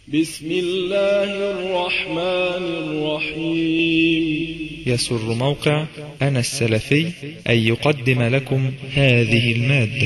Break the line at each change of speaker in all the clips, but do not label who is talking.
بسم الله الرحمن الرحيم
يسر موقع أنا السلفي أن يقدم لكم هذه المادة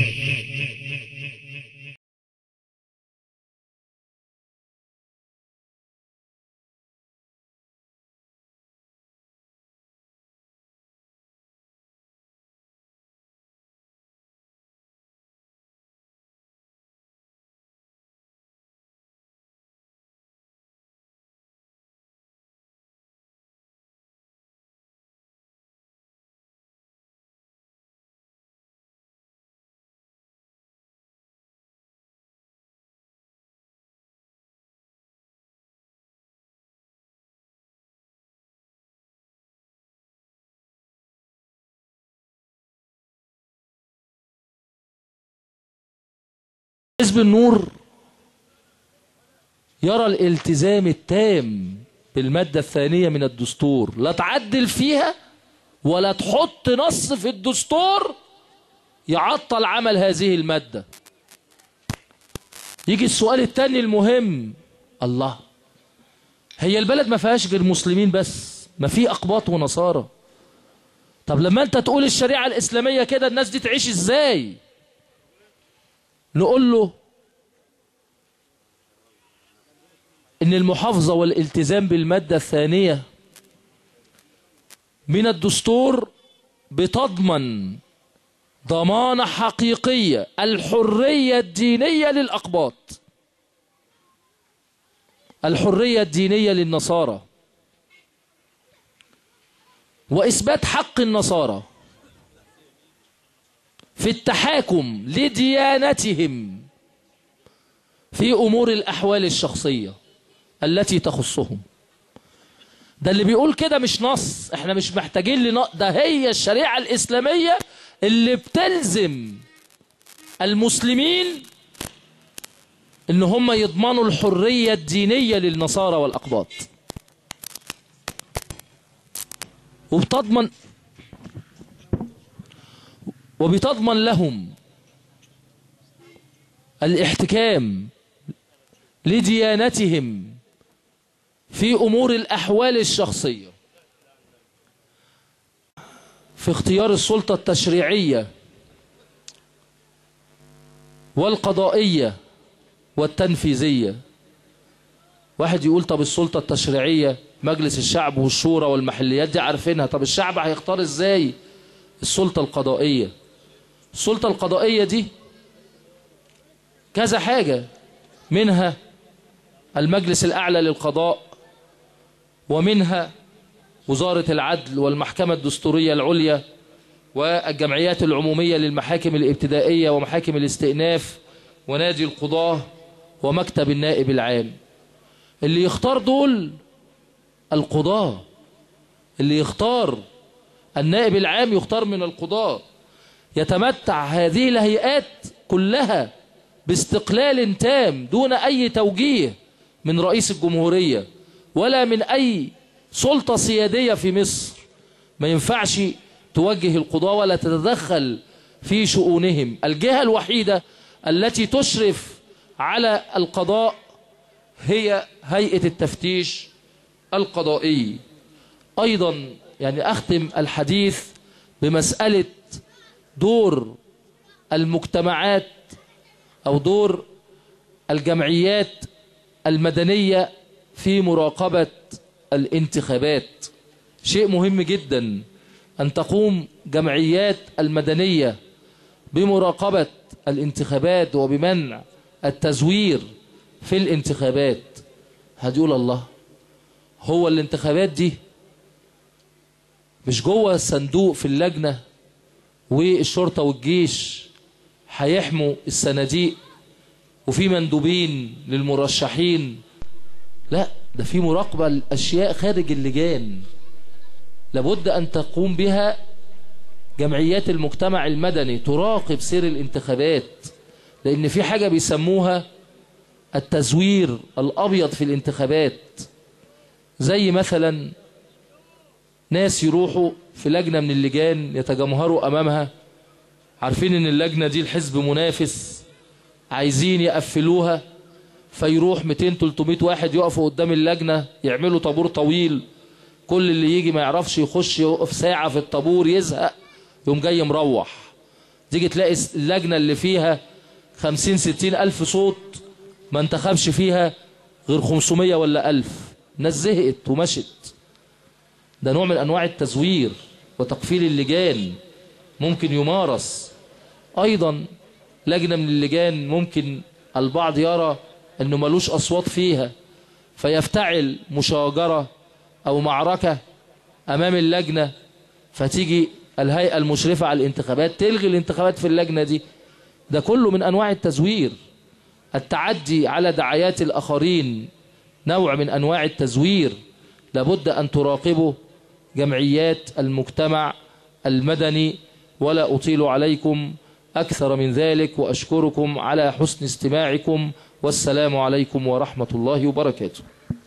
حزب النور يرى الالتزام التام بالمادة الثانية من الدستور لا تعدل فيها ولا تحط نص في الدستور يعطل عمل هذه المادة يجي السؤال التاني المهم الله هي البلد ما فيهاش غير مسلمين بس ما في أقباط ونصارى طب لما انت تقول الشريعة الإسلامية كده الناس دي تعيش ازاي نقول له ان المحافظة والالتزام بالمادة الثانية من الدستور بتضمن ضمانة حقيقية الحرية الدينية للأقباط الحرية الدينية للنصارى وإثبات حق النصارى في التحاكم لديانتهم في أمور الأحوال الشخصية التي تخصهم ده اللي بيقول كده مش نص احنا مش محتاجين لنص ده هي الشريعة الإسلامية اللي بتلزم المسلمين ان هم يضمنوا الحرية الدينية للنصارى والأقباط وبتضمن وبتضمن لهم الاحتكام لديانتهم في أمور الأحوال الشخصية في اختيار السلطة التشريعية والقضائية والتنفيذية واحد يقول طب السلطة التشريعية مجلس الشعب والشورى والمحليات دي عارفينها طب الشعب هيختار ازاي السلطة القضائية السلطة القضائية دي كذا حاجة منها المجلس الأعلى للقضاء ومنها وزارة العدل والمحكمة الدستورية العليا والجمعيات العمومية للمحاكم الابتدائية ومحاكم الاستئناف ونادي القضاة ومكتب النائب العام اللي يختار دول القضاة اللي يختار النائب العام يختار من القضاة يتمتع هذه الهيئات كلها باستقلال تام دون أي توجيه من رئيس الجمهورية ولا من أي سلطة سيادية في مصر ما ينفعش توجه القضاة ولا تتدخل في شؤونهم الجهة الوحيدة التي تشرف على القضاء هي هيئة التفتيش القضائي أيضا يعني أختم الحديث بمسألة دور المجتمعات أو دور الجمعيات المدنية في مراقبة الانتخابات شيء مهم جدا أن تقوم جمعيات المدنية بمراقبة الانتخابات وبمنع التزوير في الانتخابات هتقول الله هو الانتخابات دي مش جوه الصندوق في اللجنة والشرطة والجيش هيحموا الصناديق وفي مندوبين للمرشحين لا ده في مراقبة الأشياء خارج اللجان لابد أن تقوم بها جمعيات المجتمع المدني تراقب سير الانتخابات لأن في حاجة بيسموها التزوير الأبيض في الانتخابات زي مثلا ناس يروحوا في لجنة من اللجان يتجمهروا أمامها عارفين ان اللجنة دي الحزب منافس عايزين يقفلوها فيروح 200 300 واحد يقفوا قدام اللجنة يعملوا طابور طويل كل اللي يجي ما يعرفش يخش يقف ساعة في الطابور يزهق يقوم جاي مروح تيجي تلاقي اللجنة اللي فيها 50 60 ألف صوت ما انتخبش فيها غير 500 ولا ألف ناس زهقت ومشت ده نوع من أنواع التزوير وتقفيل اللجان ممكن يمارس أيضا لجنة من اللجان ممكن البعض يرى أنه ملوش أصوات فيها فيفتعل مشاجرة أو معركة أمام اللجنة فتيجي الهيئة المشرفة على الانتخابات تلغي الانتخابات في اللجنة دي ده كله من أنواع التزوير التعدي على دعايات الآخرين نوع من أنواع التزوير لابد أن تراقبوا جمعيات المجتمع المدني ولا أطيل عليكم أكثر من ذلك وأشكركم على حسن استماعكم والسلام عليكم ورحمة الله وبركاته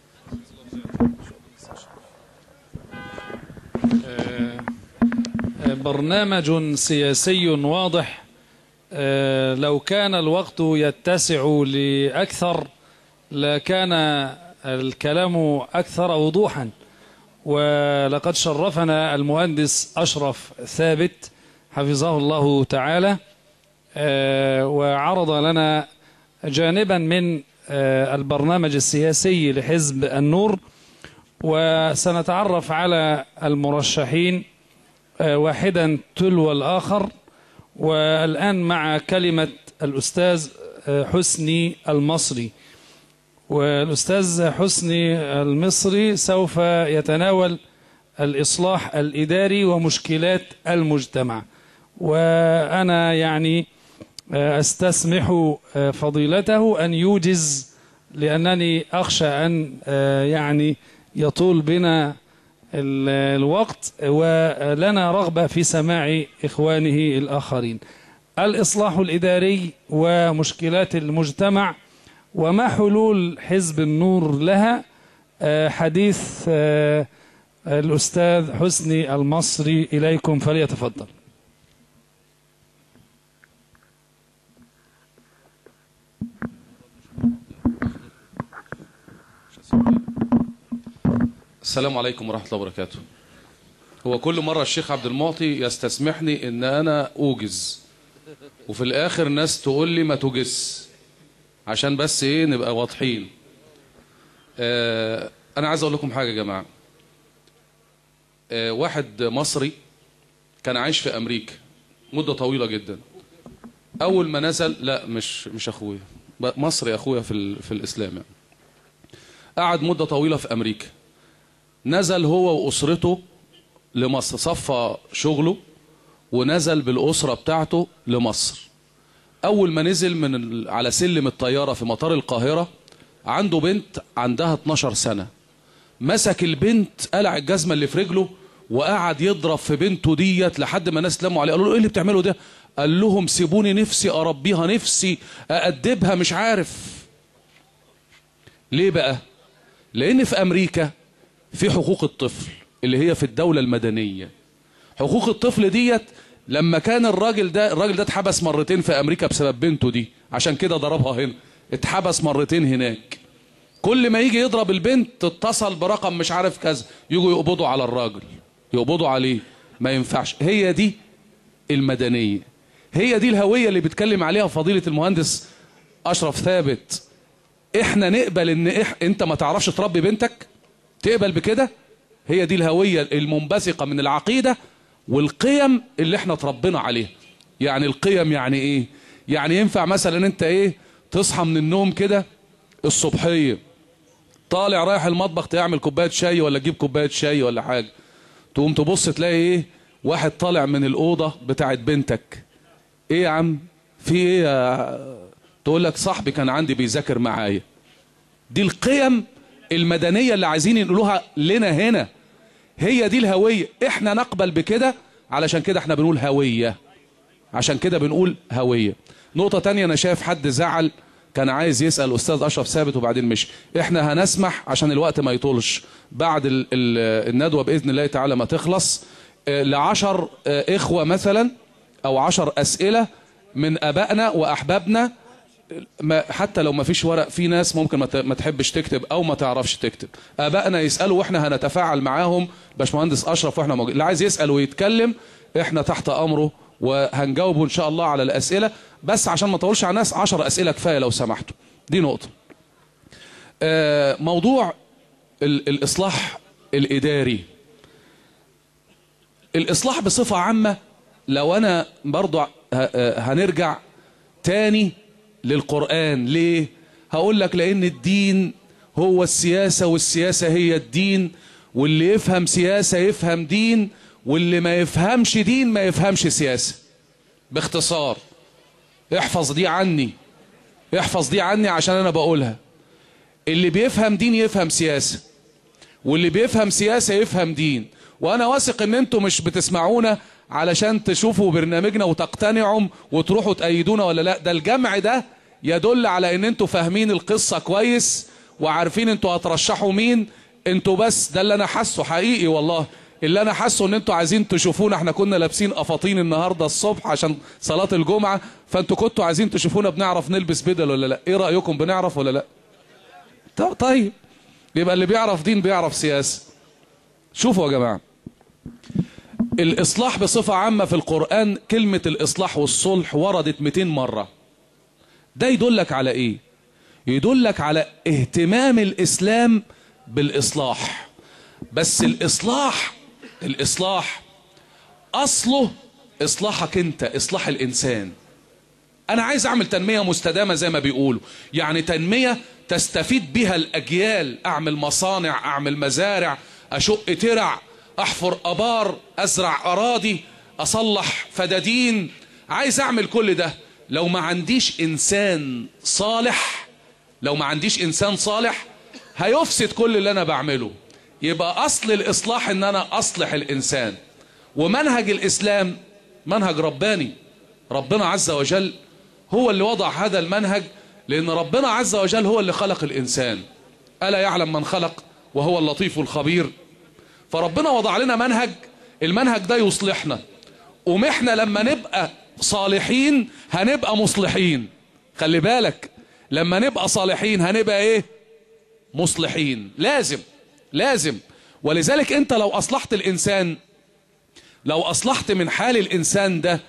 برنامج سياسي واضح آه، لو كان الوقت يتسع لأكثر لكان الكلام أكثر وضوحا ولقد شرفنا المهندس أشرف ثابت حفظه الله تعالى آه، وعرض لنا جانبا من آه، البرنامج السياسي لحزب النور وسنتعرف على المرشحين آه، واحدا تلو الآخر والآن مع كلمة الأستاذ آه، حسني المصري والأستاذ حسني المصري سوف يتناول الإصلاح الإداري ومشكلات المجتمع وأنا يعني آه، أستسمح آه، فضيلته أن يوجز لأنني أخشى أن آه، يعني يطول بنا ال- الوقت ولنا رغبة في سماع إخوانه الآخرين الإصلاح الإداري ومشكلات المجتمع وما حلول حزب النور لها آه، حديث آه، الأستاذ حسني المصري إليكم فليتفضل
السلام عليكم ورحمة الله وبركاته هو كل مرة الشيخ عبد المعطي يستسمحني ان انا اوجز وفي الاخر ناس تقول لي ما توجز عشان بس ايه نبقى واضحين آه انا عايز اقول لكم حاجة يا جماعة آه واحد مصري كان عايش في امريكا مدة طويلة جدا اول ما نزل لا مش مش اخويا مصري اخويا في, ال- في الاسلام يعني. قعد مدة طويلة في امريكا نزل هو وأسرته لمصر صفى شغله ونزل بالأسرة بتاعته لمصر أول ما نزل من ال- على سلم الطيارة في مطار القاهرة عنده بنت عندها 12 سنة مسك البنت قلع الجزمة اللي في رجله وقعد يضرب في بنته ديت لحد ما الناس لموا عليه قالوا له ايه اللي بتعمله ده قال لهم سيبوني نفسي اربيها نفسي اادبها مش عارف ليه بقى لان في امريكا في حقوق الطفل اللي هي في الدولة المدنية حقوق الطفل ديت لما كان الراجل ده الراجل ده اتحبس مرتين في امريكا بسبب بنته دي عشان كده ضربها هنا اتحبس مرتين هناك كل ما يجي يضرب البنت تتصل برقم مش عارف كذا يجوا يقبضوا على الراجل يقبضوا عليه ما ينفعش هي دي المدنية هي دي الهوية اللي بيتكلم عليها فضيلة المهندس أشرف ثابت احنا نقبل ان إح... انت ما تعرفش تربي بنتك تقبل بكده هي دي الهوية المنبثقة من العقيدة والقيم اللي احنا تربينا عليها يعني القيم يعني ايه يعني ينفع مثلا انت ايه تصحى من النوم كده الصبحية طالع رايح المطبخ تعمل كوباية شاي ولا تجيب كوباية شاي ولا حاجة تقوم تبص تلاقي ايه واحد طالع من الأوضة بتاعت بنتك ايه يا عم في ايه يا... تقول لك صاحبي كان عندي بيذاكر معايا دي القيم المدنية اللي عايزين ينقلوها لنا هنا هي دي الهوية احنا نقبل بكده علشان كده احنا بنقول هوية عشان كده بنقول هوية نقطة تانية انا شايف حد زعل كان عايز يسأل أستاذ أشرف ثابت وبعدين مش احنا هنسمح عشان الوقت ما يطولش بعد ال ال الندوة بإذن الله تعالى ما تخلص اه لعشر اه إخوة مثلا أو عشر أسئلة من أبائنا وأحبابنا ما حتى لو ما فيش ورق في ناس ممكن ما ت- ما تحبش تكتب او ما تعرفش تكتب ابائنا يسالوا واحنا هنتفاعل معاهم باشمهندس اشرف واحنا موجودين اللي عايز يسال ويتكلم احنا تحت امره وهنجاوبه ان شاء الله على الاسئله بس عشان ما اطولش على الناس 10 اسئله كفايه لو سمحتوا دي نقطه آه، موضوع ال- الاصلاح الاداري الاصلاح بصفه عامه لو انا برضو ه- آه، هنرجع تاني للقرآن ليه هقول لك لأن الدين هو السياسة والسياسة هي الدين واللي يفهم سياسة يفهم دين واللي ما يفهمش دين ما يفهمش سياسة باختصار احفظ دي عني احفظ دي عني عشان انا بقولها اللي بيفهم دين يفهم سياسة واللي بيفهم سياسة يفهم دين وانا واثق ان انتوا مش بتسمعونا علشان تشوفوا برنامجنا وتقتنعوا وتروحوا تأيدونا ولا لا ده الجمع ده يدل على ان انتوا فاهمين القصة كويس وعارفين انتوا هترشحوا مين انتوا بس ده اللي انا حاسه حقيقي والله اللي انا حاسه ان انتوا عايزين تشوفونا احنا كنا لابسين قفاطين النهارده الصبح عشان صلاة الجمعة فانتوا كنتوا عايزين تشوفونا بنعرف نلبس بدل ولا لا ايه رأيكم بنعرف ولا لا طب- طيب يبقى اللي بيعرف دين بيعرف سياسة شوفوا يا جماعة الإصلاح بصفة عامة في القرآن كلمة الإصلاح والصلح وردت 200 مرة ده يدلك على إيه يدلك على اهتمام الإسلام بالإصلاح بس الإصلاح الإصلاح أصله إصلاحك أنت إصلاح الإنسان أنا عايز أعمل تنمية مستدامة زي ما بيقولوا يعني تنمية تستفيد بها الأجيال أعمل مصانع أعمل مزارع أشق ترع أحفر أبار أزرع أراضي أصلح فدادين عايز أعمل كل ده لو ما عنديش إنسان صالح لو ما عنديش إنسان صالح هيفسد كل اللي أنا بعمله يبقى أصل الإصلاح إن أنا أصلح الإنسان ومنهج الإسلام منهج رباني ربنا عز وجل هو اللي وضع هذا المنهج لأن ربنا عز وجل هو اللي خلق الإنسان ألا يعلم من خلق وهو اللطيف الخبير فربنا وضع لنا منهج المنهج ده يصلحنا ومحنا لما نبقى صالحين هنبقى مصلحين خلي بالك لما نبقى صالحين هنبقى ايه مصلحين لازم لازم ولذلك انت لو اصلحت الانسان لو اصلحت من حال الانسان ده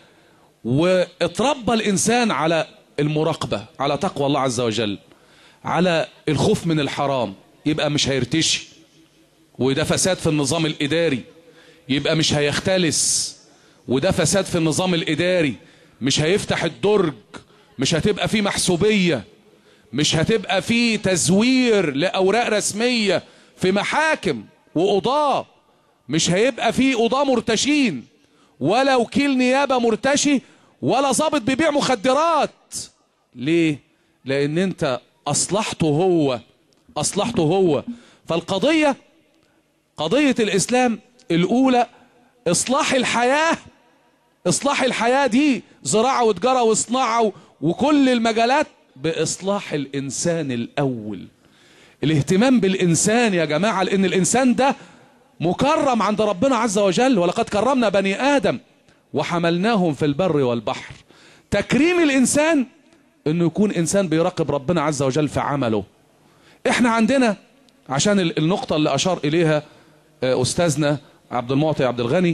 واتربى الانسان على المراقبة على تقوى الله عز وجل على الخوف من الحرام يبقى مش هيرتشي وده فساد في النظام الاداري يبقى مش هيختلس وده فساد في النظام الاداري مش هيفتح الدرج مش هتبقى فيه محسوبية مش هتبقى فيه تزوير لأوراق رسمية في محاكم وقضاة مش هيبقى فيه قضاة مرتشين ولا وكيل نيابة مرتشي ولا ضابط بيبيع مخدرات ليه؟ لأن أنت أصلحته هو أصلحته هو فالقضية قضية الإسلام الأولى إصلاح الحياة إصلاح الحياة دي زراعة وتجارة وصناعة وكل المجالات بإصلاح الإنسان الأول الاهتمام بالإنسان يا جماعة لأن الإنسان ده مكرم عند ربنا عز وجل ولقد كرمنا بني آدم وحملناهم في البر والبحر تكريم الإنسان أنه يكون إنسان بيراقب ربنا عز وجل في عمله احنا عندنا عشان النقطة اللي أشار إليها أستاذنا عبد المعطي عبد الغني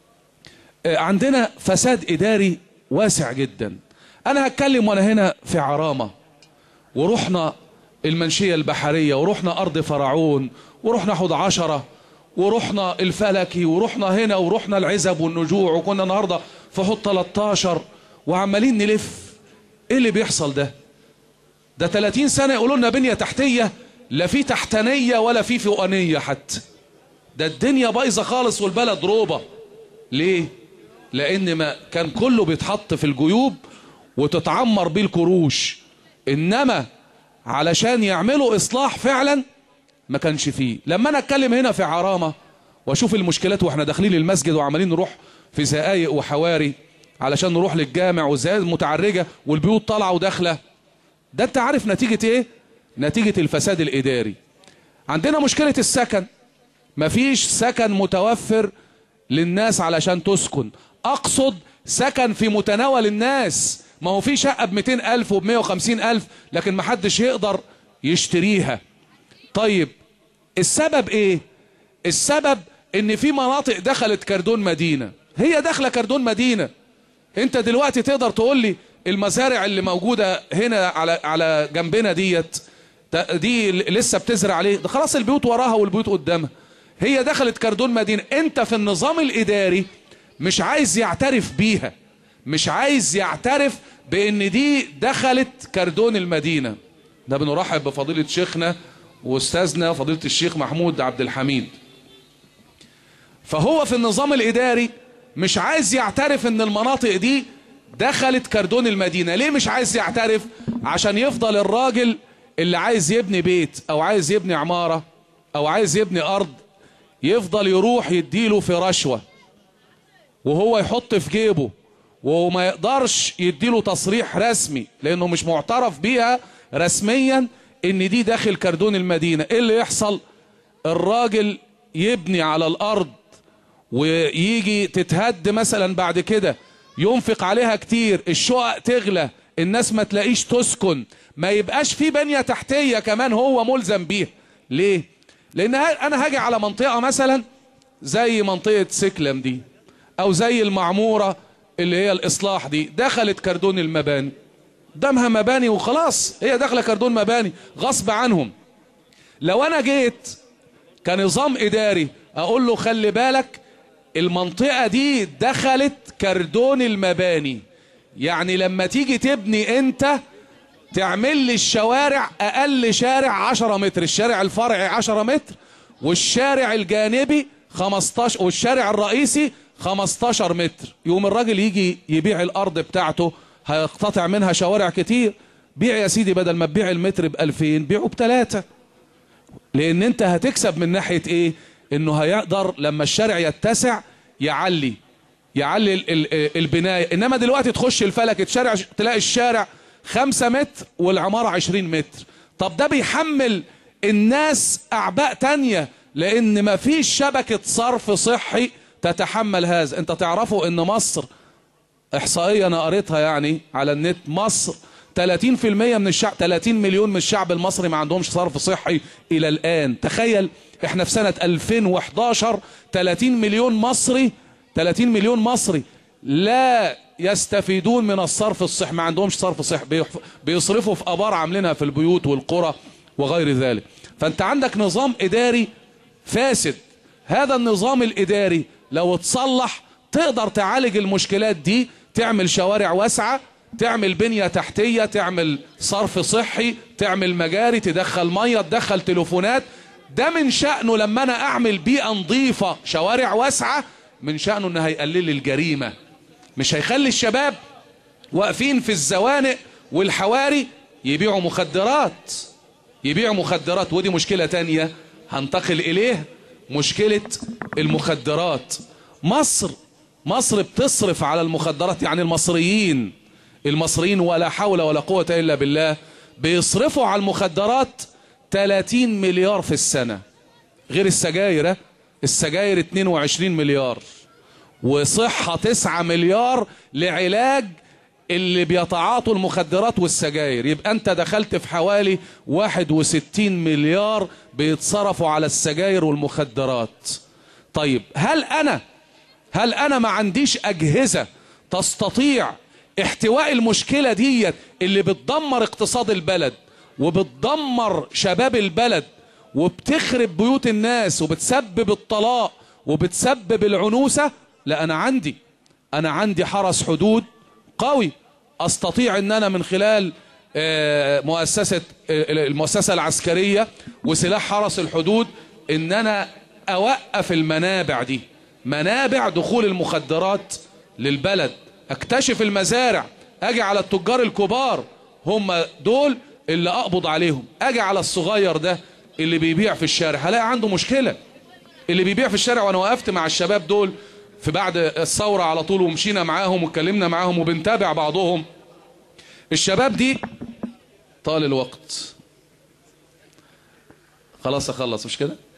عندنا فساد إداري واسع جدا أنا هتكلم وأنا هنا في عرامة ورحنا المنشية البحرية ورحنا أرض فرعون ورحنا حوض عشرة ورحنا الفلكي ورحنا هنا ورحنا العزب والنجوع وكنا النهاردة في حوض 13 وعمالين نلف ايه اللي بيحصل ده ده 30 سنة يقولوا لنا بنية تحتية لا في تحتانية ولا في فوقانية حتى ده الدنيا بايظة خالص والبلد روبة ليه لان ما كان كله بيتحط في الجيوب وتتعمر بيه الكروش انما علشان يعملوا اصلاح فعلا ما كانش فيه لما انا اتكلم هنا في عرامة واشوف المشكلات واحنا داخلين المسجد وعمالين نروح في زقايق وحواري علشان نروح للجامع والزقايق متعرجة والبيوت طالعة وداخلة ده انت عارف نتيجة ايه نتيجة الفساد الاداري عندنا مشكلة السكن مفيش سكن متوفر للناس علشان تسكن اقصد سكن في متناول الناس ما هو في شقة ب 200 ألف وب 150 ألف لكن ما حدش يقدر يشتريها طيب السبب ايه السبب ان في مناطق دخلت كردون مدينة هي داخله كردون مدينة انت دلوقتي تقدر تقول لي المزارع اللي موجودة هنا على على جنبنا ديت ده- دي لسه بتزرع ليه ده خلاص البيوت وراها والبيوت قدامها هي دخلت كردون مدينة انت في النظام الاداري مش عايز يعترف بيها مش عايز يعترف بان دي دخلت كردون المدينة ده بنرحب بفضيلة شيخنا واستاذنا فضيلة الشيخ محمود عبد الحميد فهو في النظام الاداري مش عايز يعترف ان المناطق دي دخلت كردون المدينة ليه مش عايز يعترف عشان يفضل الراجل اللي عايز يبني بيت او عايز يبني عمارة او عايز يبني ارض يفضل يروح يديله في رشوة وهو يحط في جيبه وما يقدرش يديله تصريح رسمي لانه مش معترف بيها رسميا ان دي داخل كردون المدينة ايه اللي يحصل الراجل يبني على الارض ويجي تتهد مثلا بعد كده ينفق عليها كتير الشقق تغلى الناس ما تلاقيش تسكن ما يبقاش في بنية تحتية كمان هو ملزم بيها ليه لان ها- انا هاجي على منطقة مثلا زي منطقة سكلم دي او زي المعمورة اللي هي الاصلاح دي دخلت كردون المباني قدامها مباني وخلاص هي داخله كردون مباني غصب عنهم لو انا جيت كنظام اداري اقول له خلي بالك المنطقة دي دخلت كردون المباني يعني لما تيجي تبني انت تعمل لي الشوارع اقل شارع 10 متر الشارع الفرعي 10 متر والشارع الجانبي 15 والشارع الرئيسي 15 متر يوم الراجل يجي يبيع الارض بتاعته هيقتطع منها شوارع كتير بيع يا سيدي بدل ما تبيع المتر ب 2000 بيعه بثلاثة لان انت هتكسب من ناحية ايه انه هيقدر لما الشارع يتسع يعلي يعلي ال- ال- البناية انما دلوقتي تخش الفلك الشارع تلاقي الشارع خمسة متر والعمارة عشرين متر طب ده بيحمل الناس اعباء تانية لان مفيش شبكة صرف صحي تتحمل هذا انت تعرفوا ان مصر احصائية انا قريتها يعني على النت مصر 30% من الشعب 30 مليون من الشعب المصري ما عندهمش صرف صحي الى الان تخيل احنا في سنة 2011 30 مليون مصري 30 مليون مصري لا يستفيدون من الصرف الصحي ما عندهمش صرف صحي بيح- بيصرفوا في ابار عاملينها في البيوت والقرى وغير ذلك فانت عندك نظام اداري فاسد هذا النظام الاداري لو اتصلح تقدر تعالج المشكلات دي تعمل شوارع واسعة تعمل بنية تحتية تعمل صرف صحي تعمل مجاري تدخل مية تدخل تليفونات ده من شأنه لما انا اعمل بيئة نظيفة شوارع واسعة من شأنه انه هيقلل لي الجريمة مش هيخلي الشباب واقفين في الزوانق والحواري يبيعوا مخدرات يبيع مخدرات ودي مشكلة تانية هنتقل إليه مشكلة المخدرات مصر مصر بتصرف على المخدرات يعني المصريين المصريين ولا حول ولا قوة إلا بالله بيصرفوا على المخدرات 30 مليار في السنة غير السجاير ها؟ السجاير 22 مليار وصحة 9 مليار لعلاج اللي بيتعاطوا المخدرات والسجاير يبقى انت دخلت في حوالي 61 مليار بيتصرفوا على السجاير والمخدرات طيب هل انا هل انا ما عنديش اجهزة تستطيع احتواء المشكلة ديت اللي بتدمر اقتصاد البلد وبتدمر شباب البلد وبتخرب بيوت الناس وبتسبب الطلاق وبتسبب العنوسة لا انا عندي انا عندي حرس حدود قوي استطيع ان انا من خلال آه، مؤسسة آه، المؤسسة العسكرية وسلاح حرس الحدود ان انا اوقف المنابع دي منابع دخول المخدرات للبلد اكتشف المزارع اجي على التجار الكبار هم دول اللي اقبض عليهم اجي على الصغير ده اللي بيبيع في الشارع هلاقي عنده مشكلة اللي بيبيع في الشارع وانا وقفت مع الشباب دول في بعد الثورة على طول ومشينا معاهم واتكلمنا معاهم وبنتابع بعضهم الشباب دي طال الوقت خلاص اخلص مش كده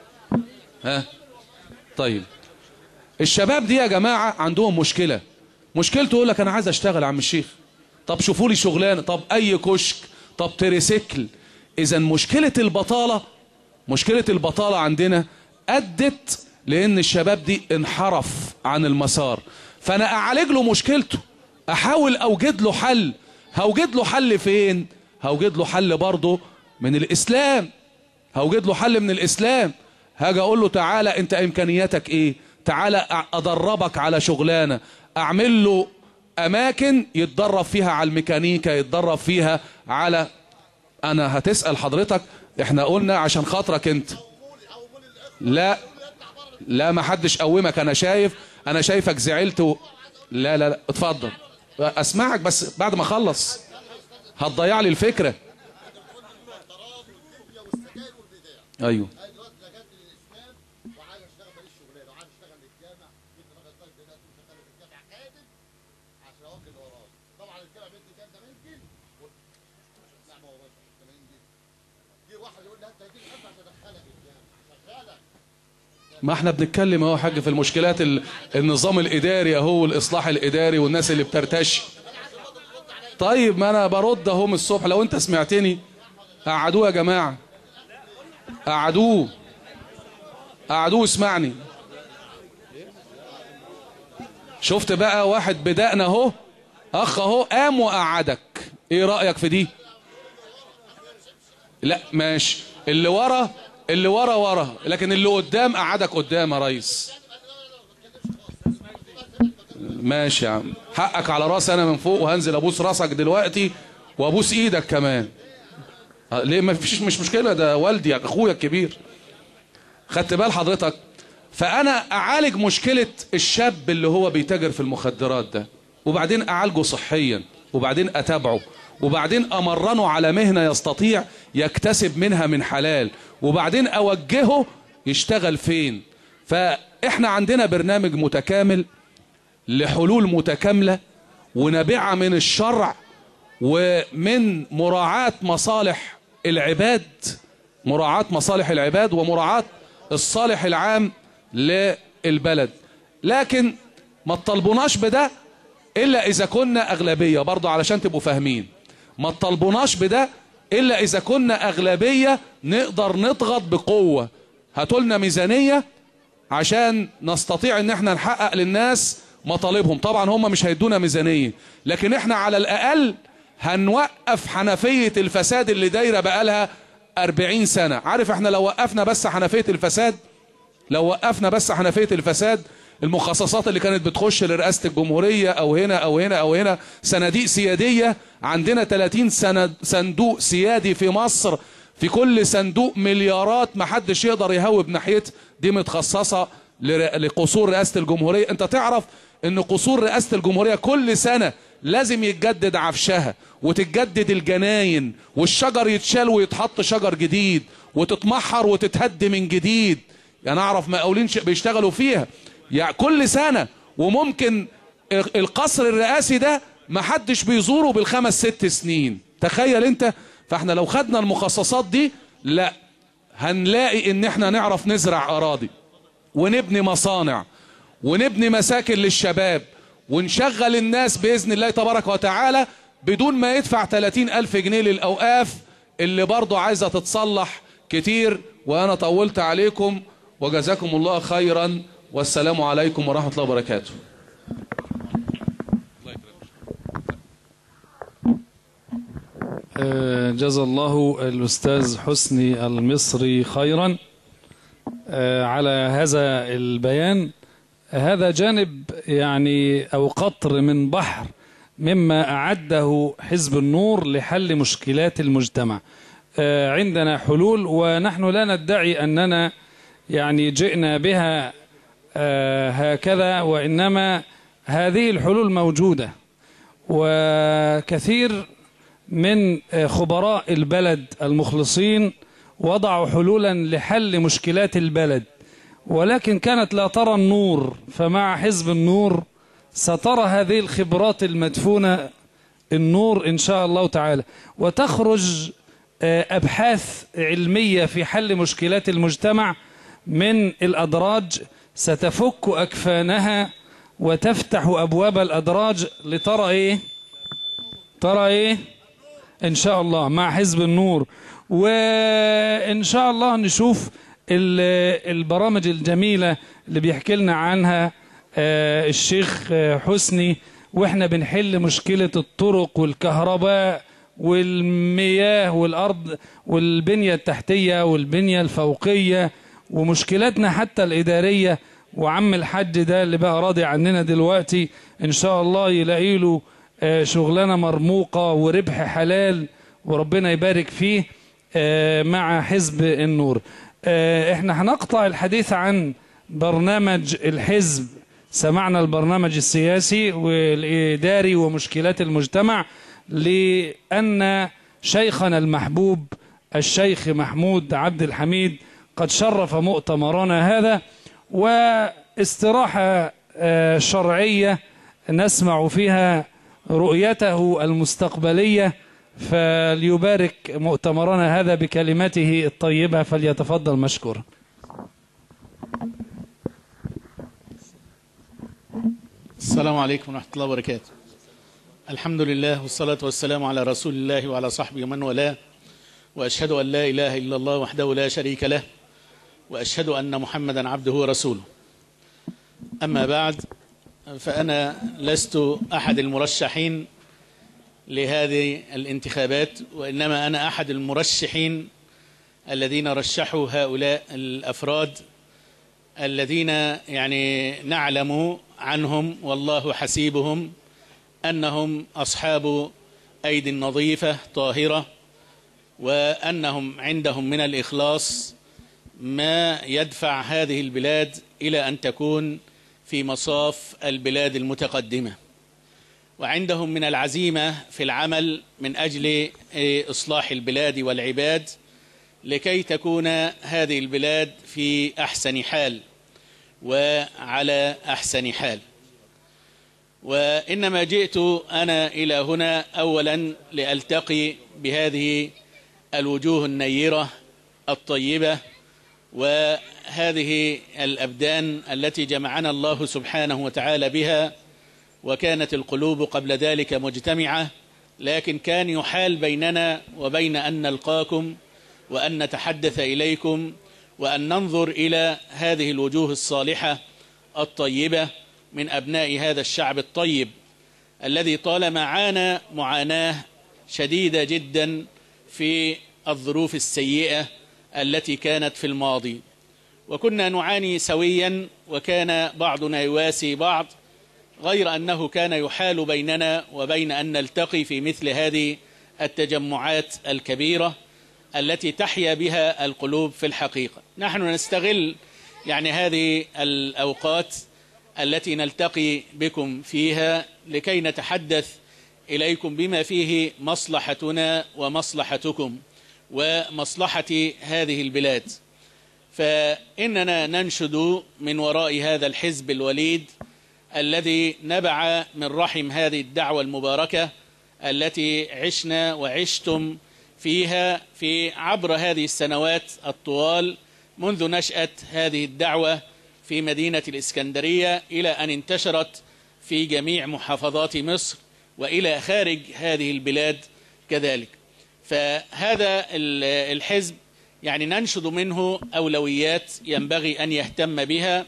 ها طيب الشباب دي يا جماعة عندهم مشكلة مشكلته يقول لك انا عايز اشتغل يا عم الشيخ طب شوفوا لي شغلانه طب اي كشك طب تريسيكل اذا مشكله البطاله مشكله البطاله عندنا ادت لان الشباب دي انحرف عن المسار فانا اعالج له مشكلته احاول اوجد له حل هوجد له حل فين هوجد له حل برضه من الاسلام هوجد له حل من الاسلام هاجي اقول له تعالى انت امكانياتك ايه تعالى أ- ادربك على شغلانه اعمل له اماكن يتدرب فيها على الميكانيكا يتدرب فيها على انا هتسال حضرتك احنا قلنا عشان خاطرك انت لا لا ما حدش قومك انا شايف انا شايفك زعلت و... لا لا لا اتفضل اسمعك بس بعد ما اخلص هتضيع لي الفكره ايوه ما احنا بنتكلم اهو يا حاج في المشكلات ال... النظام الاداري اهو والاصلاح الاداري والناس اللي بترتشي طيب ما انا برد اهو من الصبح لو انت سمعتني قعدوه يا جماعه قعدوه قعدوه اسمعني شفت بقى واحد بدأنا اهو اخ اهو قام وقعدك ايه رأيك في دي لا ماشي اللي ورا اللي ورا ورا لكن اللي قدام قعدك قدام يا ريس ماشي يا عم حقك على راسي انا من فوق وهنزل ابوس راسك دلوقتي وابوس ايدك كمان آه، ليه ما فيش مش مشكله ده والدي اخويا الكبير خدت بال حضرتك فانا اعالج مشكله الشاب اللي هو بيتاجر في المخدرات ده وبعدين اعالجه صحيا وبعدين اتابعه وبعدين امرنه على مهنه يستطيع يكتسب منها من حلال وبعدين اوجهه يشتغل فين فاحنا عندنا برنامج متكامل لحلول متكامله ونابعه من الشرع ومن مراعاة مصالح العباد مراعاة مصالح العباد ومراعاة الصالح العام للبلد لكن ما تطلبوناش بده إلا إذا كنا أغلبية برضو علشان تبقوا فاهمين ما تطلبوناش بده إلا إذا كنا أغلبية نقدر نضغط بقوة هاتولنا ميزانية عشان نستطيع ان احنا نحقق للناس مطالبهم طبعا هم مش هيدونا ميزانية لكن احنا على الاقل هنوقف حنفية الفساد اللي دايرة بقالها 40 سنة عارف احنا لو وقفنا بس حنفية الفساد لو وقفنا بس حنفية الفساد المخصصات اللي كانت بتخش لرئاسة الجمهورية او هنا او هنا او هنا صناديق سيادية عندنا 30 سنة صندوق سيادي في مصر في كل صندوق مليارات محدش يقدر يهوب ناحية دي متخصصة لر- لقصور رئاسة الجمهورية انت تعرف ان قصور رئاسة الجمهورية كل سنة لازم يتجدد عفشها وتتجدد الجناين والشجر يتشال ويتحط شجر جديد وتتمحر وتتهد من جديد يعني اعرف مقاولين ش- بيشتغلوا فيها يعني كل سنة وممكن ال- القصر الرئاسي ده محدش بيزوره بالخمس ست سنين تخيل انت فاحنا لو خدنا المخصصات دي لا هنلاقي ان احنا نعرف نزرع اراضي ونبني مصانع ونبني مساكن للشباب ونشغل الناس بإذن الله تبارك وتعالى بدون ما يدفع 30 ألف جنيه للأوقاف اللي برضو عايزة تتصلح كتير وأنا طولت عليكم وجزاكم الله خيرا والسلام عليكم ورحمة الله وبركاته
آه، جزا الله الأستاذ حسني المصري خيرا آه، على هذا البيان هذا جانب يعني أو قطر من بحر مما أعده حزب النور لحل مشكلات المجتمع آه، عندنا حلول ونحن لا ندعي أننا يعني جئنا بها آه، هكذا وإنما هذه الحلول موجودة وكثير من خبراء البلد المخلصين وضعوا حلولا لحل مشكلات البلد ولكن كانت لا ترى النور فمع حزب النور سترى هذه الخبرات المدفونة النور إن شاء الله تعالى وتخرج آه، أبحاث علمية في حل مشكلات المجتمع من الأدراج ستفك أكفانها وتفتح أبواب الأدراج لترى إيه ترى إيه إن شاء الله مع حزب النور وإن شاء الله نشوف ال- البرامج الجميلة اللي بيحكي لنا عنها آه، الشيخ آه، حسني واحنا بنحل مشكلة الطرق والكهرباء والمياه والأرض والبنية التحتية والبنية الفوقية ومشكلاتنا حتى الإدارية وعم الحج ده اللي بقى راضي عننا دلوقتي إن شاء الله يلاقي له آه، شغلانة مرموقة وربح حلال وربنا يبارك فيه آه، مع حزب النور آه، احنا هنقطع الحديث عن برنامج الحزب سمعنا البرنامج السياسي والإداري ومشكلات المجتمع لأن شيخنا المحبوب الشيخ محمود عبد الحميد قد شرف مؤتمرنا هذا واستراحة آه، شرعية نسمع فيها رؤيته المستقبلية فليبارك مؤتمرنا هذا بكلمته الطيبة فليتفضل مشكورا
السلام عليكم ورحمة الله وبركاته الحمد لله والصلاة والسلام على رسول الله وعلى صحبه ومن والاه وأشهد أن لا إله إلا الله وحده لا شريك له وأشهد أن محمدا عبده ورسوله أما بعد فأنا لست أحد المرشحين لهذه الانتخابات وإنما أنا أحد المرشحين الذين رشحوا هؤلاء الأفراد الذين يعني نعلم عنهم والله حسيبهم أنهم أصحاب أيدي نظيفة طاهرة وأنهم عندهم من الإخلاص ما يدفع هذه البلاد إلى أن تكون في مصاف البلاد المتقدمة وعندهم من العزيمة في العمل من أجل إصلاح البلاد والعباد لكي تكون هذه البلاد في أحسن حال وعلى أحسن حال وإنما جئت أنا إلى هنا أولا لألتقي بهذه الوجوه النيرة الطيبة وهذه الأبدان التي جمعنا الله سبحانه وتعالى بها وكانت القلوب قبل ذلك مجتمعة لكن كان يحال بيننا وبين أن نلقاكم وأن نتحدث إليكم وأن ننظر إلى هذه الوجوه الصالحة الطيبة من أبناء هذا الشعب الطيب الذي طالما عانى معاناة شديدة جدا في الظروف السيئة التي كانت في الماضي وكنا نعاني سويا وكان بعضنا يواسي بعض غير أنه كان يحال بيننا وبين أن نلتقي في مثل هذه التجمعات الكبيرة التي تحيا بها القلوب في الحقيقة نحن نستغل يعني هذه الأوقات التي نلتقي بكم فيها لكي نتحدث إليكم بما فيه مصلحتنا ومصلحتكم ومصلحة هذه البلاد فإننا ننشد من وراء هذا الحزب الوليد الذي نبع من رحم هذه الدعوة المباركة التي عشنا وعشتم فيها في عبر هذه السنوات الطوال منذ نشأة هذه الدعوة في مدينة الإسكندرية إلى أن انتشرت في جميع محافظات مصر وإلى خارج هذه البلاد كذلك فهذا الحزب يعني ننشد منه أولويات ينبغي أن يهتم بها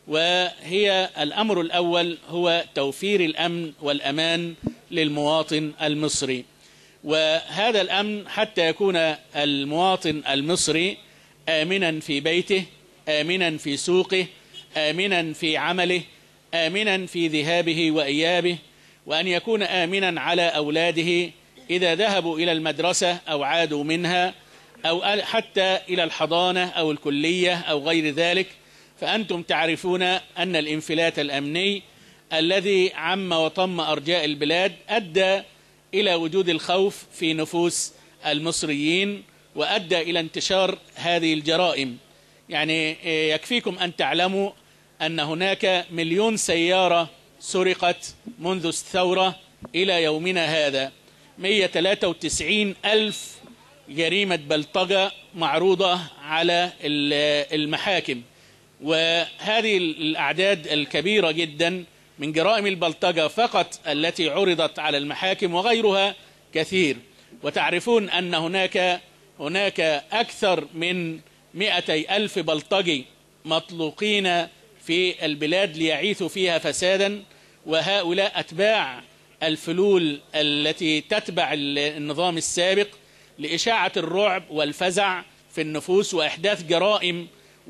وهي الأمر الأول هو توفير الأمن والأمان للمواطن المصري وهذا الأمن حتى يكون المواطن المصري آمنا في بيته آمنا في سوقه آمنا في عمله آمنا في ذهابه وإيابه وأن يكون آمنا على أولاده إذا ذهبوا إلى المدرسة أو عادوا منها أو حتى إلى الحضانة أو الكلية أو غير ذلك فأنتم تعرفون أن الانفلات الأمني الذي عم وطم أرجاء البلاد أدى إلى وجود الخوف في نفوس المصريين وأدى إلى انتشار هذه الجرائم يعني يكفيكم أن تعلموا أن هناك مليون سيارة سرقت منذ الثورة إلى يومنا هذا 193 ألف جريمة بلطجة معروضة على المحاكم وهذه الأعداد الكبيرة جدا من جرائم البلطجة فقط التي عرضت على المحاكم وغيرها كثير وتعرفون أن هناك هناك أكثر من مئتي ألف بلطجي مطلوقين في البلاد ليعيثوا فيها فسادا وهؤلاء أتباع الفلول التي تتبع النظام السابق لإشاعة الرعب والفزع في النفوس وإحداث جرائم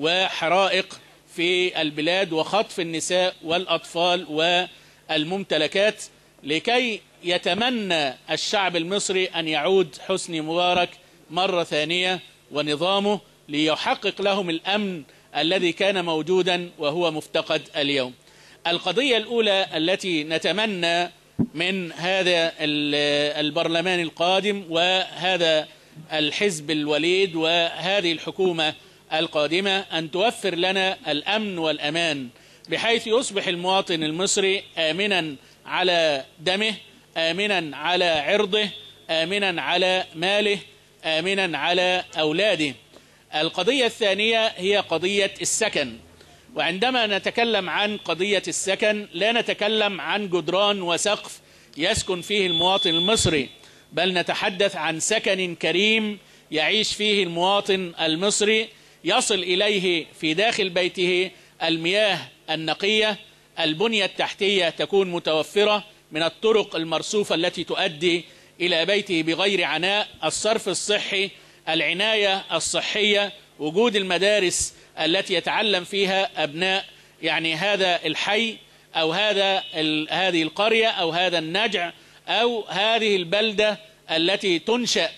وحرائق في البلاد وخطف النساء والأطفال والممتلكات لكي يتمنى الشعب المصري أن يعود حسني مبارك مرة ثانية ونظامه ليحقق لهم الأمن الذي كان موجودا وهو مفتقد اليوم القضية الأولى التي نتمنى من هذا البرلمان القادم وهذا الحزب الوليد وهذه الحكومة القادمة أن توفر لنا الأمن والأمان بحيث يصبح المواطن المصري آمنا على دمه آمنا على عرضه آمنا على ماله آمنا على أولاده القضية الثانية هي قضية السكن وعندما نتكلم عن قضية السكن لا نتكلم عن جدران وسقف يسكن فيه المواطن المصري بل نتحدث عن سكن كريم يعيش فيه المواطن المصري يصل إليه في داخل بيته المياه النقية البنية التحتية تكون متوفرة من الطرق المرصوفة التي تؤدي إلى بيته بغير عناء الصرف الصحي العناية الصحية وجود المدارس التي يتعلم فيها أبناء يعني هذا الحي أو هذا هذه القرية أو هذا النجع أو هذه البلدة التي تنشأ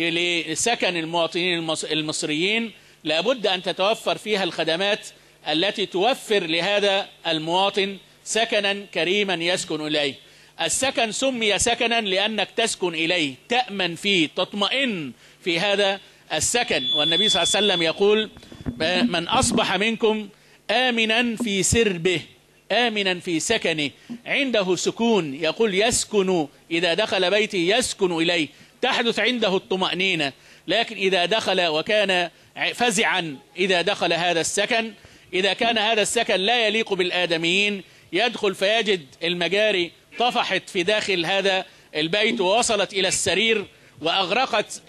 لسكن المواطنين المصريين لابد أن تتوفر فيها الخدمات التي توفر لهذا المواطن سكنا كريما يسكن إليه السكن سمي سكنا لأنك تسكن إليه تأمن فيه تطمئن في هذا السكن والنبي صلى الله عليه وسلم يقول من أصبح منكم آمنا في سربه آمنا في سكنه عنده سكون يقول يسكن إذا دخل بيته يسكن إليه تحدث عنده الطمأنينة لكن إذا دخل وكان فزعا إذا دخل هذا السكن إذا كان هذا السكن لا يليق بالآدميين يدخل فيجد المجاري طفحت في داخل هذا البيت ووصلت إلى السرير وأغرقت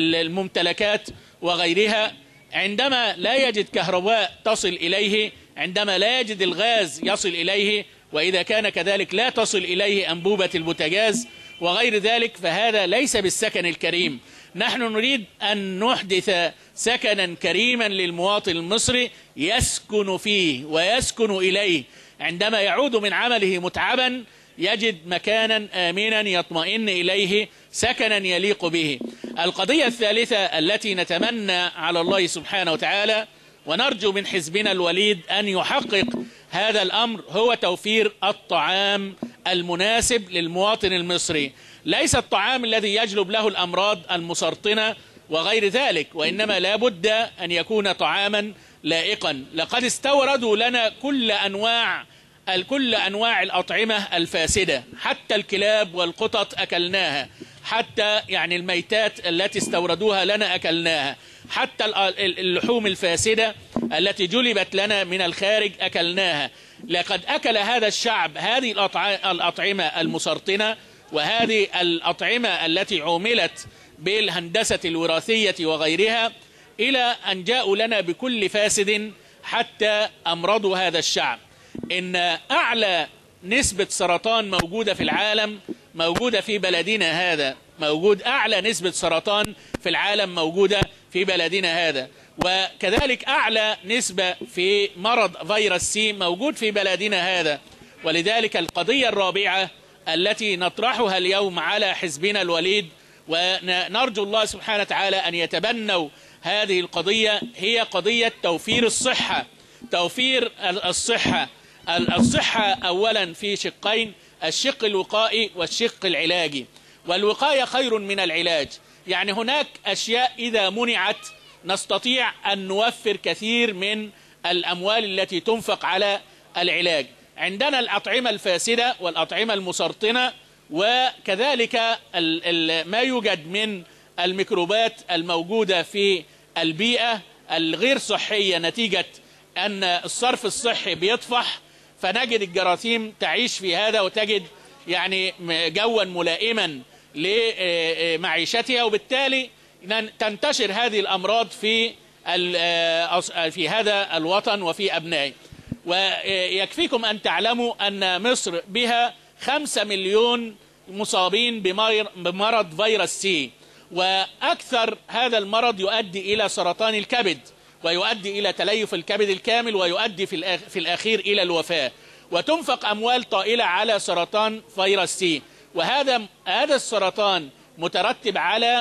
الممتلكات وغيرها عندما لا يجد كهرباء تصل إليه عندما لا يجد الغاز يصل إليه وإذا كان كذلك لا تصل إليه أنبوبة البوتاجاز وغير ذلك فهذا ليس بالسكن الكريم نحن نريد أن نحدث سكنا كريما للمواطن المصري يسكن فيه ويسكن إليه عندما يعود من عمله متعبا يجد مكانا آمنا يطمئن إليه سكنا يليق به القضية الثالثة التي نتمنى على الله سبحانه وتعالى ونرجو من حزبنا الوليد أن يحقق هذا الأمر هو توفير الطعام المناسب للمواطن المصري ليس الطعام الذي يجلب له الأمراض المسرطنة وغير ذلك وإنما لا بد أن يكون طعاما لائقا لقد استوردوا لنا كل أنواع كل أنواع الأطعمة الفاسدة حتى الكلاب والقطط أكلناها حتى يعني الميتات التي استوردوها لنا أكلناها حتى اللحوم الفاسدة التي جلبت لنا من الخارج أكلناها لقد أكل هذا الشعب هذه الأطعمة المسرطنة وهذه الأطعمة التي عملت بالهندسة الوراثية وغيرها إلى أن جاءوا لنا بكل فاسد حتى أمرضوا هذا الشعب إن أعلى نسبة سرطان موجودة في العالم موجودة في بلدنا هذا موجود أعلى نسبة سرطان في العالم موجودة في بلدنا هذا وكذلك أعلى نسبة في مرض فيروس سي موجود في بلدنا هذا ولذلك القضية الرابعة التي نطرحها اليوم على حزبنا الوليد ونرجو الله سبحانه وتعالى أن يتبنوا هذه القضية هي قضية توفير الصحة توفير الصحة الصحة أولا في شقين الشق الوقائي والشق العلاجي والوقاية خير من العلاج يعني هناك أشياء إذا منعت نستطيع أن نوفر كثير من الأموال التي تنفق على العلاج عندنا الأطعمة الفاسدة والأطعمة المسرطنة وكذلك ما يوجد من الميكروبات الموجودة في البيئة الغير صحية نتيجة أن الصرف الصحي بيطفح فنجد الجراثيم تعيش في هذا وتجد يعني م- جوا ملائما لمعيشتها وبالتالي نن- تنتشر هذه الأمراض في ال- آه، أص- آه، في هذا الوطن وفي أبنائه ويكفيكم أن تعلموا أن مصر بها خمسة مليون مصابين بمير- بمرض فيروس سي وأكثر هذا المرض يؤدي إلى سرطان الكبد ويؤدي إلى تليف الكبد الكامل ويؤدي في الآخ- في الأخير إلى الوفاة وتنفق أموال طائلة على سرطان فيروس سي وهذا هذا السرطان مترتب على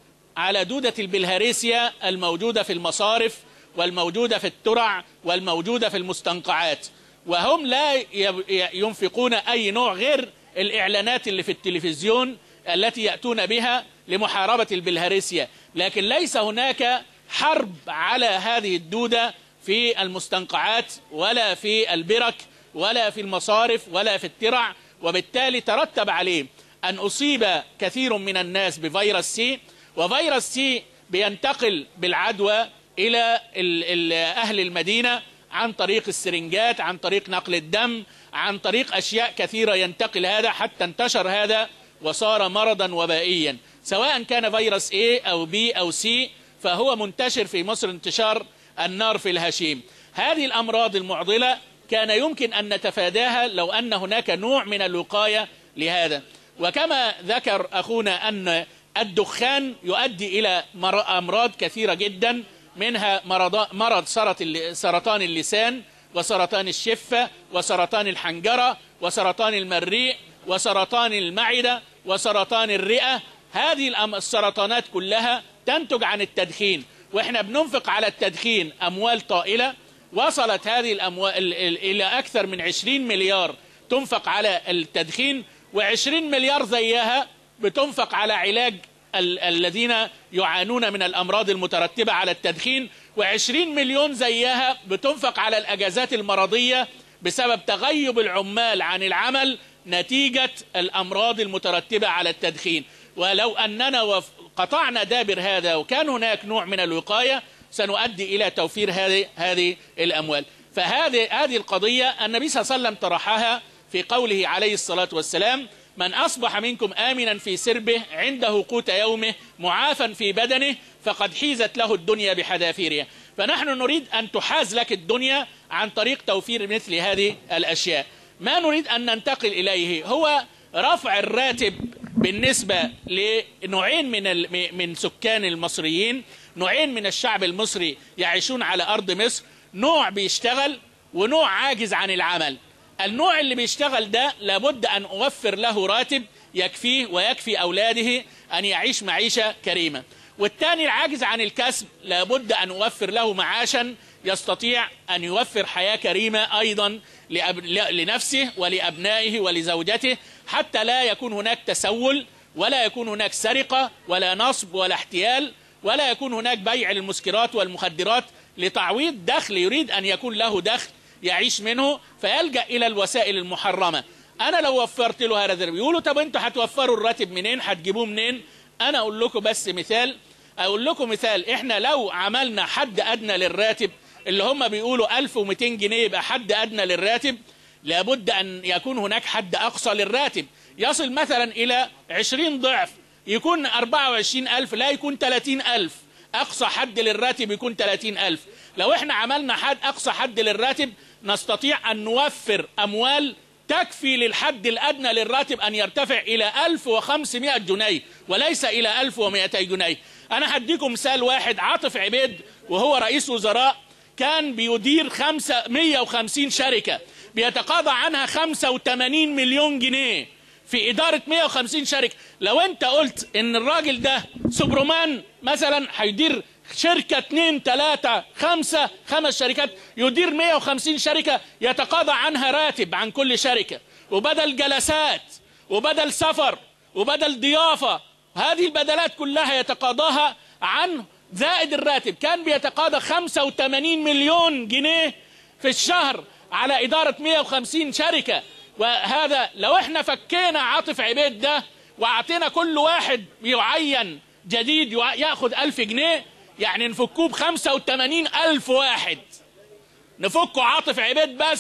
على دودة البلهارسيا الموجودة في المصارف والموجودة في الترع والموجودة في المستنقعات وهم لا ي- ينفقون أي نوع غير الإعلانات اللي في التلفزيون التي يأتون بها لمحاربة البلهارسيا لكن ليس هناك حرب على هذه الدودة في المستنقعات ولا في البرك ولا في المصارف ولا في الترع وبالتالي ترتب عليه أن أصيب كثير من الناس بفيروس سي وفيروس سي بينتقل بالعدوى إلى ال- ال- أهل المدينة عن طريق السرنجات عن طريق نقل الدم عن طريق أشياء كثيرة ينتقل هذا حتى انتشر هذا وصار مرضا وبائيا سواء كان فيروس A أو B أو C فهو منتشر في مصر انتشار النار في الهشيم هذه الأمراض المعضلة كان يمكن أن نتفاداها لو أن هناك نوع من الوقاية لهذا وكما ذكر أخونا أن الدخان يؤدي إلى مر- أمراض كثيرة جدا منها مرض, مرض سرط الل- سرطان اللسان وسرطان الشفة وسرطان الحنجرة وسرطان المريء وسرطان المعدة وسرطان الرئة هذه الأم- السرطانات كلها تنتج عن التدخين واحنا بننفق على التدخين أموال طائلة وصلت هذه الأموال ال- ال- إلى أكثر من 20 مليار تنفق على التدخين و20 مليار زيها بتنفق على علاج ال- الذين يعانون من الأمراض المترتبة على التدخين و20 مليون زيها بتنفق على الأجازات المرضية بسبب تغيب العمال عن العمل نتيجة الأمراض المترتبة على التدخين ولو أننا وف- قطعنا دابر هذا وكان هناك نوع من الوقاية سنؤدي إلى توفير هذه هذه الأموال فهذه هذه القضية النبي صلى الله عليه وسلم طرحها في قوله عليه الصلاة والسلام من أصبح منكم آمنا في سربه عنده قوت يومه معافا في بدنه فقد حيزت له الدنيا بحذافيرها فنحن نريد أن تحاز لك الدنيا عن طريق توفير مثل هذه الأشياء ما نريد أن ننتقل إليه هو رفع الراتب بالنسبة لنوعين من ال- من سكان المصريين نوعين من الشعب المصري يعيشون على أرض مصر نوع بيشتغل ونوع عاجز عن العمل النوع اللي بيشتغل ده لابد أن أوفر له راتب يكفيه ويكفي أولاده أن يعيش معيشة كريمة والثاني العاجز عن الكسب لابد أن أوفر له معاشا يستطيع أن يوفر حياة كريمة أيضا لأب... ل- لنفسه ولأبنائه ولزوجته حتى لا يكون هناك تسول ولا يكون هناك سرقة ولا نصب ولا احتيال ولا يكون هناك بيع للمسكرات والمخدرات لتعويض دخل يريد أن يكون له دخل يعيش منه فيلجأ إلى الوسائل المحرمة أنا لو وفرت له هذا الراتب يقولوا طب أنتوا هتوفروا الراتب منين هتجيبوه منين أنا أقول لكم بس مثال أقول لكم مثال إحنا لو عملنا حد أدنى للراتب اللي هم بيقولوا 1200 جنيه يبقى حد أدنى للراتب لابد أن يكون هناك حد أقصى للراتب يصل مثلا إلى 20 ضعف يكون 24000 لا يكون 30000 أقصى حد للراتب يكون 30000 لو احنا عملنا حد أقصى حد للراتب نستطيع أن نوفر أموال تكفي للحد الأدنى للراتب أن يرتفع إلى 1500 جنيه وليس إلى 1200 جنيه أنا هديكم مثال واحد عاطف عبيد وهو رئيس وزراء كان بيدير 150 شركة بيتقاضى عنها 85 مليون جنيه في إدارة 150 شركة لو أنت قلت إن الراجل ده سوبرمان مثلا هيدير شركة اتنين تلاتة خمسة خمس شركات يدير 150 شركة يتقاضى عنها راتب عن كل شركة وبدل جلسات وبدل سفر وبدل ضيافة هذه البدلات كلها يتقاضاها عن زائد الراتب كان بيتقاضى 85 مليون جنيه في الشهر على إدارة 150 شركة وهذا لو احنا فكينا عاطف عبيد ده وأعطينا كل واحد يعين جديد يع- ياخد ألف جنيه يعني نفكوه ب 85 ألف واحد نفكوا عاطف عبيد بس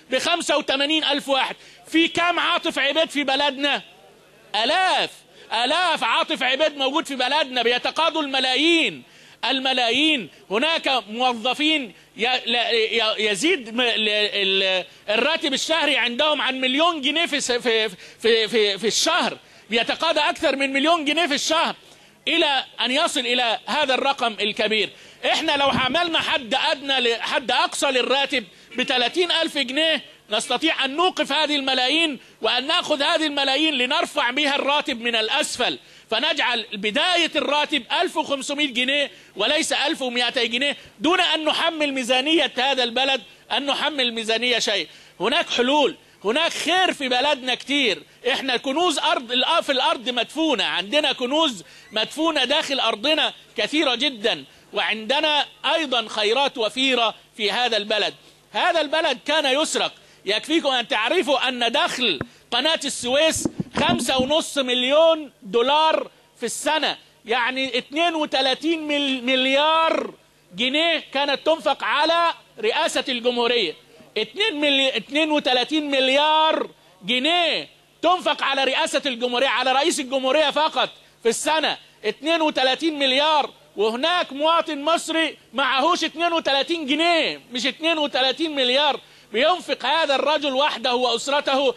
ب 85 ألف واحد في كام عاطف عبيد في بلدنا آلاف آلاف عاطف عبيد موجود في بلدنا بيتقاضوا الملايين الملايين هناك موظفين ي- لا- ي- يزيد م- ال- ال- الراتب الشهري عندهم عن مليون جنيه في س- في في في, في الشهر بيتقاضى أكثر من مليون جنيه في الشهر إلى أن يصل إلى هذا الرقم الكبير إحنا لو عملنا حد أدنى ل- حد أقصى للراتب ب 30 ألف جنيه نستطيع أن نوقف هذه الملايين وأن نأخذ هذه الملايين لنرفع بها الراتب من الأسفل فنجعل بداية الراتب 1500 جنيه وليس 1200 جنيه دون أن نحمل ميزانية هذا البلد أن نحمل ميزانية شيء هناك حلول هناك خير في بلدنا كتير احنا كنوز ارض الأ- في الارض مدفونة عندنا كنوز مدفونة داخل ارضنا كثيرة جدا وعندنا ايضا خيرات وفيرة في هذا البلد هذا البلد كان يسرق يكفيكم ان تعرفوا ان دخل قناة السويس خمسة ونص مليون دولار في السنة يعني 32 مل- مليار جنيه كانت تنفق على رئاسة الجمهورية 2 ملي... 32 مليار جنيه تنفق على رئاسة الجمهورية على رئيس الجمهورية فقط في السنة 32 مليار وهناك مواطن مصري معهوش 32 جنيه مش 32 مليار بينفق هذا الرجل وحده وأسرته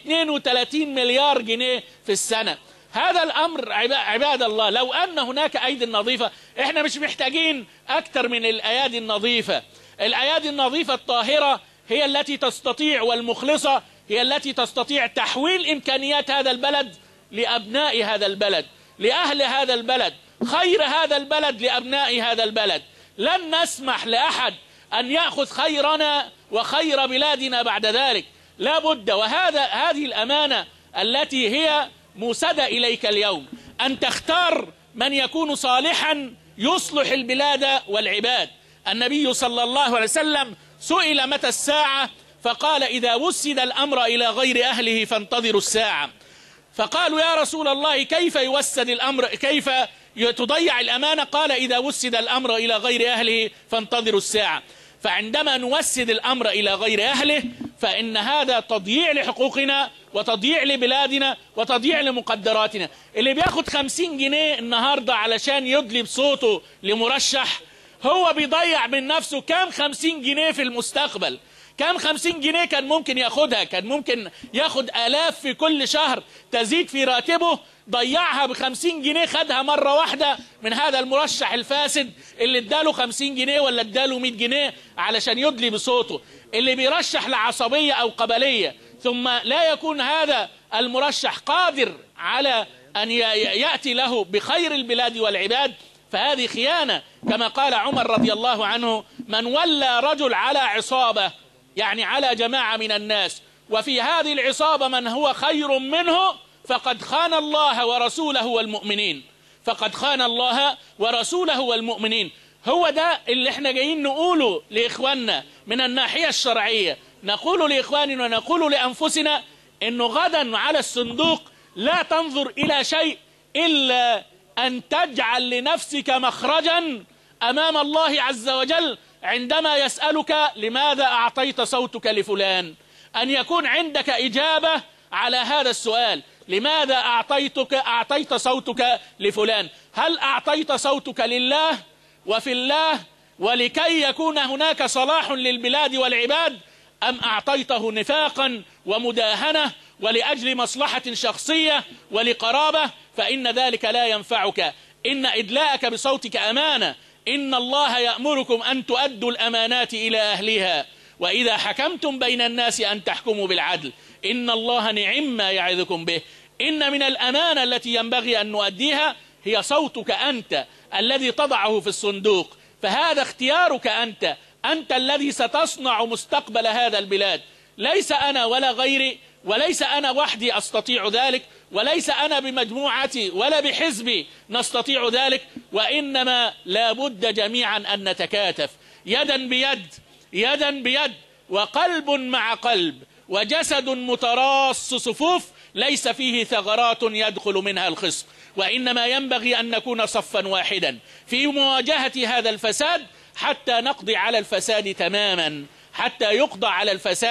32 مليار جنيه في السنة هذا الأمر عبا- عباد الله لو أن هناك أيدي نظيفة إحنا مش محتاجين أكثر من الأيادي النظيفة الأيادي النظيفة الطاهرة هي التي تستطيع والمخلصة هي التي تستطيع تحويل إمكانيات هذا البلد لأبناء هذا البلد لأهل هذا البلد خير هذا البلد لأبناء هذا البلد لن نسمح لأحد أن يأخذ خيرنا وخير بلادنا بعد ذلك لا بد وهذا هذه الأمانة التي هي موسدة إليك اليوم أن تختار من يكون صالحا يصلح البلاد والعباد النبي صلى الله عليه وسلم سئل متى الساعة فقال إذا وسد الأمر إلى غير أهله فانتظروا الساعة فقالوا يا رسول الله كيف يوسد الأمر كيف تضيع الأمانة قال إذا وسد الأمر إلى غير أهله فانتظروا الساعة فعندما نوسد الأمر إلى غير أهله فإن هذا تضييع لحقوقنا وتضييع لبلادنا وتضييع لمقدراتنا اللي بياخد خمسين جنيه النهاردة علشان يدلي بصوته لمرشح هو بيضيع من نفسه كام خمسين جنيه في المستقبل كام خمسين جنيه كان ممكن ياخدها كان ممكن ياخد آلاف في كل شهر تزيد في راتبه ضيعها بخمسين جنيه خدها مرة واحدة من هذا المرشح الفاسد اللي اداله خمسين جنيه ولا اداله مئة جنيه علشان يدلي بصوته اللي بيرشح لعصبية أو قبلية ثم لا يكون هذا المرشح قادر على أن ي- يأتي له بخير البلاد والعباد فهذه خيانة كما قال عمر رضي الله عنه من ولى رجل على عصابة يعني على جماعة من الناس وفي هذه العصابة من هو خير منه فقد خان الله ورسوله والمؤمنين فقد خان الله ورسوله والمؤمنين هو ده اللي احنا جايين نقوله لإخواننا من الناحية الشرعية نقول لإخواننا ونقول لأنفسنا انه غدا على الصندوق لا تنظر إلى شيء إلا أن تجعل لنفسك مخرجا أمام الله عز وجل عندما يسألك لماذا أعطيت صوتك لفلان أن يكون عندك إجابة على هذا السؤال لماذا أعطيتك أعطيت صوتك لفلان هل أعطيت صوتك لله وفي الله ولكي يكون هناك صلاح للبلاد والعباد أم أعطيته نفاقا ومداهنة ولأجل مصلحة شخصية ولقرابة فإن ذلك لا ينفعك إن إدلاءك بصوتك أمانة إن الله يأمركم أن تؤدوا الأمانات إلى أهلها وإذا حكمتم بين الناس أن تحكموا بالعدل إن الله نعم ما يعظكم به إن من الأمانة التي ينبغي أن نؤديها هي صوتك أنت الذي تضعه في الصندوق فهذا اختيارك أنت أنت الذي ستصنع مستقبل هذا البلاد ليس أنا ولا غيري وليس أنا وحدي أستطيع ذلك وليس أنا بمجموعتي ولا بحزبي نستطيع ذلك وإنما لابد جميعا أن نتكاتف يدا بيد يدا بيد وقلب مع قلب وجسد متراص صفوف ليس فيه ثغرات يدخل منها الخصم وإنما ينبغي أن نكون صفا واحدا في مواجهة هذا الفساد حتى نقضي على الفساد تماما حتى يقضى على الفساد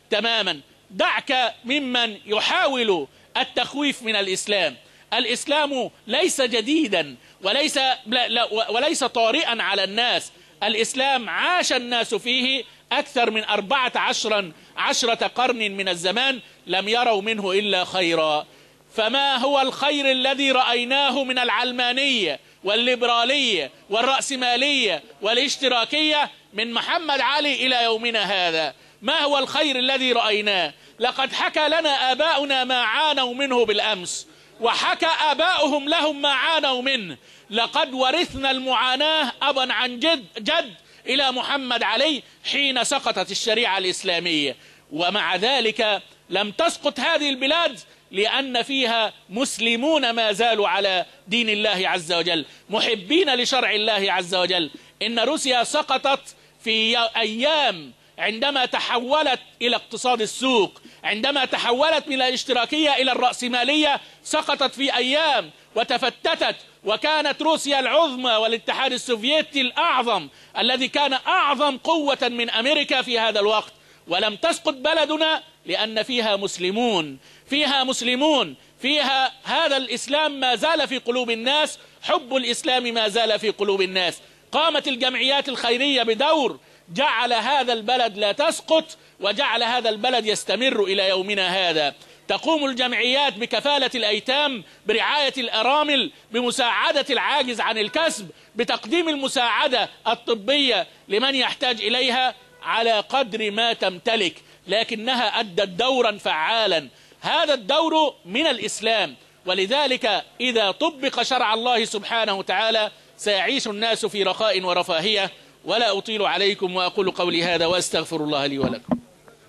تماما دعك ممن يحاول التخويف من الإسلام الإسلام ليس جديدا وليس لا لا وليس طارئا على الناس الإسلام عاش الناس فيه أكثر من أربعة عشرا عشرة قرن من الزمان لم يروا منه إلا خيرا فما هو الخير الذي رأيناه من العلمانية والليبرالية والرأسمالية والاشتراكية من محمد علي إلى يومنا هذا ما هو الخير الذي رأيناه لقد حكى لنا آباؤنا ما عانوا منه بالأمس وحكى آباؤهم لهم ما عانوا منه لقد ورثنا المعاناة أبا عن جد, جد إلى محمد علي حين سقطت الشريعة الإسلامية ومع ذلك لم تسقط هذه البلاد لأن فيها مسلمون ما زالوا على دين الله عز وجل محبين لشرع الله عز وجل إن روسيا سقطت في أيام عندما تحولت إلى اقتصاد السوق عندما تحولت من الاشتراكية إلى الرأسمالية سقطت في أيام وتفتتت وكانت روسيا العظمى والاتحاد السوفيتي الأعظم الذي كان أعظم قوة من أمريكا في هذا الوقت ولم تسقط بلدنا لأن فيها مسلمون فيها مسلمون فيها هذا الإسلام ما زال في قلوب الناس حب الإسلام ما زال في قلوب الناس قامت الجمعيات الخيرية بدور جعل هذا البلد لا تسقط وجعل هذا البلد يستمر إلى يومنا هذا تقوم الجمعيات بكفالة الأيتام برعاية الأرامل بمساعدة العاجز عن الكسب بتقديم المساعدة الطبية لمن يحتاج إليها على قدر ما تمتلك لكنها أدت دورا فعالا هذا الدور من الإسلام ولذلك إذا طبق شرع الله سبحانه وتعالى سيعيش الناس في رخاء ورفاهية ولا أطيل عليكم وأقول قولي هذا وأستغفر الله لي ولكم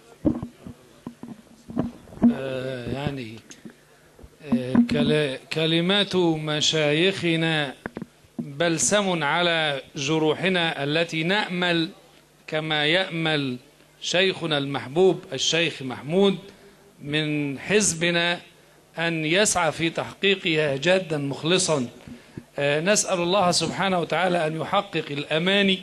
آه، يعني آه، كلا- كلمات مشايخنا بلسم على جروحنا التي نأمل كما يأمل شيخنا المحبوب الشيخ محمود من حزبنا أن يسعى في تحقيقها جادا مخلصا آه، نسأل الله سبحانه وتعالى أن يحقق الأماني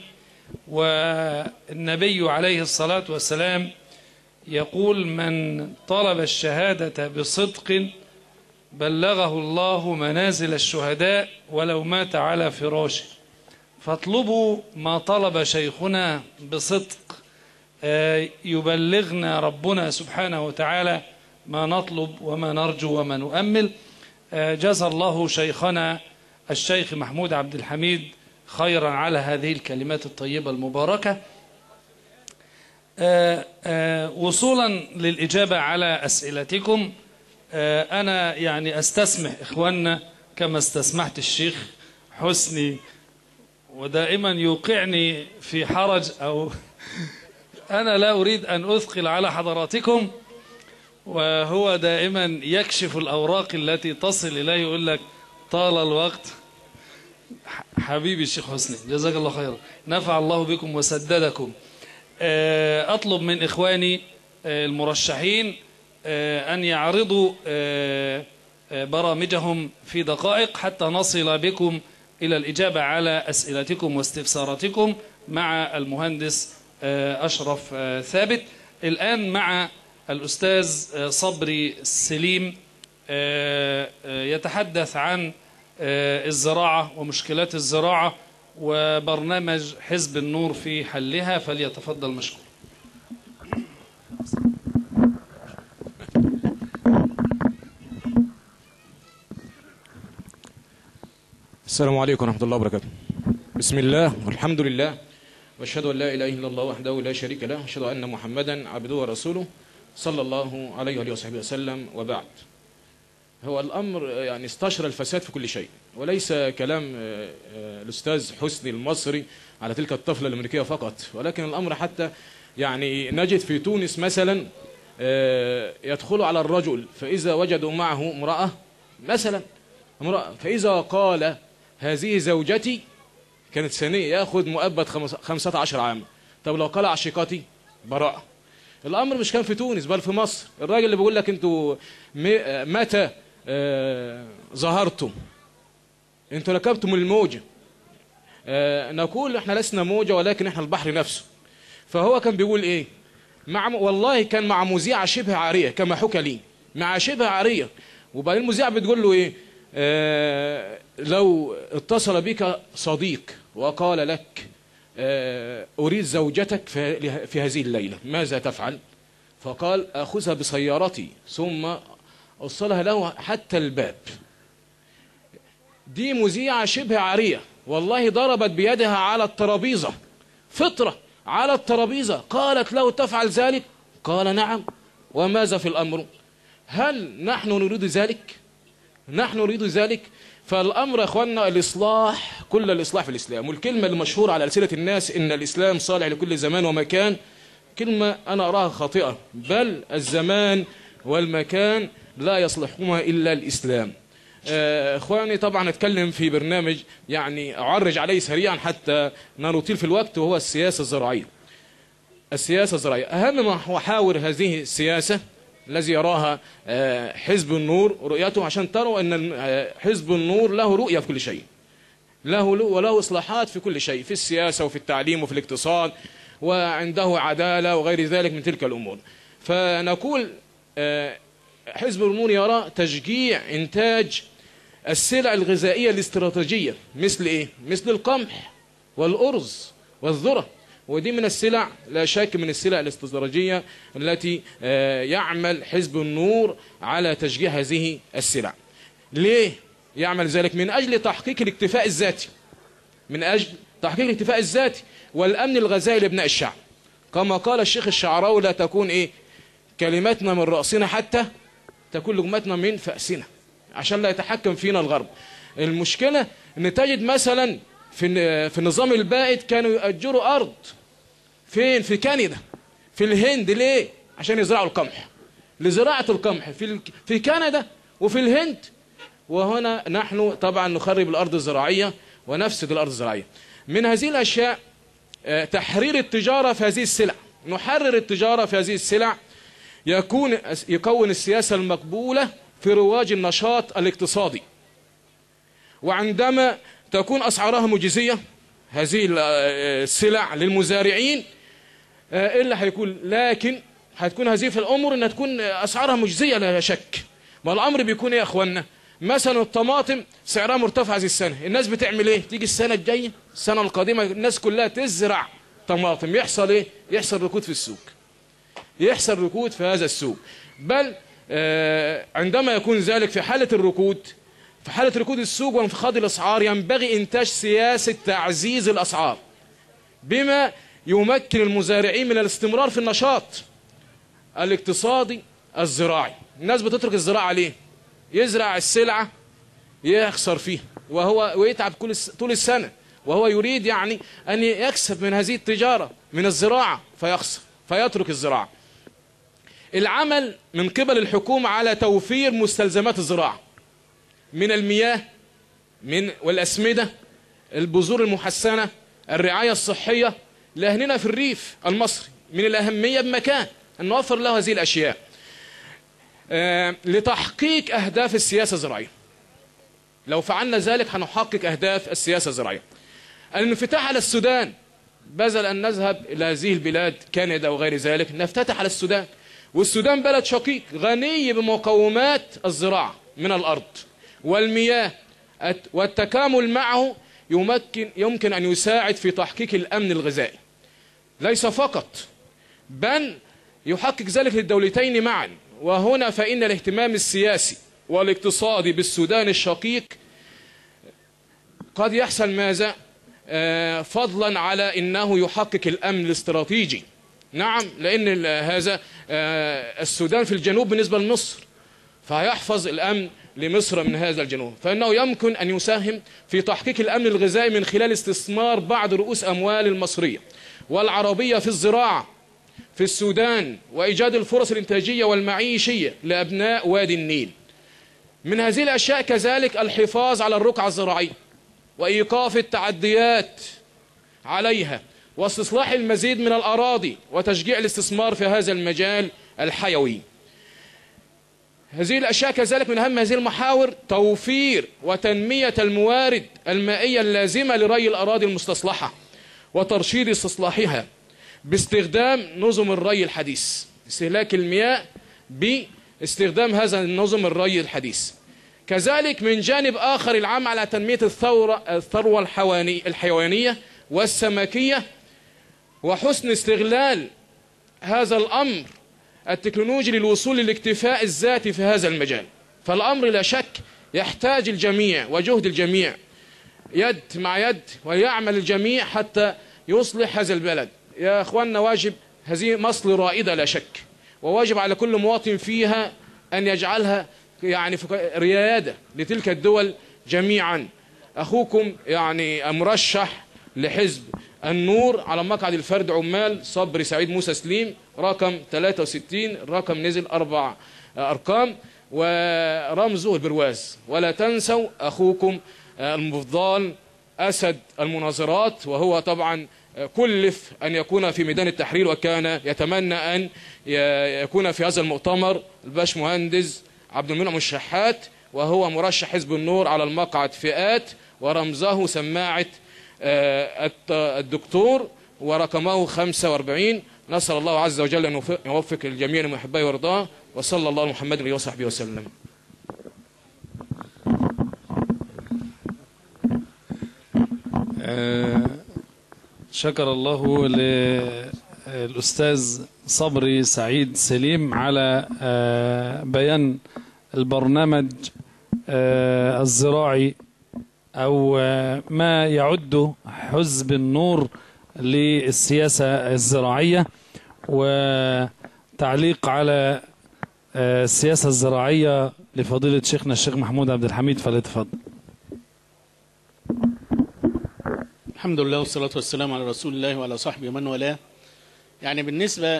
والنبي عليه الصلاة والسلام يقول من طلب الشهادة بصدق بلغه الله منازل الشهداء ولو مات على فراشه فاطلبوا ما طلب شيخنا بصدق آه، يبلغنا ربنا سبحانه وتعالى ما نطلب وما نرجو وما نؤمل آه، جزى الله شيخنا الشيخ محمود عبد الحميد خيرا على هذه الكلمات الطيبة المباركة آه، آه، وصولا للإجابة على أسئلتكم آه، أنا يعني أستسمح إخواننا كما استسمحت الشيخ حسني ودائما يوقعني في حرج أو أنا لا أريد أن أثقل على حضراتكم وهو دائما يكشف الأوراق التي تصل إليه يقول لك طال الوقت ح- حبيبي الشيخ حسني جزاك الله خيرا نفع الله بكم وسددكم آه، أطلب من إخواني آه، المرشحين آه، أن يعرضوا آه، آه، برامجهم في دقائق حتى نصل بكم إلى الإجابة على أسئلتكم واستفساراتكم مع المهندس آه، أشرف آه، ثابت الآن مع الأستاذ آه، صبري سليم آه، آه، يتحدث عن آه، الزراعة ومشكلات الزراعة وبرنامج حزب النور في حلها فليتفضل مشكور
السلام عليكم ورحمة الله وبركاته بسم الله والحمد لله واشهد أن لا إله إلا الله وحده لا شريك له واشهد أن محمدا عبده ورسوله صلى الله عليه وآله وصحبه وسلم وبعد هو الأمر يعني استشرى الفساد في كل شيء وليس كلام آه، آه، الأستاذ حسني المصري على تلك الطفلة الأمريكية فقط ولكن الأمر حتى يعني نجد في تونس مثلا آه، يدخلوا على الرجل فإذا وجدوا معه امرأة مثلا امرأة فإذا قال هذه زوجتي كانت ثانية ياخذ مؤبد خمس- 15 عام طب لو قال عشيقتي براءة الأمر مش كان في تونس بل في مصر الراجل اللي بيقول لك انتوا م- آه، متى آه، ظهرتم انتوا ركبتم الموجة آه، نقول احنا لسنا موجة ولكن احنا البحر نفسه فهو كان بيقول ايه مع والله كان مع مذيعة شبه عارية كما حكى لي مع شبه عارية وبعدين المذيعة بتقول له ايه آه لو اتصل بك صديق وقال لك آه أريد زوجتك في, في هذه الليلة ماذا تفعل فقال أخذها بسيارتي ثم أوصلها له حتى الباب دي مذيعة شبه عارية والله ضربت بيدها على الترابيزة فطرة على الترابيزة قالت له تفعل ذلك قال نعم وماذا في الأمر هل نحن نريد ذلك نحن نريد ذلك فالأمر يا أخوانا الإصلاح كل الإصلاح في الإسلام والكلمة المشهورة على ألسنة الناس إن الإسلام صالح لكل زمان ومكان كلمة أنا أراها خاطئة بل الزمان والمكان لا يصلحهما إلا الإسلام آه، إخواني طبعا أتكلم في برنامج يعني أعرج عليه سريعا حتى لا نطيل في الوقت وهو السياسة الزراعية السياسة الزراعية أهم محاور هذه السياسة الذي يراها آه، حزب النور رؤيته عشان تروا أن آه، حزب النور له رؤية في كل شيء له وله إصلاحات في كل شيء في السياسة وفي التعليم وفي الاقتصاد وعنده عدالة وغير ذلك من تلك الأمور فنقول آه، حزب النور يرى تشجيع إنتاج السلع الغذائية الاستراتيجية مثل إيه؟ مثل القمح والأرز والذرة ودي من السلع لا شك من السلع الاستراتيجية التي آه، يعمل حزب النور على تشجيع هذه السلع ليه يعمل ذلك من أجل تحقيق الاكتفاء الذاتي من أجل تحقيق الاكتفاء الذاتي والأمن الغذائي لابناء الشعب كما قال الشيخ الشعراوي لا تكون إيه كلماتنا من رأسنا حتى تكون لقمتنا من فأسنا عشان لا يتحكم فينا الغرب المشكلة ان تجد مثلا في في النظام البائد كانوا يأجروا أرض فين في كندا في الهند ليه عشان يزرعوا القمح لزراعة القمح في في كندا وفي الهند وهنا نحن طبعا نخرب الأرض الزراعية ونفسد الأرض الزراعية من هذه الأشياء آه، تحرير التجارة في هذه السلع نحرر التجارة في هذه السلع يكون يكون السياسة المقبولة في رواج النشاط الاقتصادي وعندما تكون أسعارها مجزية هذه السلع للمزارعين آه، إلا هيكون لكن هتكون هذه في الأمر أنها تكون أسعارها مجزية لا شك ما الأمر بيكون إيه يا أخوانا مثلا الطماطم سعرها مرتفع هذه السنة الناس بتعمل إيه تيجي السنة الجاية السنة القادمة الناس كلها تزرع طماطم يحصل إيه يحصل ركود في السوق يحصل ركود في هذا السوق بل آه، عندما يكون ذلك في حالة الركود في حالة ركود السوق وانخفاض الأسعار ينبغي إنتاج سياسة تعزيز الأسعار بما يمكن المزارعين من الاستمرار في النشاط الاقتصادي الزراعي الناس بتترك الزراعة ليه يزرع السلعة يخسر فيها وهو ويتعب كل طول السنة وهو يريد يعني أن يكسب من هذه التجارة من الزراعة فيخسر فيترك الزراعة العمل من قبل الحكومة على توفير مستلزمات الزراعة من المياه من والأسمدة البذور المحسنة الرعاية الصحية لأهلنا في الريف المصري من الأهمية بمكان أن نوفر له هذه الأشياء آه لتحقيق أهداف السياسة الزراعية لو فعلنا ذلك هنحقق أهداف السياسة الزراعية الانفتاح على السودان بذل أن نذهب إلى هذه البلاد كندا وغير ذلك نفتتح على السودان والسودان بلد شقيق غني بمقومات الزراعة من الأرض والمياه والتكامل معه يمكن, يمكن أن يساعد في تحقيق الأمن الغذائي ليس فقط بل يحقق ذلك للدولتين معا وهنا فإن الاهتمام السياسي والاقتصادي بالسودان الشقيق قد يحصل ماذا آه، فضلا على انه يحقق الامن الاستراتيجي نعم لان هذا آه، السودان في الجنوب بالنسبه لمصر فيحفظ الامن لمصر من هذا الجنوب فانه يمكن ان يساهم في تحقيق الامن الغذائي من خلال استثمار بعض رؤوس اموال المصريه والعربيه في الزراعه في السودان وايجاد الفرص الانتاجيه والمعيشيه لابناء وادي النيل من هذه الاشياء كذلك الحفاظ على الرقعه الزراعيه وإيقاف التعديات عليها واستصلاح المزيد من الأراضي وتشجيع الاستثمار في هذا المجال الحيوي هذه الأشياء كذلك من أهم هذه المحاور توفير وتنمية الموارد المائية اللازمة لري الأراضي المستصلحة وترشيد استصلاحها باستخدام نظم الري الحديث استهلاك المياه باستخدام هذا النظم الري الحديث كذلك من جانب آخر العام على تنمية الثورة الثروة الحواني الحيوانية والسمكية وحسن استغلال هذا الأمر التكنولوجي للوصول للاكتفاء الذاتي في هذا المجال فالأمر لا شك يحتاج الجميع وجهد الجميع يد مع يد ويعمل الجميع حتى يصلح هذا البلد يا أخواننا واجب هذه مصر رائدة لا شك وواجب على كل مواطن فيها أن يجعلها يعني في ريادة لتلك الدول جميعا أخوكم يعني مرشح لحزب النور على مقعد الفرد عمال صبري سعيد موسى سليم رقم 63 الرقم نزل أربع أرقام ورمزه البرواز ولا تنسوا أخوكم المفضال أسد المناظرات وهو طبعا كلف أن يكون في ميدان التحرير وكان يتمنى أن يكون في هذا المؤتمر الباش مهندس عبد المنعم الشحات وهو مرشح حزب النور على المقعد فئات ورمزه سماعة الدكتور ورقمه 45 نسأل الله عز وجل أن يوفق الجميع لما يحبه ويرضاه وصلى الله على محمد وصحبه وسلم
شكر الله للأستاذ صبري سعيد سليم على بيان البرنامج الزراعي أو ما يعد حزب النور للسياسة الزراعية وتعليق على السياسة الزراعية لفضيلة شيخنا الشيخ محمود عبد الحميد فليتفضل
الحمد لله والصلاة والسلام على رسول الله وعلى صحبه ومن والاه يعني بالنسبة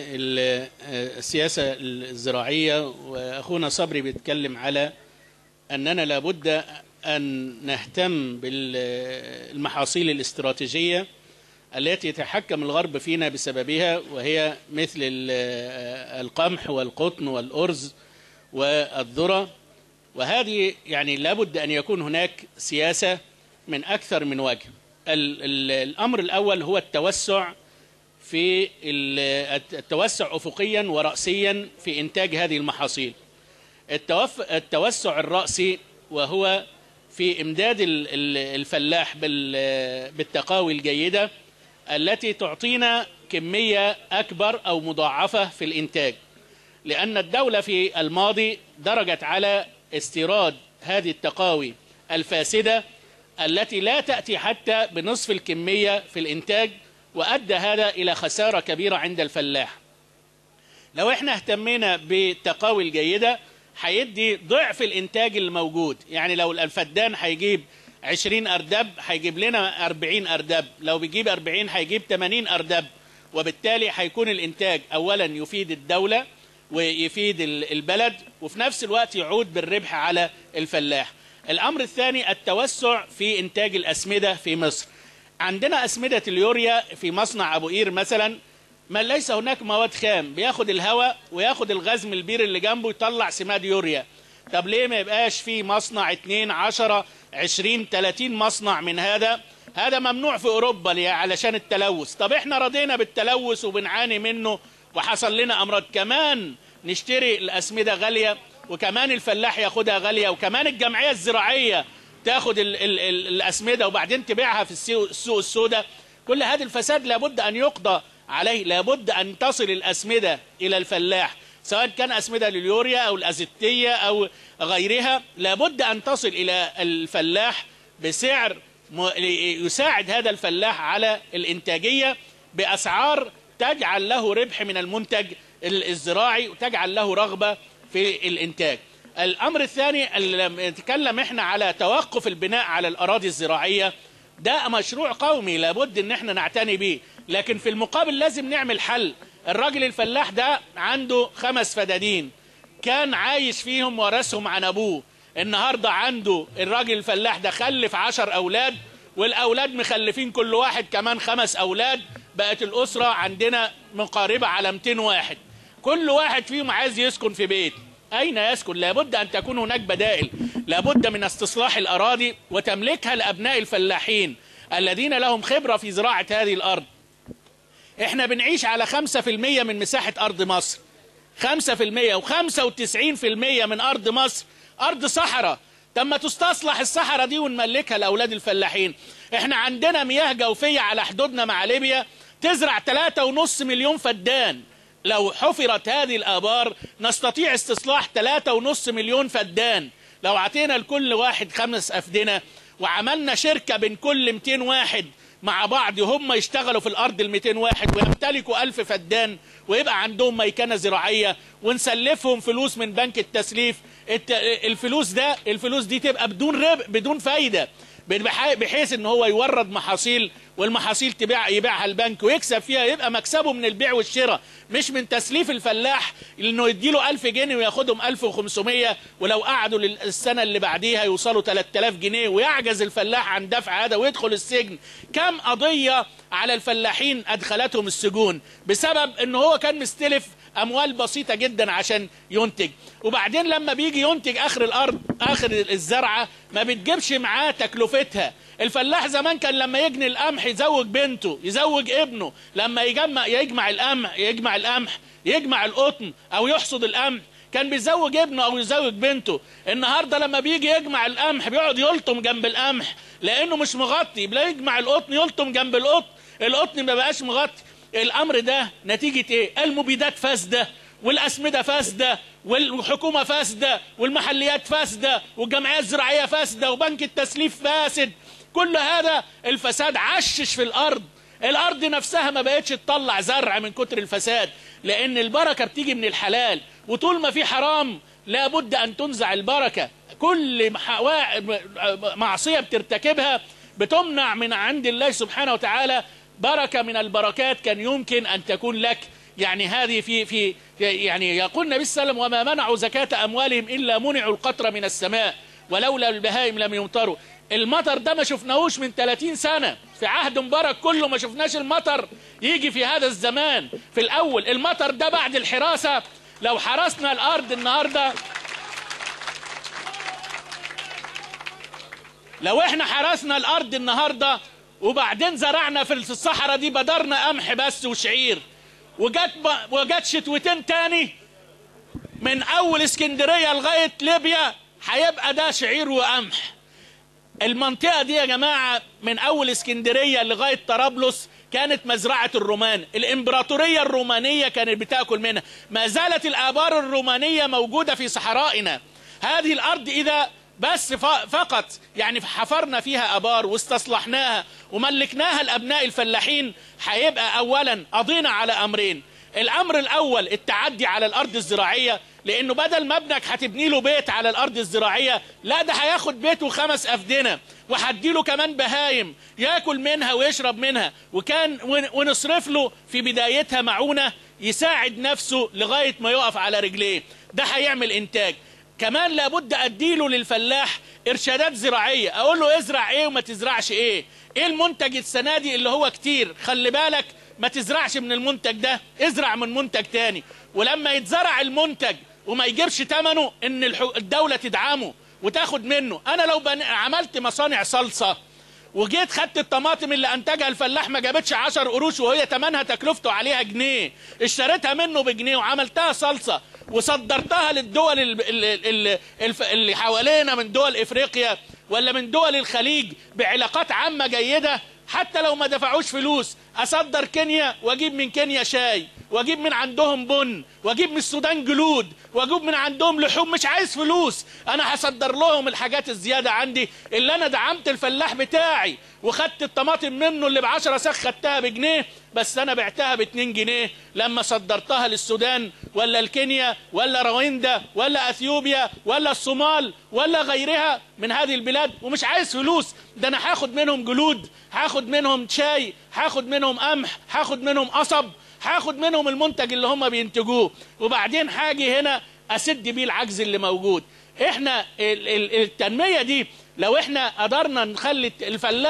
للسياسة الزراعية وأخونا صبري بيتكلم على أننا لابد أن نهتم بالمحاصيل الاستراتيجية التي يتحكم الغرب فينا بسببها وهي مثل القمح والقطن والأرز والذرة وهذه يعني لابد أن يكون هناك سياسة من أكثر من وجه الأمر الأول هو التوسع في التوسع أفقيا ورأسيا في إنتاج هذه المحاصيل التوسع الرأسي وهو في إمداد الفلاح بالتقاوي الجيدة التي تعطينا كمية أكبر أو مضاعفة في الإنتاج لأن الدولة في الماضي درجت على استيراد هذه التقاوي الفاسدة التي لا تأتي حتى بنصف الكمية في الإنتاج وأدى هذا إلى خسارة كبيرة عند الفلاح لو احنا اهتمينا بالتقاوي الجيدة هيدي ضعف الإنتاج الموجود يعني لو الفدان هيجيب 20 أردب هيجيب لنا 40 أردب لو بيجيب 40 هيجيب 80 أردب وبالتالي هيكون الإنتاج أولا يفيد الدولة ويفيد البلد وفي نفس الوقت يعود بالربح على الفلاح الأمر الثاني التوسع في إنتاج الأسمدة في مصر عندنا أسمدة اليوريا في مصنع أبو قير مثلا ما ليس هناك مواد خام بياخد الهواء وياخد الغاز من البير اللي جنبه يطلع سماد يوريا طب ليه ما يبقاش في مصنع 2 10 20 30 مصنع من هذا هذا ممنوع في أوروبا علشان التلوث طب احنا رضينا بالتلوث وبنعاني منه وحصل لنا أمراض كمان نشتري الأسمدة غالية وكمان الفلاح ياخدها غالية وكمان الجمعية الزراعية تاخد ال ال ال الأسمدة وبعدين تبيعها في السوق السوداء كل هذا الفساد لابد أن يقضى عليه لابد أن تصل الأسمدة إلى الفلاح سواء كان أسمدة لليوريا أو الأزيتية أو غيرها لابد أن تصل إلى الفلاح بسعر يساعد هذا الفلاح على الإنتاجية بأسعار تجعل له ربح من المنتج الزراعي وتجعل له رغبة في الإنتاج الأمر الثاني لما نتكلم إحنا على توقف البناء على الأراضي الزراعية ده مشروع قومي لابد إن إحنا نعتني به لكن في المقابل لازم نعمل حل الراجل الفلاح ده عنده خمس فدادين كان عايش فيهم ورثهم عن أبوه النهاردة عنده الراجل الفلاح ده خلف عشر أولاد والأولاد مخلفين كل واحد كمان خمس أولاد بقت الأسرة عندنا مقاربة على 200 واحد كل واحد فيهم عايز يسكن في بيت أين يسكن لابد أن تكون هناك بدائل لابد من استصلاح الأراضي وتملكها لأبناء الفلاحين الذين لهم خبرة في زراعة هذه الأرض احنا بنعيش على 5% من مساحة أرض مصر 5% و95% من أرض مصر أرض صحراء طب ما تستصلح الصحراء دي ونملكها لأولاد الفلاحين احنا عندنا مياه جوفية على حدودنا مع ليبيا تزرع 3.5 مليون فدان لو حفرت هذه الآبار نستطيع استصلاح 3.5 مليون فدان لو عطينا لكل واحد خمس أفدنة وعملنا شركة بين كل 200 واحد مع بعض هم يشتغلوا في الأرض ال 200 واحد ويمتلكوا ألف فدان ويبقى عندهم ميكنة زراعية ونسلفهم فلوس من بنك التسليف الت- الفلوس ده الفلوس دي تبقى بدون ربح بدون فايدة بح- بحيث ان هو يورد محاصيل والمحاصيل تبيع يبيعها البنك ويكسب فيها يبقى مكسبه من البيع والشراء مش من تسليف الفلاح انه يديله 1000 جنيه وياخدهم 1500 ولو قعدوا للسنه اللي بعديها يوصلوا 3000 جنيه ويعجز الفلاح عن دفع هذا ويدخل السجن كم قضيه على الفلاحين ادخلتهم السجون بسبب ان هو كان مستلف اموال بسيطه جدا عشان ينتج وبعدين لما بيجي ينتج اخر الارض اخر الزرعه ما بتجيبش معاه تكلفتها الفلاح زمان كان لما يجني القمح يزوج بنته يزوج ابنه لما يجمع يجمع القمح يجمع القمح يجمع القطن او يحصد القمح كان بيزوج ابنه او يزوج بنته النهارده لما بيجي يجمع القمح بيقعد يلطم جنب القمح لانه مش مغطي لا يجمع القطن يلطم جنب القطن القطن ما بقاش مغطي الامر ده نتيجه ايه المبيدات فاسده والاسمده فاسده والحكومه فاسده والمحليات فاسده والجمعيات الزراعيه فاسده وبنك التسليف فاسد كل هذا الفساد عشش في الارض الارض نفسها ما بقتش تطلع زرع من كتر الفساد لان البركه بتيجي من الحلال وطول ما في حرام لابد ان تنزع البركه كل محوا- معصيه بترتكبها بتمنع من عند الله سبحانه وتعالى بركه من البركات كان يمكن ان تكون لك يعني هذه في في يعني يقول النبي صلى الله عليه وسلم وما منعوا زكاه اموالهم الا منعوا القطر من السماء ولولا البهائم لم يمطروا المطر ده ما شفناهوش من 30 سنة في عهد مبارك كله ما شفناش المطر يجي في هذا الزمان في الأول المطر ده بعد الحراسة لو حرسنا الأرض النهاردة لو احنا حرسنا الأرض النهاردة وبعدين زرعنا في الصحراء دي بدرنا قمح بس وشعير وجت ب- وجت شتوتين تاني من أول اسكندرية لغاية ليبيا هيبقى ده شعير وقمح المنطقة دي يا جماعة من أول اسكندرية لغاية طرابلس كانت مزرعة الرومان الإمبراطورية الرومانية كانت بتأكل منها ما زالت الآبار الرومانية موجودة في صحرائنا هذه الأرض إذا بس ف- فقط يعني حفرنا فيها آبار واستصلحناها وملكناها لأبناء الفلاحين هيبقى أولا قضينا على أمرين الأمر الأول التعدي على الأرض الزراعية لأنه بدل ما ابنك هتبني له بيت على الأرض الزراعية لا ده هياخد بيته خمس أفدنة وهديله كمان بهايم ياكل منها ويشرب منها وكان ون- ونصرف له في بدايتها معونة يساعد نفسه لغاية ما يقف على رجليه ده هيعمل إنتاج كمان لابد اديله للفلاح ارشادات زراعيه اقول له ازرع ايه وما تزرعش ايه ايه المنتج السنه دي اللي هو كتير خلي بالك ما تزرعش من المنتج ده ازرع من منتج تاني ولما يتزرع المنتج وما يجيبش ثمنه ان الحو- الدوله تدعمه وتاخد منه انا لو بن- عملت مصانع صلصه وجيت خدت الطماطم اللي انتجها الفلاح ما جابتش 10 قروش وهي تمنها تكلفته عليها جنيه اشتريتها منه بجنيه وعملتها صلصه وصدرتها للدول ال- ال- ال- الف- اللي حوالينا من دول افريقيا ولا من دول الخليج بعلاقات عامه جيده حتى لو ما دفعوش فلوس اصدر كينيا واجيب من كينيا شاي واجيب من عندهم بن واجيب من السودان جلود واجيب من عندهم لحوم مش عايز فلوس انا هصدر لهم الحاجات الزياده عندي اللي انا دعمت الفلاح بتاعي وخدت الطماطم منه اللي ب 10 سخ خدتها بجنيه بس انا بعتها ب 2 جنيه لما صدرتها للسودان ولا الكينيا ولا رويندا ولا اثيوبيا ولا الصومال ولا غيرها من هذه البلاد ومش عايز فلوس ده انا هاخد منهم جلود هاخد منهم شاي هاخد منهم قمح هاخد منهم قصب هاخد منهم المنتج اللي هم بينتجوه وبعدين هاجي هنا اسد بيه العجز اللي موجود احنا ال- ال- التنميه دي لو احنا قدرنا نخلي الفلاح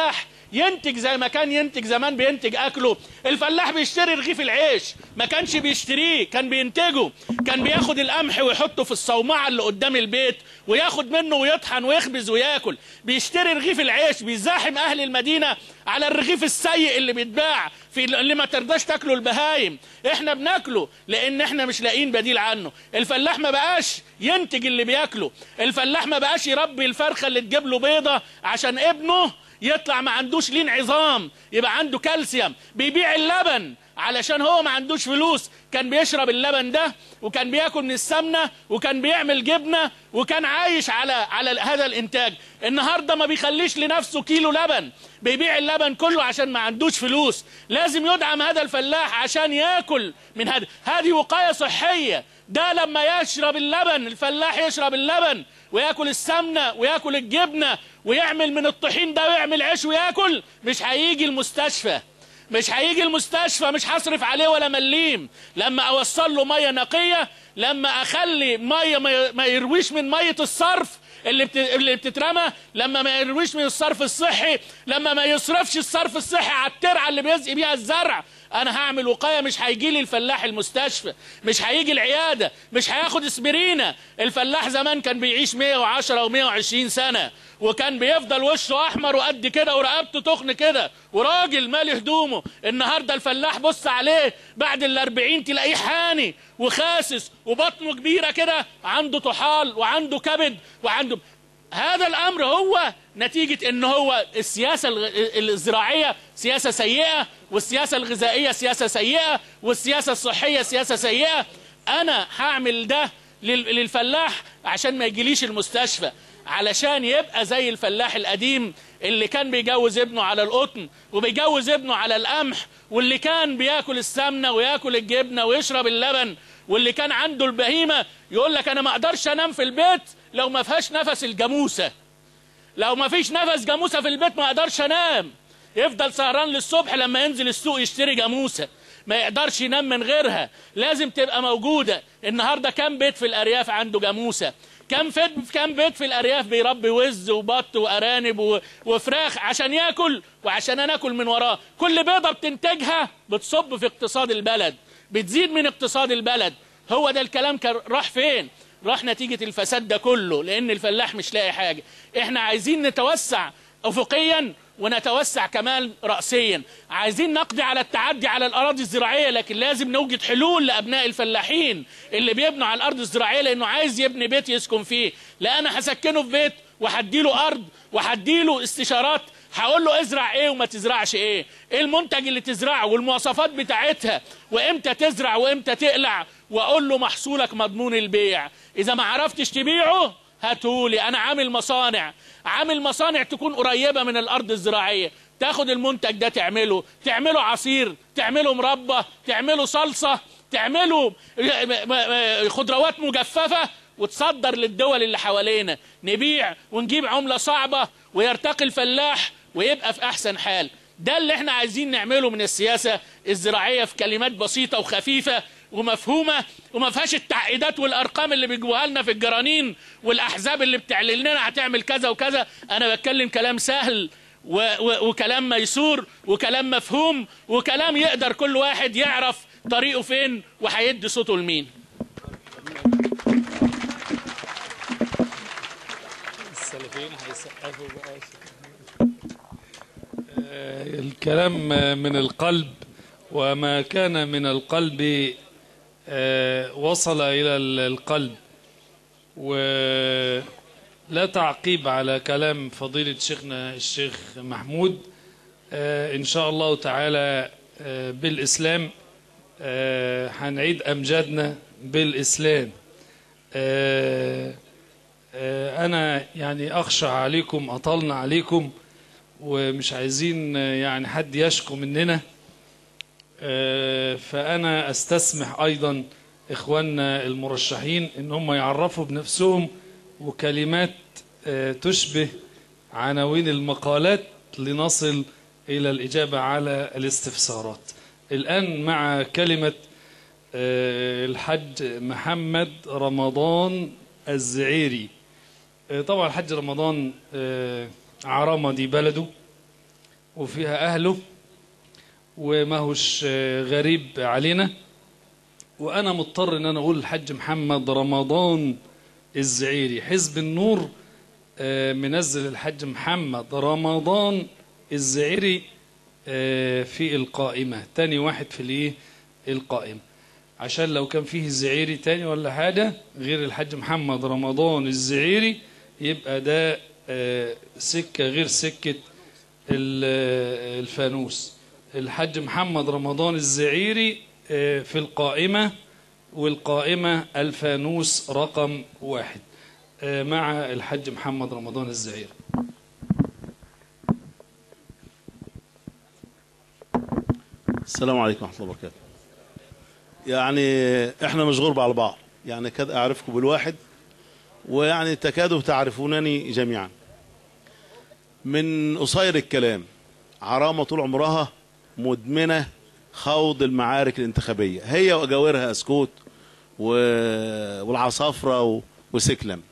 ينتج زي ما كان ينتج زمان بينتج اكله الفلاح بيشتري رغيف العيش ما كانش بيشتريه كان بينتجه كان بياخد القمح ويحطه في الصومعه اللي قدام البيت وياخد منه ويطحن ويخبز وياكل بيشتري رغيف العيش بيزاحم اهل المدينه على الرغيف السيء اللي بيتباع في اللي ما ترضاش تاكله البهايم احنا بناكله لان احنا مش لاقيين بديل عنه الفلاح ما بقاش ينتج اللي بياكله الفلاح ما بقاش يربي الفرخه اللي تجيب له بيضه عشان ابنه يطلع ما عندوش لين عظام يبقى عنده كالسيوم بيبيع اللبن علشان هو ما عندوش فلوس كان بيشرب اللبن ده وكان بياكل من السمنه وكان بيعمل جبنه وكان عايش على على هذا الانتاج النهارده ما بيخليش لنفسه كيلو لبن بيبيع اللبن كله عشان ما عندوش فلوس لازم يدعم هذا الفلاح عشان ياكل من هذا هذه وقايه صحيه ده لما يشرب اللبن الفلاح يشرب اللبن وياكل السمنه وياكل الجبنه ويعمل من الطحين ده ويعمل عيش وياكل مش هيجي المستشفى مش هيجي المستشفى مش هصرف عليه ولا مليم لما اوصل له ميه نقيه لما اخلي ميه ما- ما يرويش من ميه الصرف اللي بت... اللي بتترمى لما ما يرويش من الصرف الصحي لما ما يصرفش الصرف الصحي على الترعه اللي بيسقي بيها الزرع انا هعمل وقايه مش هيجي لي الفلاح المستشفى مش هيجي العياده مش هياخد اسبرينه الفلاح زمان كان بيعيش 110 و120 سنه وكان بيفضل وشه احمر وقد كده ورقبته تخن كده وراجل مالي هدومه النهارده الفلاح بص عليه بعد الأربعين تلاقيه حاني وخاسس وبطنه كبيره كده عنده طحال وعنده كبد وعنده هذا الامر هو نتيجه ان هو السياسه الغ- الزراعيه سياسه سيئه والسياسه الغذائيه سياسه سيئه والسياسه الصحيه سياسه سيئه انا هعمل ده لل- للفلاح عشان ما يجيليش المستشفى علشان يبقى زي الفلاح القديم اللي كان بيجوز ابنه على القطن وبيجوز ابنه على القمح واللي كان بياكل السمنه وياكل الجبنه ويشرب اللبن واللي كان عنده البهيمه يقول لك انا ما اقدرش انام في البيت لو ما فيهاش نفس الجاموسه لو ما فيش نفس جاموسه في البيت ما اقدرش انام يفضل سهران للصبح لما ينزل السوق يشتري جاموسه ما يقدرش ينام من غيرها لازم تبقى موجوده النهارده كام بيت في الارياف عنده جاموسه كم فيت كم بيت في الارياف بيربي وز وبط وارانب و- وفراخ عشان ياكل وعشان انا اكل من وراه كل بيضه بتنتجها بتصب في اقتصاد البلد بتزيد من اقتصاد البلد هو ده الكلام كان راح فين راح نتيجة الفساد ده كله لأن الفلاح مش لاقي حاجة احنا عايزين نتوسع أفقيا ونتوسع كمان رأسيا عايزين نقضي على التعدي على الأراضي الزراعية لكن لازم نوجد حلول لأبناء الفلاحين اللي بيبنوا على الأرض الزراعية لأنه عايز يبني بيت يسكن فيه لا أنا هسكنه في بيت وهديله أرض وهديله استشارات هقول له ازرع ايه وما تزرعش ايه ايه المنتج اللي تزرعه والمواصفات بتاعتها وامتى تزرع وامتى تقلع واقول له محصولك مضمون البيع اذا ما عرفتش تبيعه هاتولي انا عامل مصانع عامل مصانع تكون قريبة من الارض الزراعية تاخد المنتج ده تعمله تعمله عصير تعمله مربى تعمله صلصة تعمله خضروات مجففة وتصدر للدول اللي حوالينا نبيع ونجيب عملة صعبة ويرتقي الفلاح ويبقى في أحسن حال ده اللي احنا عايزين نعمله من السياسة الزراعية في كلمات بسيطة وخفيفة ومفهومة وما فيهاش التعقيدات والأرقام اللي بيجوها لنا في الجرانين والأحزاب اللي بتعلن لنا هتعمل كذا وكذا أنا بتكلم كلام سهل و و وكلام ميسور وكلام مفهوم وكلام يقدر كل واحد يعرف طريقه فين وهيدي صوته لمين
الكلام من القلب وما كان من القلب آه، وصل إلى القلب ولا تعقيب على كلام فضيلة شيخنا الشيخ محمود آه، إن شاء الله تعالى آه، بالإسلام آه، هنعيد أمجادنا بالإسلام آه، آه، أنا يعني أخشى عليكم أطلنا عليكم ومش عايزين آه، يعني حد يشكو مننا آه، فأنا أستسمح أيضا إخواننا المرشحين إن هم يعرفوا بنفسهم وكلمات آه، تشبه عناوين المقالات لنصل إلى الإجابة على الاستفسارات الآن مع كلمة آه، الحج محمد رمضان الزعيري آه، طبعا الحج رمضان آه، عرمة دي بلده وفيها أهله وما هوش آه، غريب علينا وأنا مضطر إن أنا أقول الحاج محمد رمضان الزعيري حزب النور آه، منزل الحاج محمد رمضان الزعيري آه، في القائمة تاني واحد في الايه القائمة عشان لو كان فيه الزعيري تاني ولا حاجة غير الحاج محمد رمضان الزعيري يبقى ده آه، سكة غير سكة ال- آه، الفانوس الحاج محمد رمضان الزعيري آه، في القائمة والقائمة الفانوس رقم واحد آه، مع الحاج محمد رمضان الزعيري
السلام عليكم ورحمة الله وبركاته يعني احنا مش غرب على بعض يعني كاد اعرفكم بالواحد ويعني تكادوا تعرفونني جميعا من قصير الكلام عرامة طول عمرها مدمنة خوض المعارك الانتخابية هي وأجاورها أسكوت و... والعصافرة و... وسكلم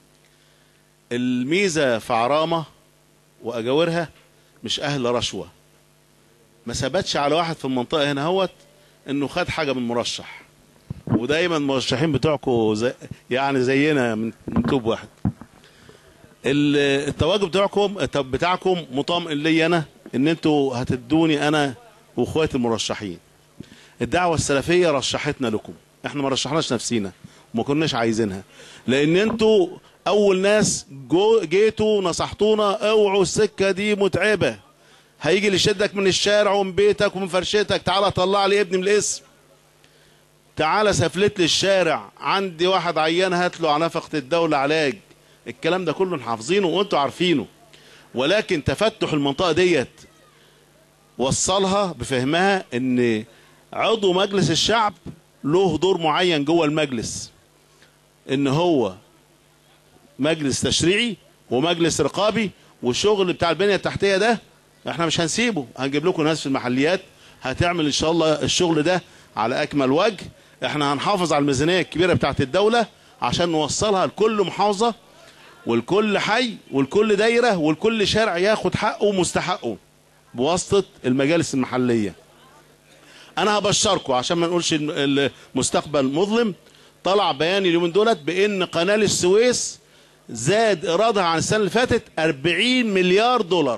الميزة في عرامة وأجاورها مش أهل رشوة ما ثبتش على واحد في المنطقة هنا هوت انه خد حاجة من مرشح ودايما المرشحين بتوعكم زي يعني زينا من من توب واحد ال- التواجد بتاعكم التواجد بتاعكم مطمئن لي انا ان انتوا هتدوني انا واخواتي المرشحين الدعوة السلفية رشحتنا لكم احنا ما رشحناش نفسينا وما كناش عايزينها لان انتوا اول ناس جو جيتوا نصحتونا اوعوا السكة دي متعبة هيجي اللي يشدك من الشارع ومن بيتك ومن فرشتك تعالى طلع لي ابني من الاسم تعالى سفلت لي الشارع عندي واحد عيان هات له على نفقة الدولة علاج الكلام ده كله حافظينه وانتوا عارفينه ولكن تفتح المنطقة ديت وصلها بفهمها ان عضو مجلس الشعب له دور معين جوه المجلس ان هو مجلس تشريعي ومجلس رقابي والشغل بتاع البنية التحتية ده احنا مش هنسيبه هنجيب لكم ناس في المحليات هتعمل ان شاء الله الشغل ده على اكمل وجه احنا هنحافظ على الميزانية الكبيرة بتاعت الدولة عشان نوصلها لكل محافظة والكل حي والكل دايرة والكل شارع ياخد حقه ومستحقه بواسطة المجالس المحلية انا هبشركم عشان ما نقولش الم- المستقبل مظلم طلع بيان اليومين دولت بان قناة السويس زاد ايرادها عن السنة اللي فاتت 40 مليار دولار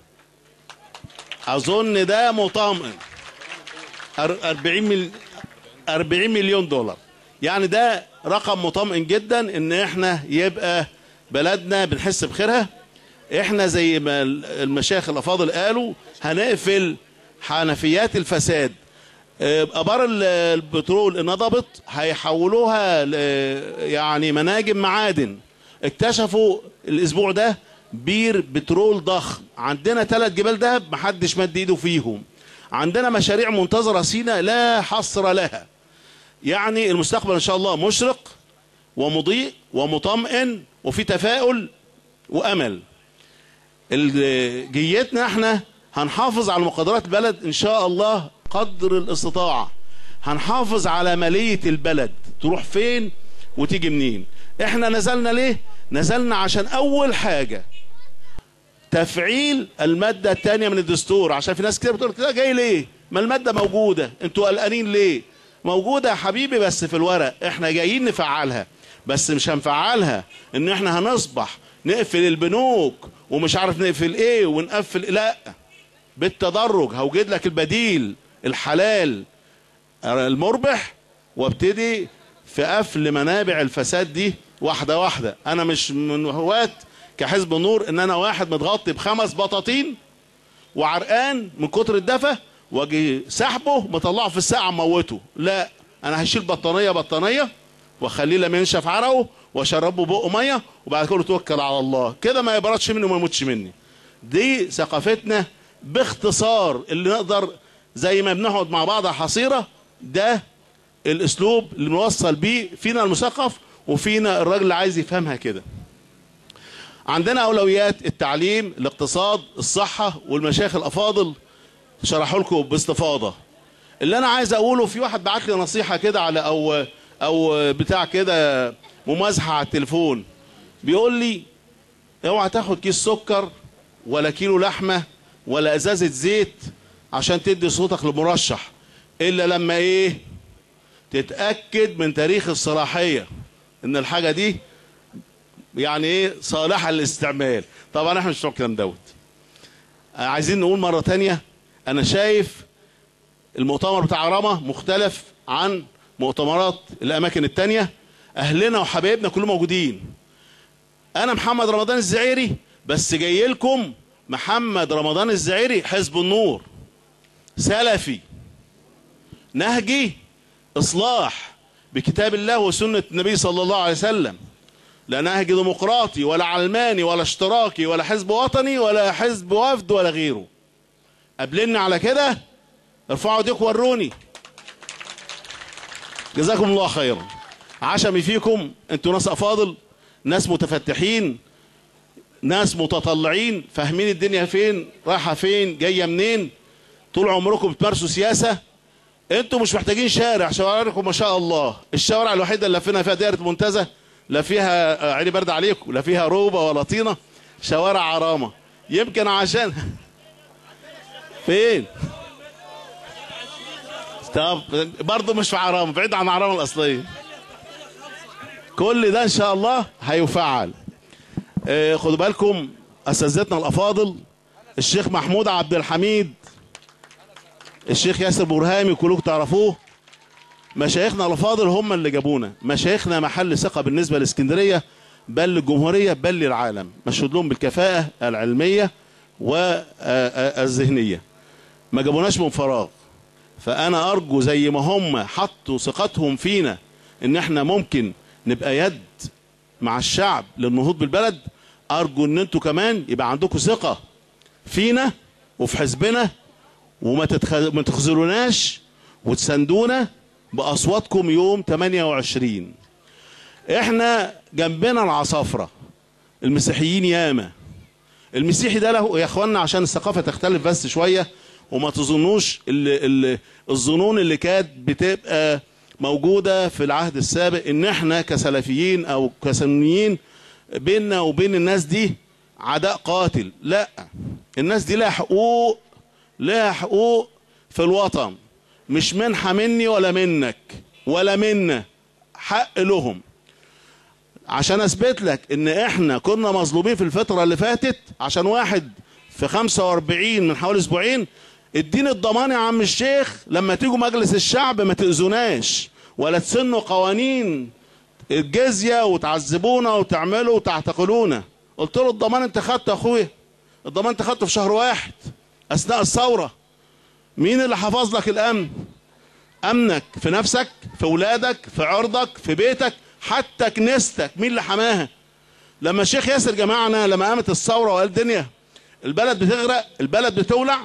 اظن ده مطمئن أر- 40 مل... 40 مليون دولار يعني ده رقم مطمئن جدا ان احنا يبقى بلدنا بنحس بخيرها احنا زي ما ال- المشايخ الافاضل قالوا هنقفل حنفيات الفساد آه، ابار ال- البترول النضبط هيحولوها ل- يعني مناجم معادن اكتشفوا الاسبوع ده بير بترول ضخم عندنا ثلاث جبال دهب محدش مد ايده فيهم عندنا مشاريع منتظرة سينا لا حصر لها يعني المستقبل ان شاء الله مشرق ومضيء ومطمئن وفي تفاؤل وامل ال- جيتنا احنا هنحافظ على مقدرات البلد ان شاء الله قدر الاستطاعة هنحافظ على مالية البلد تروح فين وتيجي منين احنا نزلنا ليه نزلنا عشان اول حاجة تفعيل المادة الثانية من الدستور عشان في ناس كتير بتقول كده جاي ليه ما المادة موجودة انتوا قلقانين ليه موجودة يا حبيبي بس في الورق احنا جايين نفعلها بس مش هنفعلها ان احنا هنصبح نقفل البنوك ومش عارف نقفل ايه ونقفل لا بالتدرج هوجد لك البديل الحلال المربح وابتدي في قفل منابع الفساد دي واحدة واحدة انا مش من هواة كحزب النور ان انا واحد متغطي بخمس بطاطين وعرقان من كتر الدفى واجي سحبه مطلعه في الساعة موته لا انا هشيل بطانية بطانية واخليه لما ينشف عرقه واشربه بقه ميه وبعد كده توكل على الله كده ما يبردش مني وما يموتش مني دي ثقافتنا باختصار اللي نقدر زي ما بنقعد مع بعض على حصيره ده الاسلوب اللي بنوصل بيه فينا المثقف وفينا الراجل اللي عايز يفهمها كده عندنا اولويات التعليم الاقتصاد الصحه والمشايخ الافاضل شرحوا لكم باستفاضه اللي انا عايز اقوله في واحد بعت لي نصيحه كده على او او بتاع كده ممازحه على التليفون بيقول لي اوعى تاخد كيس سكر ولا كيلو لحمه ولا ازازه زيت عشان تدي صوتك لمرشح الا لما ايه تتاكد من تاريخ الصلاحيه ان الحاجه دي يعني ايه صالحه للاستعمال طبعا احنا مش بتوع الكلام دوت آه، عايزين نقول مره تانية انا شايف المؤتمر بتاع رما مختلف عن مؤتمرات الاماكن التانية اهلنا وحبايبنا كلهم موجودين انا محمد رمضان الزعيري بس جاي لكم محمد رمضان الزعيري حزب النور سلفي نهجي اصلاح بكتاب الله وسنه النبي صلى الله عليه وسلم لا نهج ديمقراطي ولا علماني ولا اشتراكي ولا حزب وطني ولا حزب وفد ولا غيره قابلنا على كده ارفعوا ايديكم وروني جزاكم الله خيرا عشمي فيكم انتوا ناس افاضل ناس متفتحين ناس متطلعين فاهمين الدنيا فين رايحه فين جايه منين طول عمركم بتمارسوا سياسه انتوا مش محتاجين شارع شوارعكم ما شاء الله الشوارع الوحيده اللي لفينا فيها دائره منتزه لا فيها آه، عيني برد عليكم لا فيها روبه ولا طينه شوارع عرامه يمكن عشان فين طب برضه مش في عرامه بعيد عن عرامه الاصليه كل ده ان شاء الله هيفعل آه، خدوا بالكم اساتذتنا الافاضل الشيخ محمود عبد الحميد الشيخ ياسر برهامي كلكم تعرفوه مشايخنا الافاضل هم اللي جابونا مشايخنا محل ثقه بالنسبه لاسكندريه بل للجمهوريه بل للعالم مشهود لهم بالكفاءه العلميه والذهنيه ما جابوناش من فراغ فانا ارجو زي ما هم حطوا ثقتهم فينا ان احنا ممكن نبقى يد مع الشعب للنهوض بالبلد ارجو ان انتوا كمان يبقى عندكم ثقه فينا وفي حزبنا وما تتخ... ما تخذلوناش وتساندونا باصواتكم يوم 28 احنا جنبنا العصافره المسيحيين ياما المسيحي ده له يا اخوانا عشان الثقافه تختلف بس شويه وما تظنوش ال... ال... الظنون اللي كانت بتبقى موجوده في العهد السابق ان احنا كسلفيين او كسنيين بيننا وبين الناس دي عداء قاتل لا الناس دي لها حقوق لها حقوق في الوطن مش منحة مني ولا منك ولا منا حق لهم عشان اثبت لك ان احنا كنا مظلومين في الفترة اللي فاتت عشان واحد في 45 من حوالي اسبوعين اديني الضمان يا عم الشيخ لما تيجوا مجلس الشعب ما تأذوناش ولا تسنوا قوانين الجزية وتعذبونا وتعملوا وتعتقلونا قلت له الضمان انت خدته يا اخويا الضمان انت خدته في شهر واحد اثناء الثورة مين اللي حفظ لك الامن امنك في نفسك في ولادك في عرضك في بيتك حتى كنيستك مين اللي حماها لما الشيخ ياسر جماعنا لما قامت الثورة وقال الدنيا البلد بتغرق البلد بتولع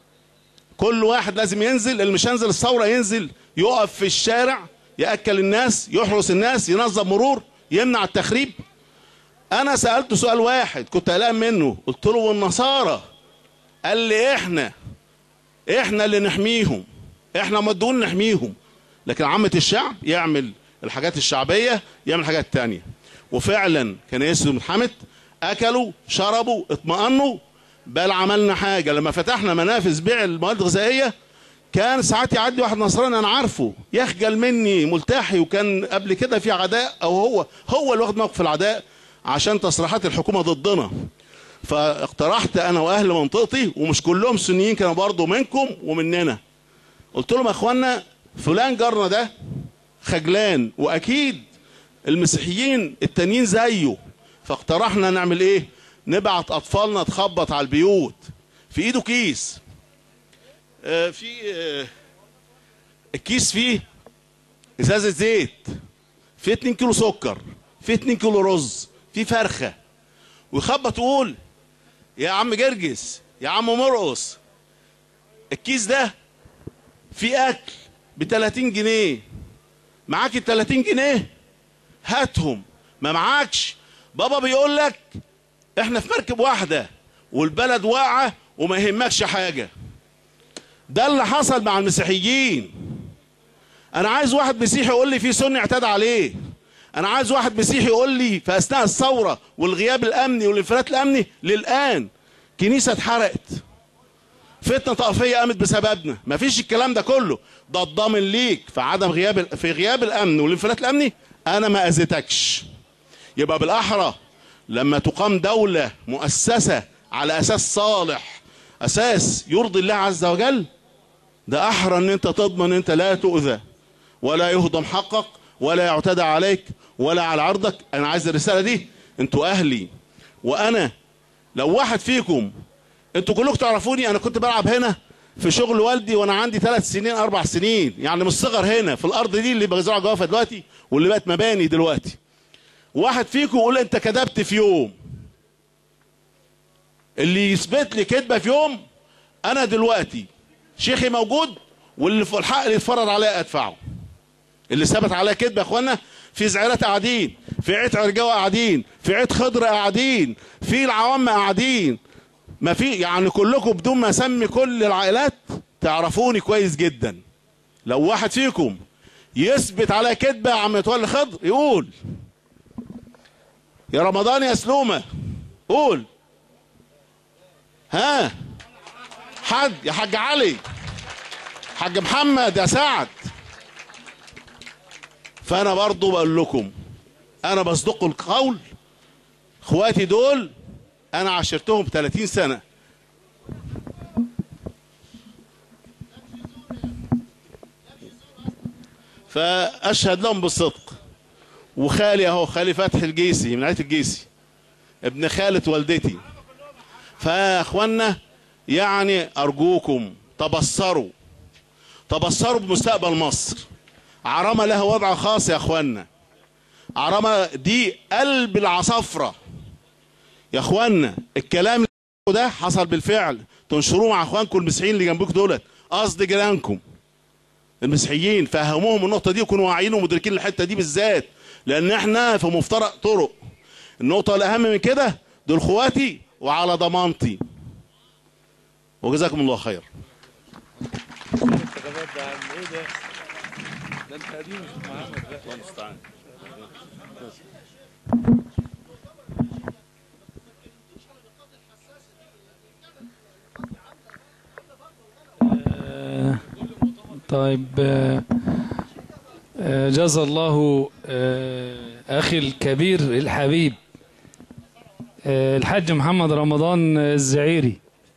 كل واحد لازم ينزل اللي مش هينزل الثورة ينزل يقف في الشارع يأكل الناس يحرس الناس ينظم مرور يمنع التخريب انا سألته سؤال واحد كنت قلقان منه قلت له والنصارى قال لي احنا احنا اللي نحميهم احنا مدون نحميهم لكن عامة الشعب يعمل الحاجات الشعبية يعمل حاجات تانية وفعلا كان ياسر بن حامد اكلوا شربوا اطمأنوا بل عملنا حاجة لما فتحنا منافذ بيع المواد الغذائية كان ساعات يعدي واحد نصراني انا عارفه يخجل مني ملتحي وكان قبل كده في عداء او هو هو اللي واخد موقف العداء عشان تصريحات الحكومة ضدنا فاقترحت انا واهل منطقتي ومش كلهم سنيين كانوا برضه منكم ومننا قلت لهم يا اخوانا فلان جارنا ده خجلان واكيد المسيحيين التانيين زيه فاقترحنا نعمل ايه نبعت اطفالنا تخبط على البيوت في ايده كيس آه في آه الكيس فيه ازازه زيت في 2 كيلو سكر في 2 كيلو رز في فرخه ويخبط ويقول يا عم جرجس يا عم مرقص الكيس ده فيه اكل ب 30 جنيه معاك ال 30 جنيه هاتهم ما معاكش بابا بيقول لك احنا في مركب واحده والبلد واقعه وما يهمكش حاجه ده اللي حصل مع المسيحيين انا عايز واحد مسيحي يقول لي في سني اعتدى عليه انا عايز واحد مسيحي يقول لي في اثناء الثوره والغياب الامني والانفلات الامني للان كنيسه اتحرقت فتنه طائفيه قامت بسببنا مفيش الكلام ده كله ده الضامن ليك في عدم غياب في غياب الامن والانفلات الامني انا ما اذيتكش يبقى بالاحرى لما تقام دوله مؤسسه على اساس صالح اساس يرضي الله عز وجل ده احرى ان انت تضمن انت لا تؤذى ولا يهضم حقك ولا يعتدى عليك ولا على عرضك انا عايز الرساله دي انتوا اهلي وانا لو واحد فيكم انتوا كلكم تعرفوني انا كنت بلعب هنا في شغل والدي وانا عندي ثلاث سنين اربع سنين يعني من الصغر هنا في الارض دي اللي بزرع جوافه دلوقتي واللي بقت مباني دلوقتي واحد فيكم يقول انت كذبت في يوم اللي يثبت لي كذبه في يوم انا دلوقتي شيخي موجود واللي في الحق اللي يتفرض عليا ادفعه اللي ثبت عليا كذبه يا اخوانا في زعيرات قاعدين في عيد عرجاوه قاعدين في عيد خضر قاعدين في العوام قاعدين ما في يعني كلكم بدون ما اسمي كل العائلات تعرفوني كويس جدا لو واحد فيكم يثبت على كذبه يا عم متولي خضر يقول يا رمضان يا سلومه قول ها حد يا حاج علي حاج محمد يا سعد فانا برضو بقول لكم انا بصدق القول اخواتي دول انا عاشرتهم 30 سنه فاشهد لهم بالصدق وخالي اهو خالي فتحي الجيسي من عيله الجيسي ابن خالة والدتي فيا اخوانا يعني ارجوكم تبصروا تبصروا بمستقبل مصر عرمة لها وضع خاص يا اخوانا عرمة دي قلب العصافرة يا اخوانا الكلام ده حصل بالفعل تنشروه مع اخوانكم المسيحيين اللي جنبكم دولت قصد جيرانكم المسيحيين فهموهم النقطة دي وكونوا واعيين ومدركين الحتة دي بالذات لأن احنا في مفترق طرق النقطة الأهم من كده دول اخواتي وعلى ضمانتي وجزاكم الله خير
طيب آه، آه، جزا الله آه، أخي الكبير الحبيب آه، الحاج محمد رمضان الزعيري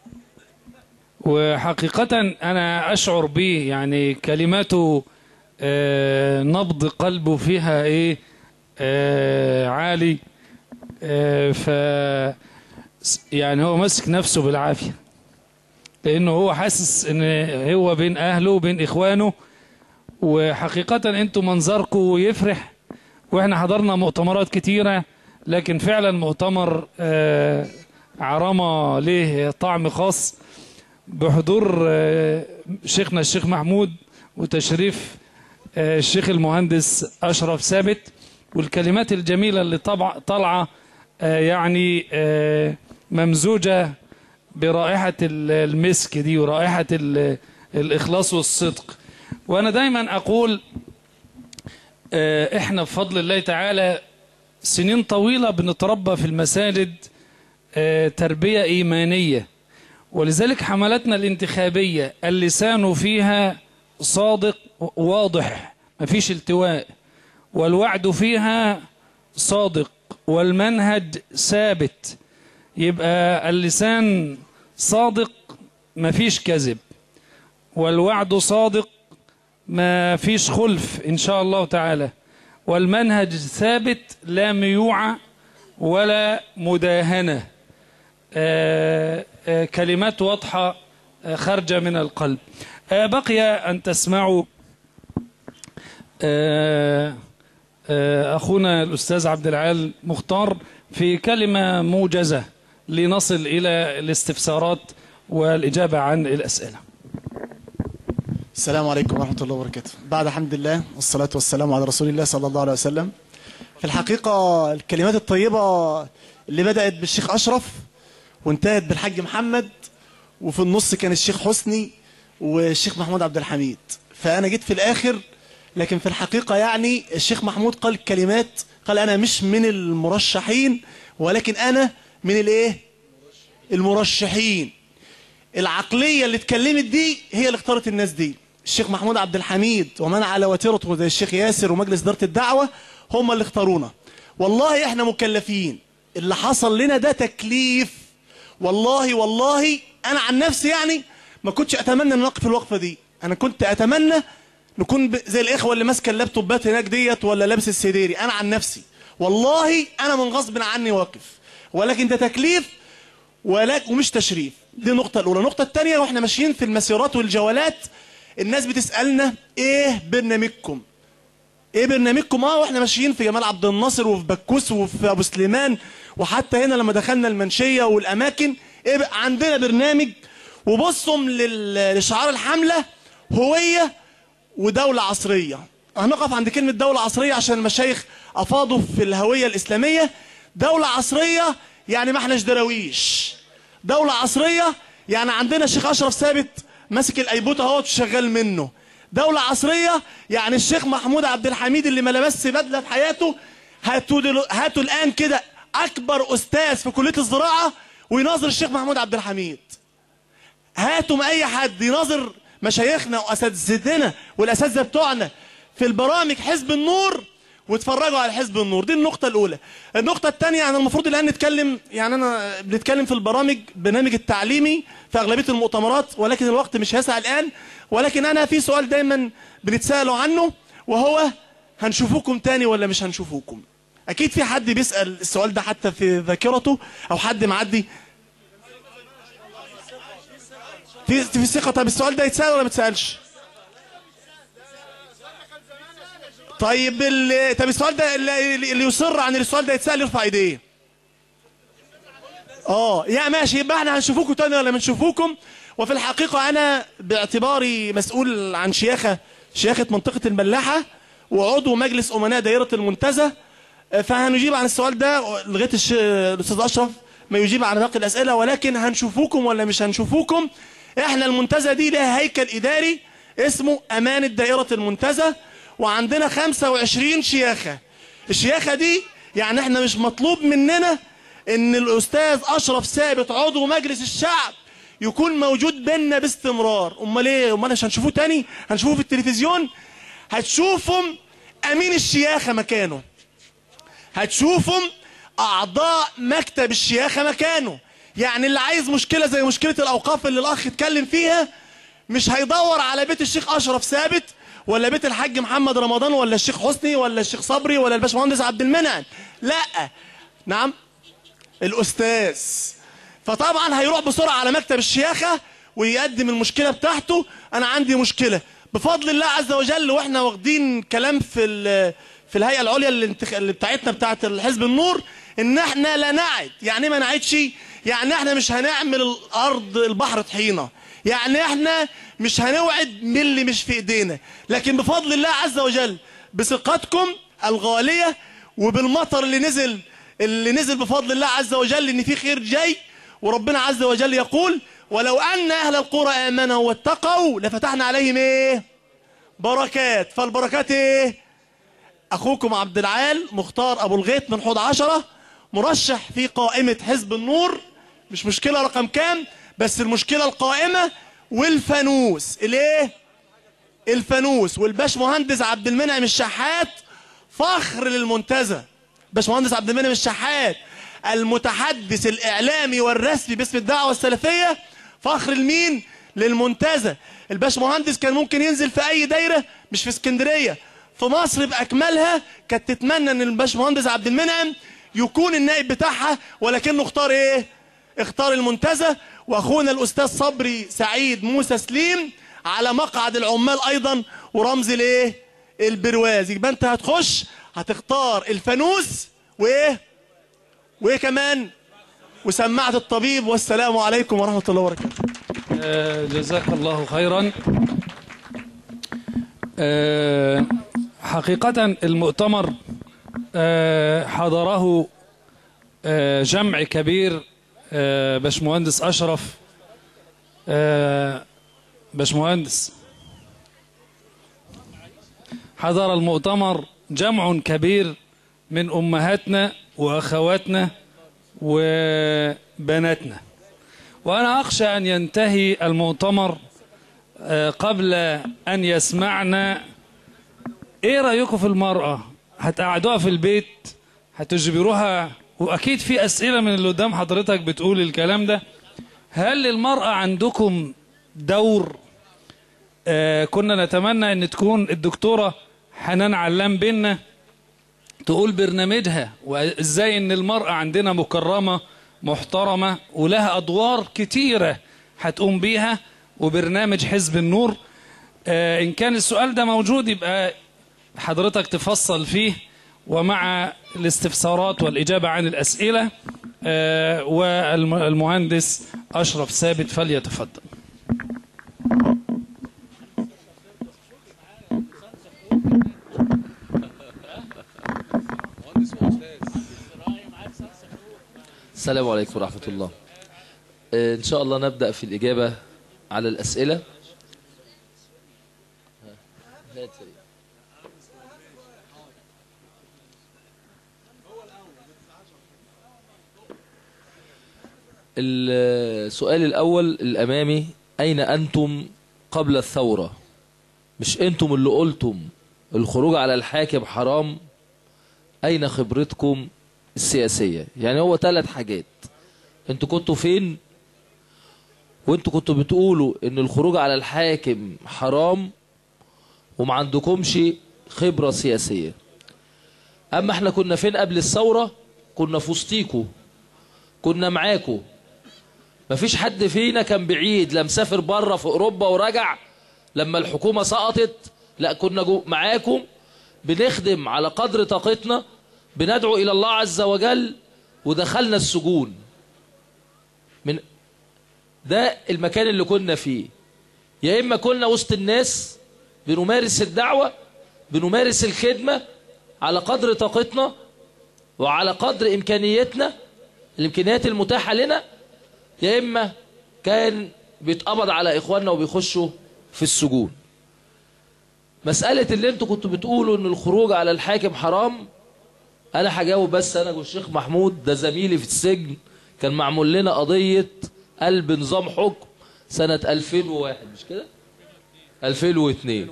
وحقيقة أنا أشعر به يعني كلماته آه، نبض قلبه فيها إيه آه، عالي آه، ف يعني هو ماسك نفسه بالعافية لأنه هو حاسس إن هو بين أهله وبين إخوانه وحقيقة أنتوا منظركم يفرح وإحنا حضرنا مؤتمرات كتيرة لكن فعلا مؤتمر آه، عرمة له طعم خاص بحضور آه، شيخنا الشيخ محمود وتشريف آه، الشيخ المهندس أشرف ثابت والكلمات الجميلة اللي طبع طالعة آه، يعني آه، ممزوجة برائحة ال- المسك دي ورائحة ال- الإخلاص والصدق وأنا دايما أقول آه، إحنا بفضل الله تعالى سنين طويلة بنتربى في المساجد آه، تربية إيمانية ولذلك حملتنا الانتخابية اللسان فيها صادق واضح مفيش التواء والوعد فيها صادق والمنهج ثابت يبقى اللسان صادق مفيش كذب والوعد صادق ما فيش خلف إن شاء الله تعالى والمنهج ثابت لا ميوعة ولا مداهنة آه، آه، كلمات واضحة آه، خارجة من القلب آه، بقي أن تسمعوا آه، آه، أخونا الأستاذ عبد العال مختار في كلمة موجزة لنصل إلى الاستفسارات والإجابة عن الأسئلة
السلام عليكم ورحمة الله وبركاته بعد حمد الله والصلاة والسلام على رسول الله صلى الله عليه وسلم في الحقيقة الكلمات الطيبة اللي بدأت بالشيخ أشرف وانتهت بالحاج محمد وفي النص كان الشيخ حسني والشيخ محمود عبد الحميد فأنا جيت في الآخر لكن في الحقيقة يعني الشيخ محمود قال كلمات قال أنا مش من المرشحين ولكن أنا من الإيه المرشحين العقلية اللي اتكلمت دي هي اللي اختارت الناس دي الشيخ محمود عبد الحميد ومن على وتيرته زي الشيخ ياسر ومجلس إدارة الدعوة هم اللي اختارونا والله احنا مكلفين اللي حصل لنا ده تكليف والله والله انا عن نفسي يعني ما كنتش اتمنى ان نقف الوقفه دي انا كنت اتمنى نكون ب- زي الاخوه اللي ماسكه اللابتوبات هناك ديت ولا لابس السديري انا عن نفسي والله انا من غصب عني واقف ولكن ده تكليف ولكن ومش تشريف دي النقطة الأولى النقطة الثانية واحنا ماشيين في المسيرات والجولات الناس بتسألنا ايه برنامجكم ايه برنامجكم اه واحنا ماشيين في جمال عبد الناصر وفي بكوس وفي ابو سليمان وحتى هنا لما دخلنا المنشية والاماكن ايه بقى عندنا برنامج وبصوا لل- لشعار الحملة هوية ودولة عصرية هنقف عند كلمة دولة عصرية عشان المشايخ أفاضوا في الهوية الإسلامية دولة عصرية يعني ما احناش دراويش دولة عصرية يعني عندنا الشيخ أشرف ثابت ماسك الأيبوت اهوت شغال منه دولة عصرية يعني الشيخ محمود عبد الحميد اللي ما لبسش بدلة في حياته هاتوا دلو هاتوا الآن كده أكبر أستاذ في كلية الزراعة ويناظر الشيخ محمود عبد الحميد هاتوا ما اي حد يناظر مشايخنا واساتذتنا والاساتذه بتوعنا في البرامج حزب النور واتفرجوا على حزب النور دي النقطة الأولى النقطة الثانية يعني المفروض الآن نتكلم يعني أنا بنتكلم في البرامج برنامج التعليمي في أغلبية المؤتمرات ولكن الوقت مش هيسع الآن ولكن أنا في سؤال دايما بنتسألوا عنه وهو هنشوفوكم تاني ولا مش هنشوفوكم أكيد في حد بيسأل السؤال ده حتى في ذاكرته أو حد معدي في في ثقة طب السؤال ده يتسأل ولا ما يتسألش؟ طيب ال... طب السؤال ده اللي, اللي يصر عن السؤال ده يتسأل يرفع ايديه. اه يا ماشي يبقى احنا هنشوفوكم تاني ولا بنشوفوكم وفي الحقيقة أنا باعتباري مسؤول عن شياخة شياخة منطقة الملاحة وعضو مجلس أمناء دائرة المنتزه فهنجيب عن السؤال ده لغاية الش... الأستاذ أشرف ما يجيب عن باقي الأسئلة ولكن هنشوفوكم ولا مش هنشوفوكم احنا المنتزه دي لها هيكل إداري اسمه أمانة دائرة المنتزه وعندنا 25 شياخة الشياخة دي يعني احنا مش مطلوب مننا ان الأستاذ أشرف ثابت عضو مجلس الشعب يكون موجود بيننا باستمرار امال ايه امال مش هنشوفوه تاني هنشوفوه في التلفزيون هتشوفهم امين الشياخه مكانه هتشوفهم اعضاء مكتب الشياخه مكانه يعني اللي عايز مشكله زي مشكله الاوقاف اللي الاخ اتكلم فيها مش هيدور على بيت الشيخ اشرف ثابت ولا بيت الحاج محمد رمضان ولا الشيخ حسني ولا الشيخ صبري ولا الباشمهندس عبد المنعم لا نعم الاستاذ فطبعا هيروح بسرعه على مكتب الشياخه ويقدم المشكله بتاعته انا عندي مشكله بفضل الله عز وجل واحنا واخدين كلام في ال- في الهيئه العليا اللي, انتخ... اللي بتاعتنا بتاعت حزب النور ان احنا لا نعد يعني إيه ما نعدش يعني احنا مش هنعمل الارض البحر طحينه يعني احنا مش هنوعد من اللي مش في ايدينا لكن بفضل الله عز وجل بثقتكم الغاليه وبالمطر اللي نزل اللي نزل بفضل الله عز وجل ان في خير جاي وربنا عز وجل يقول ولو ان اهل القرى امنوا واتقوا لفتحنا عليهم ايه بركات فالبركات ايه اخوكم عبد العال مختار ابو الغيط من حوض عشرة مرشح في قائمة حزب النور مش مشكلة رقم كام بس المشكلة القائمة والفانوس الايه الفانوس والباش مهندس عبد المنعم الشحات فخر للمنتزه باش مهندس عبد المنعم الشحات المتحدث الاعلامي والرسمي باسم الدعوه السلفيه فخر لمين للمنتزه الباش مهندس كان ممكن ينزل في اي دايره مش في اسكندريه في مصر باكملها كانت تتمنى ان الباش مهندس عبد المنعم يكون النائب بتاعها ولكنه اختار ايه اختار المنتزه واخونا الاستاذ صبري سعيد موسى سليم على مقعد العمال ايضا ورمز الايه البرواز يبقى انت هتخش هتختار الفانوس وايه وايه كمان وسماعه الطبيب والسلام عليكم ورحمه الله وبركاته
آه، جزاك الله خيرا آه، حقيقة المؤتمر آه، حضره آه، جمع كبير آه، باشمهندس أشرف آه، باشمهندس حضر المؤتمر جمع كبير من أمهاتنا وأخواتنا وبناتنا وأنا أخشى أن ينتهي المؤتمر آه، قبل أن يسمعنا إيه رأيكم في المرأة هتقعدوها في البيت هتجبروها وأكيد في أسئلة من اللي قدام حضرتك بتقول الكلام ده هل للمرأة عندكم دور آه كنا نتمنى أن تكون الدكتورة حنان علام بينا تقول برنامجها وإزاي أن المرأة عندنا مكرمة محترمة ولها أدوار كتيرة هتقوم بيها وبرنامج حزب النور آه إن كان السؤال ده موجود يبقى حضرتك تفصل فيه ومع الاستفسارات والإجابة عن الأسئلة آه والمهندس أشرف ثابت فليتفضل
السلام عليكم ورحمة الله آه، إن شاء الله نبدأ في الإجابة على الأسئلة السؤال الأول الأمامي أين أنتم قبل الثورة مش أنتم اللي قلتم الخروج على الحاكم حرام أين خبرتكم السياسية يعني هو ثلاث حاجات انتوا كنتوا فين وانتوا كنتوا بتقولوا ان الخروج على الحاكم حرام وما عندكمش خبرة سياسية اما احنا كنا فين قبل الثورة كنا في وسطيكوا كنا معاكوا مفيش حد فينا كان بعيد لا مسافر بره في اوروبا ورجع لما الحكومة سقطت لا كنا جو معاكم بنخدم على قدر طاقتنا بندعو إلى الله عز وجل ودخلنا السجون من ده المكان اللي كنا فيه يا إما كنا وسط الناس بنمارس الدعوة بنمارس الخدمة على قدر طاقتنا وعلى قدر إمكانيتنا الإمكانيات المتاحة لنا يا إما كان بيتقبض على إخواننا وبيخشوا في السجون مسألة اللي انتوا كنتوا بتقولوا ان الخروج على الحاكم حرام انا هجاوب بس انا والشيخ محمود ده زميلي في السجن كان معمول لنا قضية قلب نظام حكم سنة 2001 مش كده 2002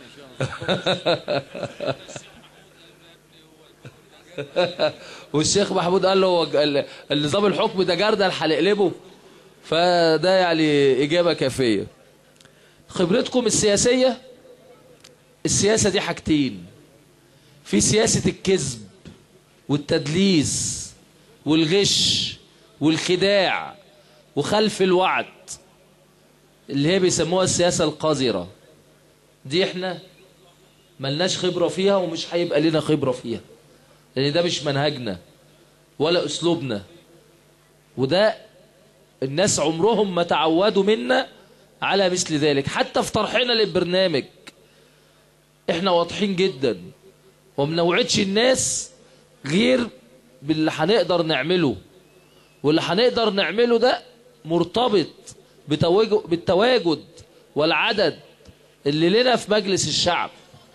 والشيخ محمود قال له هو ال- النظام الحكم ده جردل هنقلبه فده يعني إجابة كافية خبرتكم السياسية السياسة دي حاجتين في سياسة الكذب والتدليس والغش والخداع وخلف الوعد اللي هي بيسموها السياسة القذرة دي احنا ملناش خبرة فيها ومش هيبقى لنا خبرة فيها لان ده مش منهجنا ولا اسلوبنا وده الناس عمرهم ما تعودوا منا على مثل ذلك حتى في طرحنا للبرنامج احنا واضحين جدا ومنوعدش الناس غير باللي هنقدر نعمله واللي هنقدر نعمله ده مرتبط بتواجد بالتواجد والعدد اللي لنا في مجلس الشعب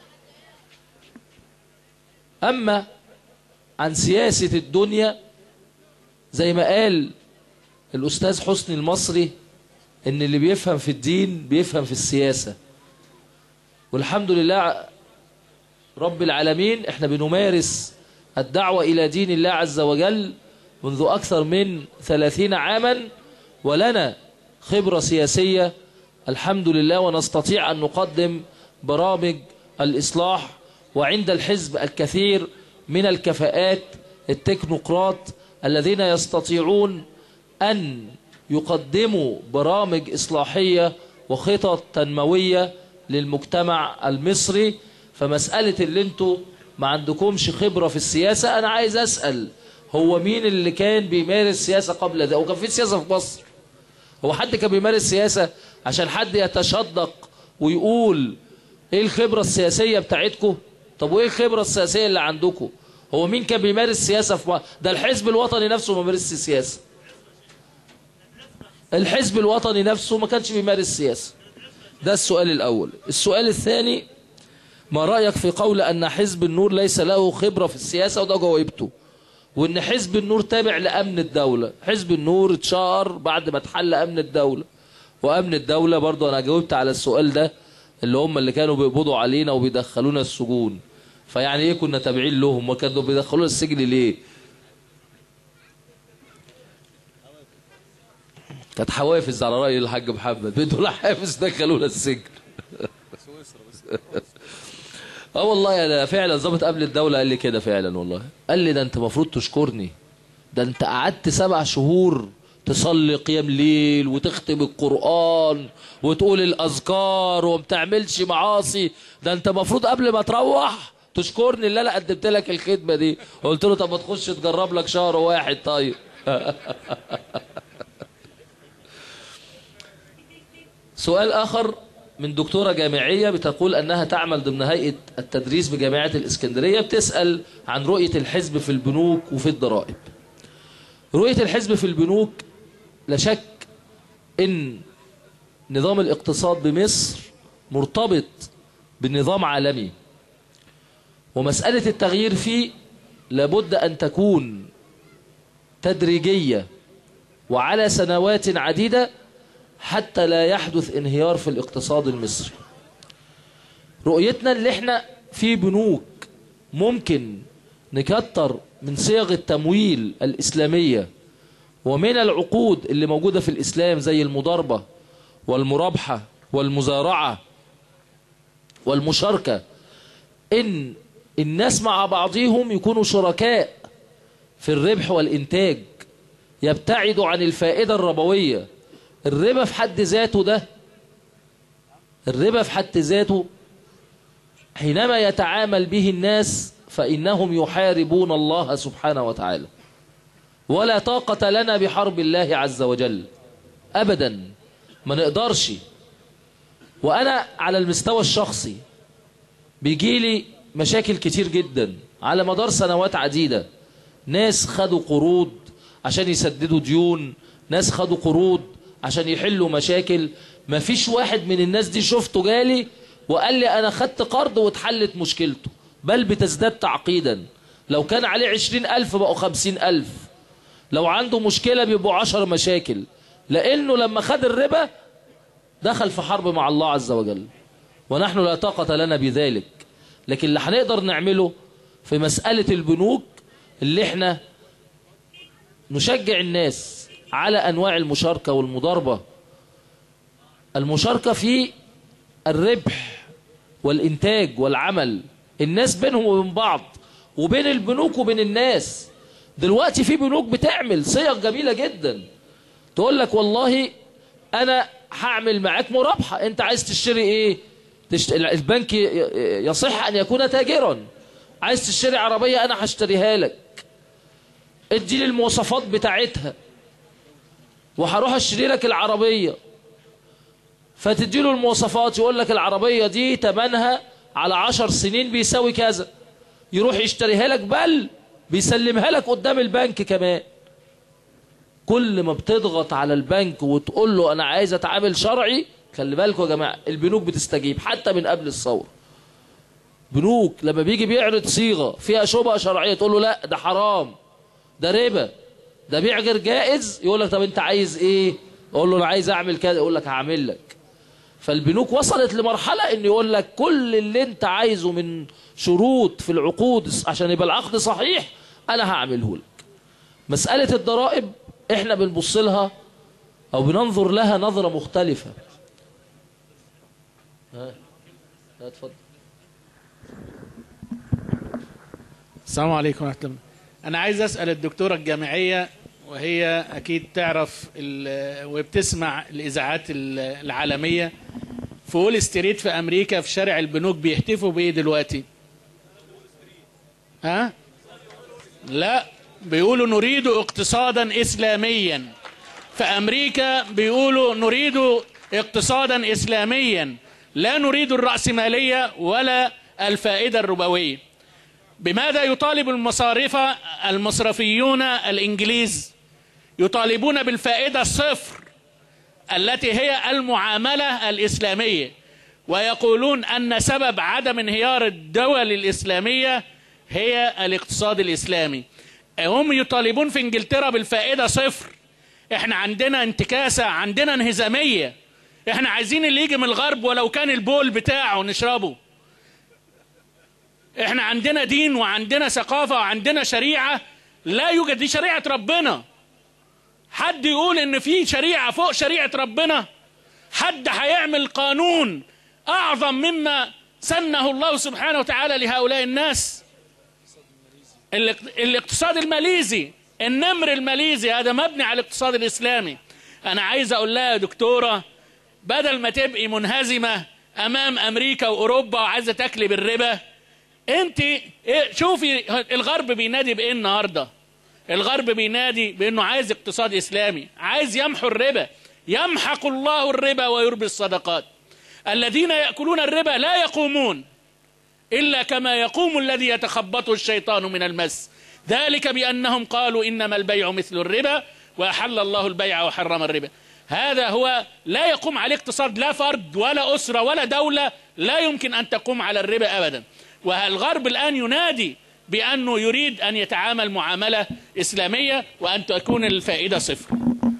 أما عن سياسة الدنيا زي ما قال الأستاذ حسني المصري إن اللي بيفهم في الدين بيفهم في السياسة والحمد لله رب العالمين احنا بنمارس الدعوة إلى دين الله عز وجل منذ أكثر من ثلاثين عاما ولنا خبرة سياسية الحمد لله ونستطيع أن نقدم برامج الإصلاح وعند الحزب الكثير من الكفاءات التكنوقراط الذين يستطيعون أن يقدموا برامج إصلاحية وخطط تنموية للمجتمع المصري فمسألة اللي انتوا ما عندكمش خبرة في السياسة أنا عايز أسأل هو مين اللي كان بيمارس سياسة قبل ده وكان في سياسة في مصر هو حد كان بيمارس سياسة عشان حد يتشدق ويقول ايه الخبرة السياسية بتاعتكم طب وايه الخبرة السياسية اللي عندكم هو مين كان بيمارس سياسة في مصر ده الحزب الوطني نفسه ما بيمارسش سياسة الحزب الوطني نفسه ما كانش بيمارس سياسة ده السؤال الأول السؤال الثاني ما رأيك في قول أن حزب النور ليس له خبرة في السياسة وده جاوبته وان حزب النور تابع لامن الدوله حزب النور اتشهر بعد ما اتحل امن الدوله وامن الدوله برضو انا جاوبت على السؤال ده اللي هم اللي كانوا بيقبضوا علينا وبيدخلونا السجون فيعني ايه كنا تابعين لهم وكانوا بيدخلونا السجن ليه كانت حوافز على راي الحاج محمد بدون حافز دخلونا السجن اه والله انا فعلا ظابط قبل الدوله قال لي كده فعلا والله قال لي ده انت المفروض تشكرني ده انت قعدت سبع شهور تصلي قيام ليل وتختم القرآن وتقول الأذكار وما بتعملش معاصي ده انت المفروض قبل ما تروح تشكرني اللي انا قدمت لك الخدمة دي قلت له طب ما تخش تجرب لك شهر واحد طيب سؤال آخر من دكتورة جامعية بتقول أنها تعمل ضمن هيئة التدريس بجامعة الإسكندرية بتسأل عن رؤية الحزب في البنوك وفي الضرائب رؤية الحزب في البنوك لا شك ان نظام الاقتصاد بمصر مرتبط بنظام عالمي ومسألة التغيير فيه لابد أن تكون تدريجية وعلى سنوات عديدة حتى لا يحدث انهيار في الاقتصاد المصري رؤيتنا اللي احنا في بنوك ممكن نكتر من صيغ التمويل الإسلامية ومن العقود اللي موجودة في الإسلام زي المضاربة والمرابحة والمزارعة والمشاركة إن الناس مع بعضهم يكونوا شركاء في الربح والإنتاج يبتعدوا عن الفائدة الربوية الربا في حد ذاته ده الربا في حد ذاته حينما يتعامل به الناس فإنهم يحاربون الله سبحانه وتعالى ولا طاقة لنا بحرب الله عز وجل أبدا ما نقدرش وأنا على المستوى الشخصي بيجيلي مشاكل كتير جدا على مدار سنوات عديدة ناس خدوا قروض عشان يسددوا ديون ناس خدوا قروض عشان يحلوا مشاكل ما فيش واحد من الناس دي شفته جالي وقال لي أنا خدت قرض واتحلت مشكلته بل بتزداد تعقيدا لو كان عليه عشرين ألف بقوا خمسين ألف لو عنده مشكلة بيبقوا عشر مشاكل لأنه لما خد الربا دخل في حرب مع الله عز وجل ونحن لا طاقة لنا بذلك لكن اللي هنقدر نعمله في مسألة البنوك اللي احنا نشجع الناس على أنواع المشاركة والمضاربة المشاركة في الربح والإنتاج والعمل الناس بينهم وبين بعض وبين البنوك وبين الناس دلوقتي في بنوك بتعمل صيغ جميلة جدا تقول لك والله أنا هعمل معاك مرابحة أنت عايز تشتري إيه تشت... البنك يصح أن يكون تاجرا عايز تشتري عربية أنا هشتريها لك ادي لي المواصفات بتاعتها وهروح اشتري لك العربية فتدي له المواصفات يقول لك العربية دي تمنها على عشر سنين بيساوي كذا يروح يشتريها لك بل بيسلمها لك قدام البنك كمان كل ما بتضغط على البنك وتقول له انا عايز اتعامل شرعي خلي بالكم يا جماعه البنوك بتستجيب حتى من قبل الثوره بنوك لما بيجي بيعرض صيغه فيها شبهه شرعيه تقول له لا ده حرام ده ربا ده بيع غير جائز يقول لك طب انت عايز ايه اقول له انا عايز اعمل كذا يقول لك هعمل لك فالبنوك وصلت لمرحله ان يقول لك كل اللي انت عايزه من شروط في العقود عشان يبقى العقد صحيح انا هعمله لك مساله الضرائب احنا بنبص لها او بننظر لها نظره مختلفه ها ها اتفضل
السلام عليكم ورحمة الله أنا عايز أسأل الدكتورة الجامعية وهي أكيد تعرف ال- وبتسمع الإذاعات ال- العالمية في وول ستريت في أمريكا في شارع البنوك بيهتفوا بإيه دلوقتي؟ ها؟ لا بيقولوا نريد اقتصادا إسلاميا في أمريكا بيقولوا نريد اقتصادا إسلاميا لا نريد الرأسمالية ولا الفائدة الربوية بماذا يطالب المصارفة المصرفيون الإنجليز يطالبون بالفائدة الصفر التي هي المعاملة الإسلامية ويقولون أن سبب عدم انهيار الدول الإسلامية هي الاقتصاد الإسلامي هم يطالبون في انجلترا بالفائدة صفر احنا عندنا انتكاسة عندنا انهزامية احنا عايزين اللي يجي من الغرب ولو كان البول بتاعه نشربه احنا عندنا دين وعندنا ثقافة وعندنا شريعة لا يوجد دي شريعة ربنا حد يقول ان في شريعة فوق شريعة ربنا حد هيعمل قانون اعظم مما سنه الله سبحانه وتعالى لهؤلاء الناس الاق- الاقتصاد الماليزي النمر الماليزي هذا مبني على الاقتصاد الاسلامي انا عايز اقول لها يا دكتوره بدل ما تبقي منهزمه امام امريكا واوروبا وعايزه تاكلي بالربا انت إيه- شوفي الغرب بينادي بايه النهارده الغرب بينادي بانه عايز اقتصاد اسلامي عايز يمحو الربا يمحق الله الربا ويربي الصدقات الذين ياكلون الربا لا يقومون الا كما يقوم الذي يتخبطه الشيطان من المس ذلك بانهم قالوا انما البيع مثل الربا واحل الله البيع وحرم الربا هذا هو لا يقوم عليه اقتصاد لا فرد ولا اسره ولا دوله لا يمكن ان تقوم على الربا ابدا والغرب الان ينادي بانه يريد ان يتعامل معامله اسلاميه وان تكون الفائده صفر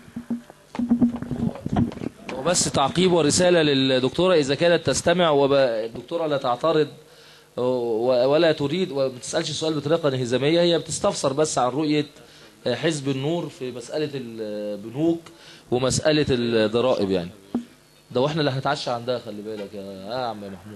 وبس تعقيب ورسالة للدكتورة إذا كانت تستمع والدكتورة لا تعترض و- ولا تريد وما بتسألش السؤال بطريقة انهزامية هي بتستفسر بس عن رؤية حزب النور في مسألة البنوك ومسألة الضرائب يعني ده واحنا اللي هنتعشى عندها خلي بالك يا يا عم محمود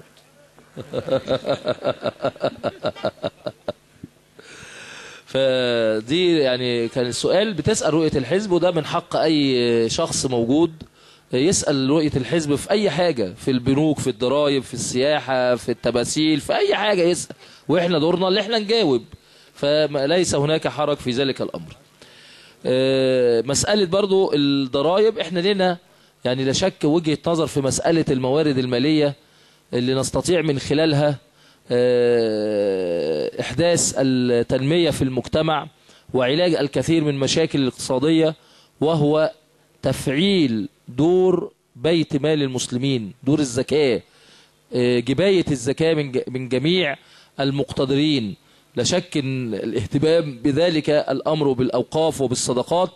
فدي يعني كان السؤال بتسأل رؤية الحزب وده من حق أي شخص موجود يسأل رؤية الحزب في أي حاجة في البنوك في الضرائب في السياحة في التماثيل في أي حاجة يسأل وإحنا دورنا اللي إحنا نجاوب فليس هناك حرج في ذلك الأمر آه، مسألة برضو الضرائب إحنا لنا يعني لا شك وجهة نظر في مسألة الموارد المالية اللي نستطيع من خلالها آه، إحداث التنمية في المجتمع وعلاج الكثير من مشاكل الاقتصادية وهو تفعيل دور بيت مال المسلمين دور الزكاة آه، جباية الزكاة من ج- من جميع المقتدرين لا شك ان الاهتمام بذلك الامر بالأوقاف وبالصدقات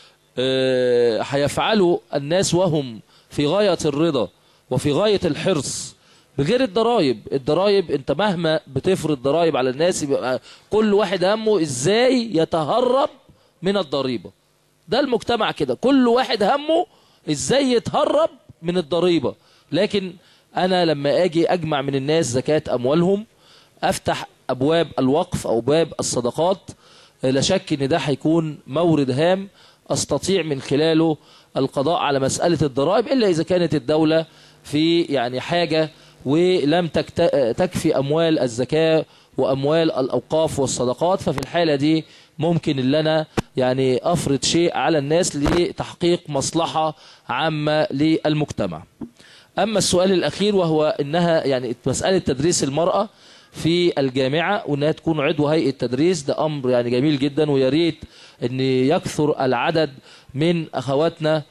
آه، هيفعله الناس وهم في غاية الرضا وفي غاية الحرص بغير الضرائب الضرائب انت مهما بتفرض ضرائب على الناس يبقى كل واحد همه ازاي يتهرب من الضريبة ده المجتمع كده كل واحد همه ازاي يتهرب من الضريبة لكن انا لما اجي اجمع من الناس زكاة اموالهم افتح ابواب الوقف او باب الصدقات لا شك ان ده هيكون مورد هام استطيع من خلاله القضاء على مسألة الضرائب الا اذا كانت الدولة في يعني حاجة ولم تكت- تكفي اموال الزكاة واموال الاوقاف والصدقات ففي الحالة دي ممكن ان انا يعني افرض شيء على الناس لتحقيق مصلحة عامة للمجتمع أما السؤال الأخير وهو إنها يعني مسألة تدريس المرأة في الجامعة وإنها تكون عضو هيئة تدريس ده أمر يعني جميل جدا ويا ريت إن يكثر العدد من أخواتنا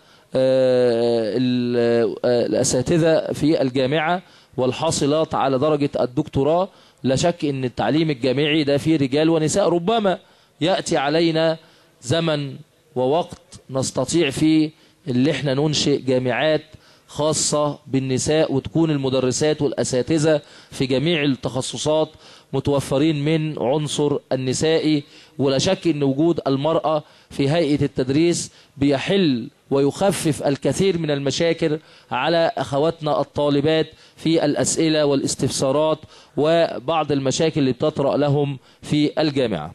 آه، ال- آه، الأساتذة في الجامعة والحاصلات على درجة الدكتوراه لا شك إن التعليم الجامعي ده فيه رجال ونساء ربما يأتي علينا زمن ووقت نستطيع فيه اللي احنا ننشئ جامعات خاصة بالنساء وتكون المدرسات والأساتذة في جميع التخصصات متوفرين من عنصر النسائي ولا شك أن وجود المرأة في هيئة التدريس بيحل ويخفف الكثير من المشاكل على أخواتنا الطالبات في الأسئلة والاستفسارات وبعض المشاكل اللي بتطرأ لهم في الجامعة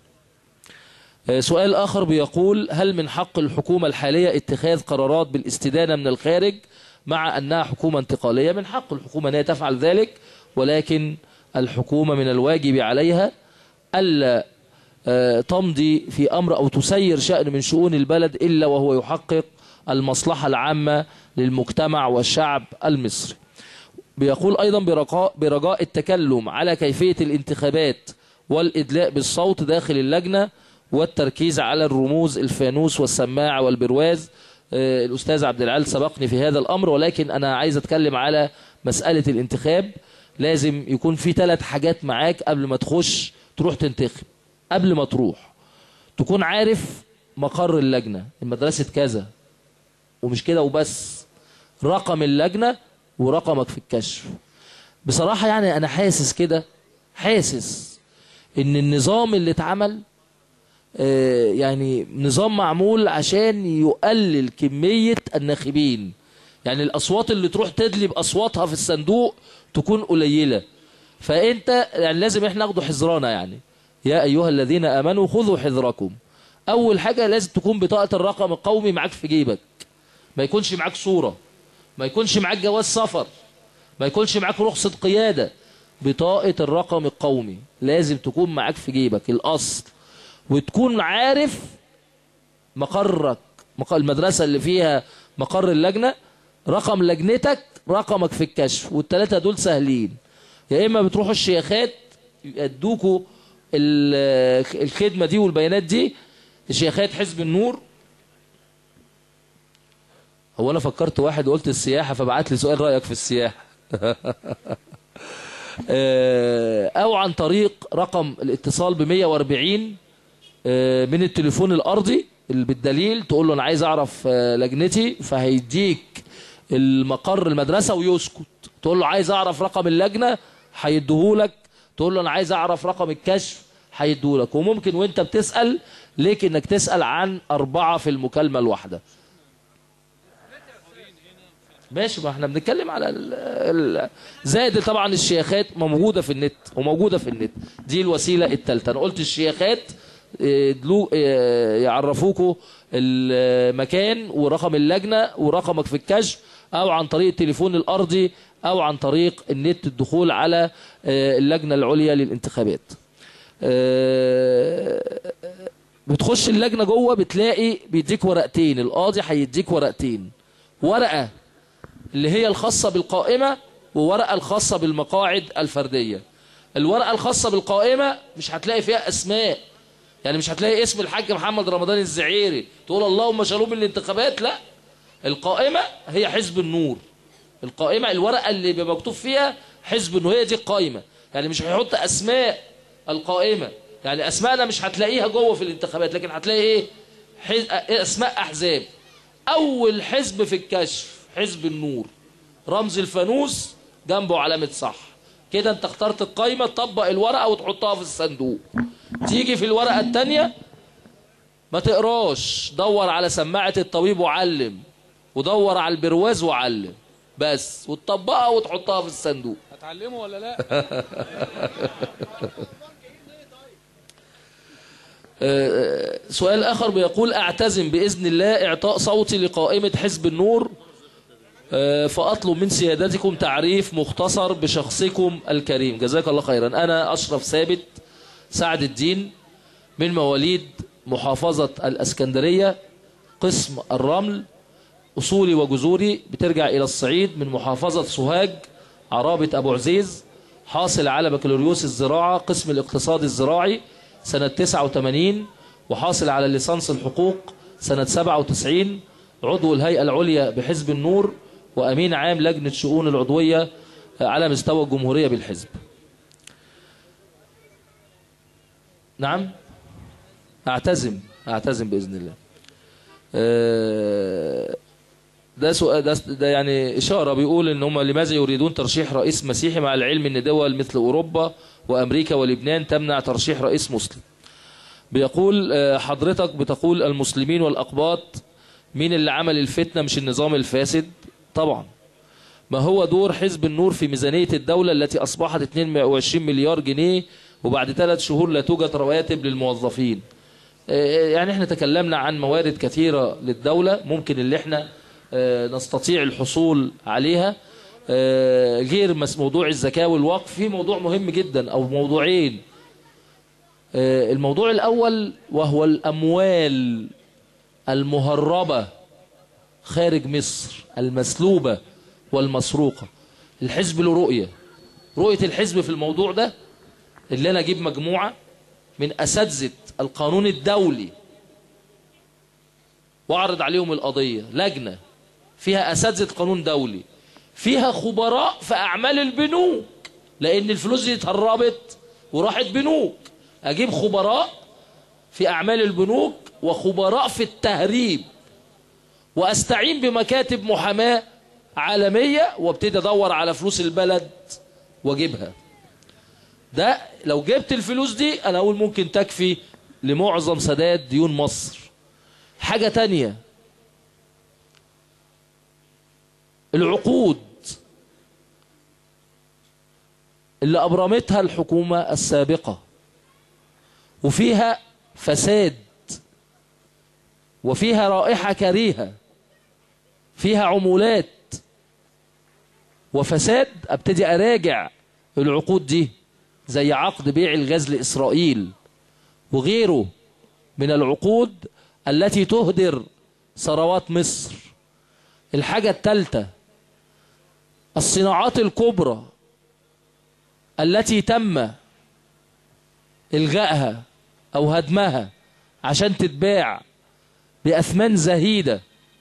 آه، سؤال آخر بيقول هل من حق الحكومة الحالية اتخاذ قرارات بالاستدانة من الخارج مع أنها حكومة انتقالية من حق الحكومة أنها تفعل ذلك ولكن الحكومة من الواجب عليها ألا آه، تمضي في أمر أو تسير شأن من شؤون البلد إلا وهو يحقق المصلحة العامة للمجتمع والشعب المصري بيقول أيضا برجاء, برجاء التكلم على كيفية الانتخابات والإدلاء بالصوت داخل اللجنة والتركيز على الرموز الفانوس والسماعة والبرواز آه، الأستاذ عبد العال سبقني في هذا الأمر ولكن أنا عايز أتكلم على مسألة الانتخاب لازم يكون في ثلاث حاجات معاك قبل ما تخش تروح تنتخب قبل ما تروح تكون عارف مقر اللجنة المدرسة كذا ومش كده وبس رقم اللجنة ورقمك في الكشف بصراحة يعني أنا حاسس كده حاسس إن النظام اللي اتعمل آه، يعني نظام معمول عشان يقلل كمية الناخبين يعني الأصوات اللي تروح تدلي بأصواتها في الصندوق تكون قليلة فأنت يعني لازم احنا ناخده حذرنا يعني يا أيها الذين آمنوا خذوا حذركم أول حاجة لازم تكون بطاقة الرقم القومي معاك في جيبك ما يكونش معاك صورة ما يكونش معاك جواز سفر ما يكونش معاك رخصة قيادة بطاقة الرقم القومي لازم تكون معاك في جيبك الأصل وتكون عارف مقرك مق- المدرسة اللي فيها مقر اللجنة رقم لجنتك رقمك في الكشف والتلاتة دول سهلين يا إما بتروحوا الشيخات يدوكوا ال- الخدمة دي والبيانات دي الشيخات حزب النور هو أنا فكرت واحد وقلت السياحة فبعت لي سؤال رأيك في السياحة آه، أو عن طريق رقم الاتصال ب 140 آه، من التليفون الارضي اللي بالدليل تقول له انا عايز اعرف آه، لجنتي فهيديك المقر المدرسه ويسكت تقول له عايز اعرف رقم اللجنه هيديهولك تقول له انا عايز اعرف رقم الكشف هيديهولك وممكن وانت بتسال ليك انك تسال عن اربعه في المكالمه الواحده ماشي ما احنا بنتكلم على ال ال زائد طبعا الشيخات موجوده في النت وموجوده في النت دي الوسيله الثالثه انا قلت الشيخات اه، دلو اه، يعرفوكوا المكان ورقم اللجنه ورقمك في الكشف او عن طريق التليفون الارضي او عن طريق النت الدخول على اه، اللجنه العليا للانتخابات اه، بتخش اللجنه جوه بتلاقي بيديك ورقتين القاضي هيديك ورقتين ورقه اللي هي الخاصة بالقائمة وورقة الخاصة بالمقاعد الفردية الورقة الخاصة بالقائمة مش هتلاقي فيها أسماء يعني مش هتلاقي اسم الحاج محمد رمضان الزعيري تقول اللهم شالوه من الانتخابات لا القائمة هي حزب النور القائمة الورقة اللي بيبقى مكتوب فيها حزب النور هي دي القائمة يعني مش هيحط أسماء القائمة يعني أسماءنا مش هتلاقيها جوه في الانتخابات لكن هتلاقي إيه حز... أسماء أحزاب أول حزب في الكشف حزب النور رمز الفانوس جنبه علامة صح كده انت اخترت القايمة تطبق الورقة وتحطها في الصندوق تيجي في الورقة التانية ما تقراش دور على سماعة الطبيب وعلم ودور على البرواز وعلم بس وتطبقها وتحطها في الصندوق
هتعلمه ولا لا
آه، سؤال آخر بيقول أعتزم بإذن الله إعطاء صوتي لقائمة حزب النور آه، فأطلب من سيادتكم تعريف مختصر بشخصكم الكريم جزاك الله خيرا أنا أشرف ثابت سعد الدين من مواليد محافظة الأسكندرية قسم الرمل أصولي وجذوري بترجع إلى الصعيد من محافظة سوهاج عرابة أبو عزيز حاصل على بكالوريوس الزراعة قسم الاقتصاد الزراعي سنة 89 وحاصل على ليسانس الحقوق سنة 97 عضو الهيئة العليا بحزب النور وأمين عام لجنة شؤون العضوية على مستوى الجمهورية بالحزب نعم أعتزم أعتزم بإذن الله آه، ده سؤال ده, ده يعني إشارة بيقول إن هم لماذا يريدون ترشيح رئيس مسيحي مع العلم إن دول مثل أوروبا وأمريكا ولبنان تمنع ترشيح رئيس مسلم بيقول آه، حضرتك بتقول المسلمين والأقباط مين اللي عمل الفتنة مش النظام الفاسد طبعا ما هو دور حزب النور في ميزانية الدولة التي أصبحت 22 مليار جنيه وبعد ثلاث شهور لا توجد رواتب للموظفين آه، يعني احنا تكلمنا عن موارد كثيرة للدولة ممكن اللي احنا آه، نستطيع الحصول عليها آه، غير مس- موضوع الزكاة والوقف في موضوع مهم جدا او موضوعين آه، الموضوع الاول وهو الاموال المهربة خارج مصر المسلوبة والمسروقة الحزب له رؤية رؤية الحزب في الموضوع ده اللي انا اجيب مجموعة من اساتذة القانون الدولي واعرض عليهم القضية لجنة فيها اساتذة قانون دولي فيها خبراء في اعمال البنوك لان الفلوس دي اتهربت وراحت بنوك اجيب خبراء في أعمال البنوك وخبراء في التهريب وأستعين بمكاتب محاماة عالمية وابتدي أدور على فلوس البلد وأجيبها ده لو جبت الفلوس دي أنا أقول ممكن تكفي لمعظم سداد ديون مصر حاجة تانية العقود اللي أبرمتها الحكومة السابقة وفيها فساد وفيها رائحة كريهة فيها عمولات وفساد ابتدي أراجع العقود دي زي عقد بيع الغاز لإسرائيل وغيره من العقود التي تهدر ثروات مصر الحاجة الثالثة الصناعات الكبرى التي تم إلغائها أو هدمها عشان تتباع بأثمان زهيدة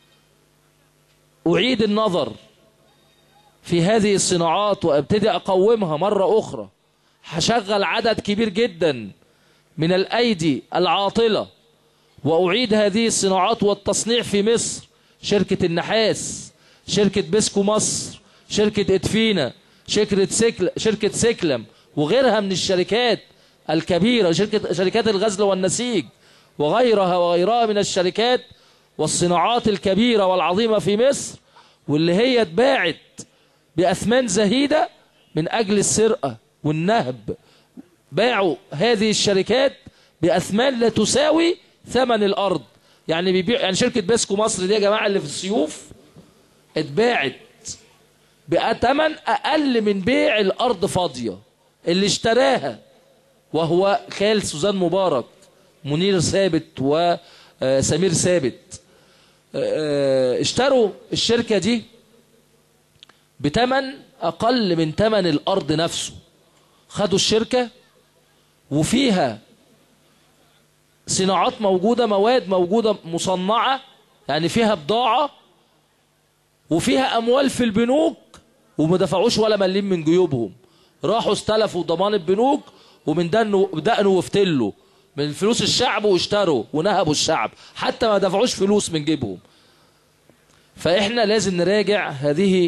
أعيد النظر في هذه الصناعات وابتدي أقومها مرة أخرى هشغل عدد كبير جدا من الأيدي العاطلة وأعيد هذه الصناعات والتصنيع في مصر شركة النحاس شركة بيسكو مصر شركة إدفينا شركة سكل شركة سكلم وغيرها من الشركات الكبيرة شركة شركات الغزل والنسيج وغيرها وغيرها من الشركات والصناعات الكبيرة والعظيمة في مصر واللي هي اتباعت بأثمان زهيدة من أجل السرقة والنهب باعوا هذه الشركات بأثمان لا تساوي ثمن الأرض يعني بيبيع يعني شركة بيسكو مصر دي يا جماعة اللي في السيوف اتباعت بثمن أقل من بيع الأرض فاضية اللي اشتراها وهو خال سوزان مبارك منير ثابت وسمير ثابت اشتروا الشركة دي بتمن أقل من تمن الأرض نفسه خدوا الشركة وفيها صناعات موجودة مواد موجودة مصنعة يعني فيها بضاعة وفيها أموال في البنوك وما دفعوش ولا مليم من جيوبهم راحوا استلفوا ضمان البنوك ومن دقنه دقنوا وفتلوا من فلوس الشعب واشتروا ونهبوا الشعب حتى ما دفعوش فلوس من جيبهم فإحنا لازم نراجع هذه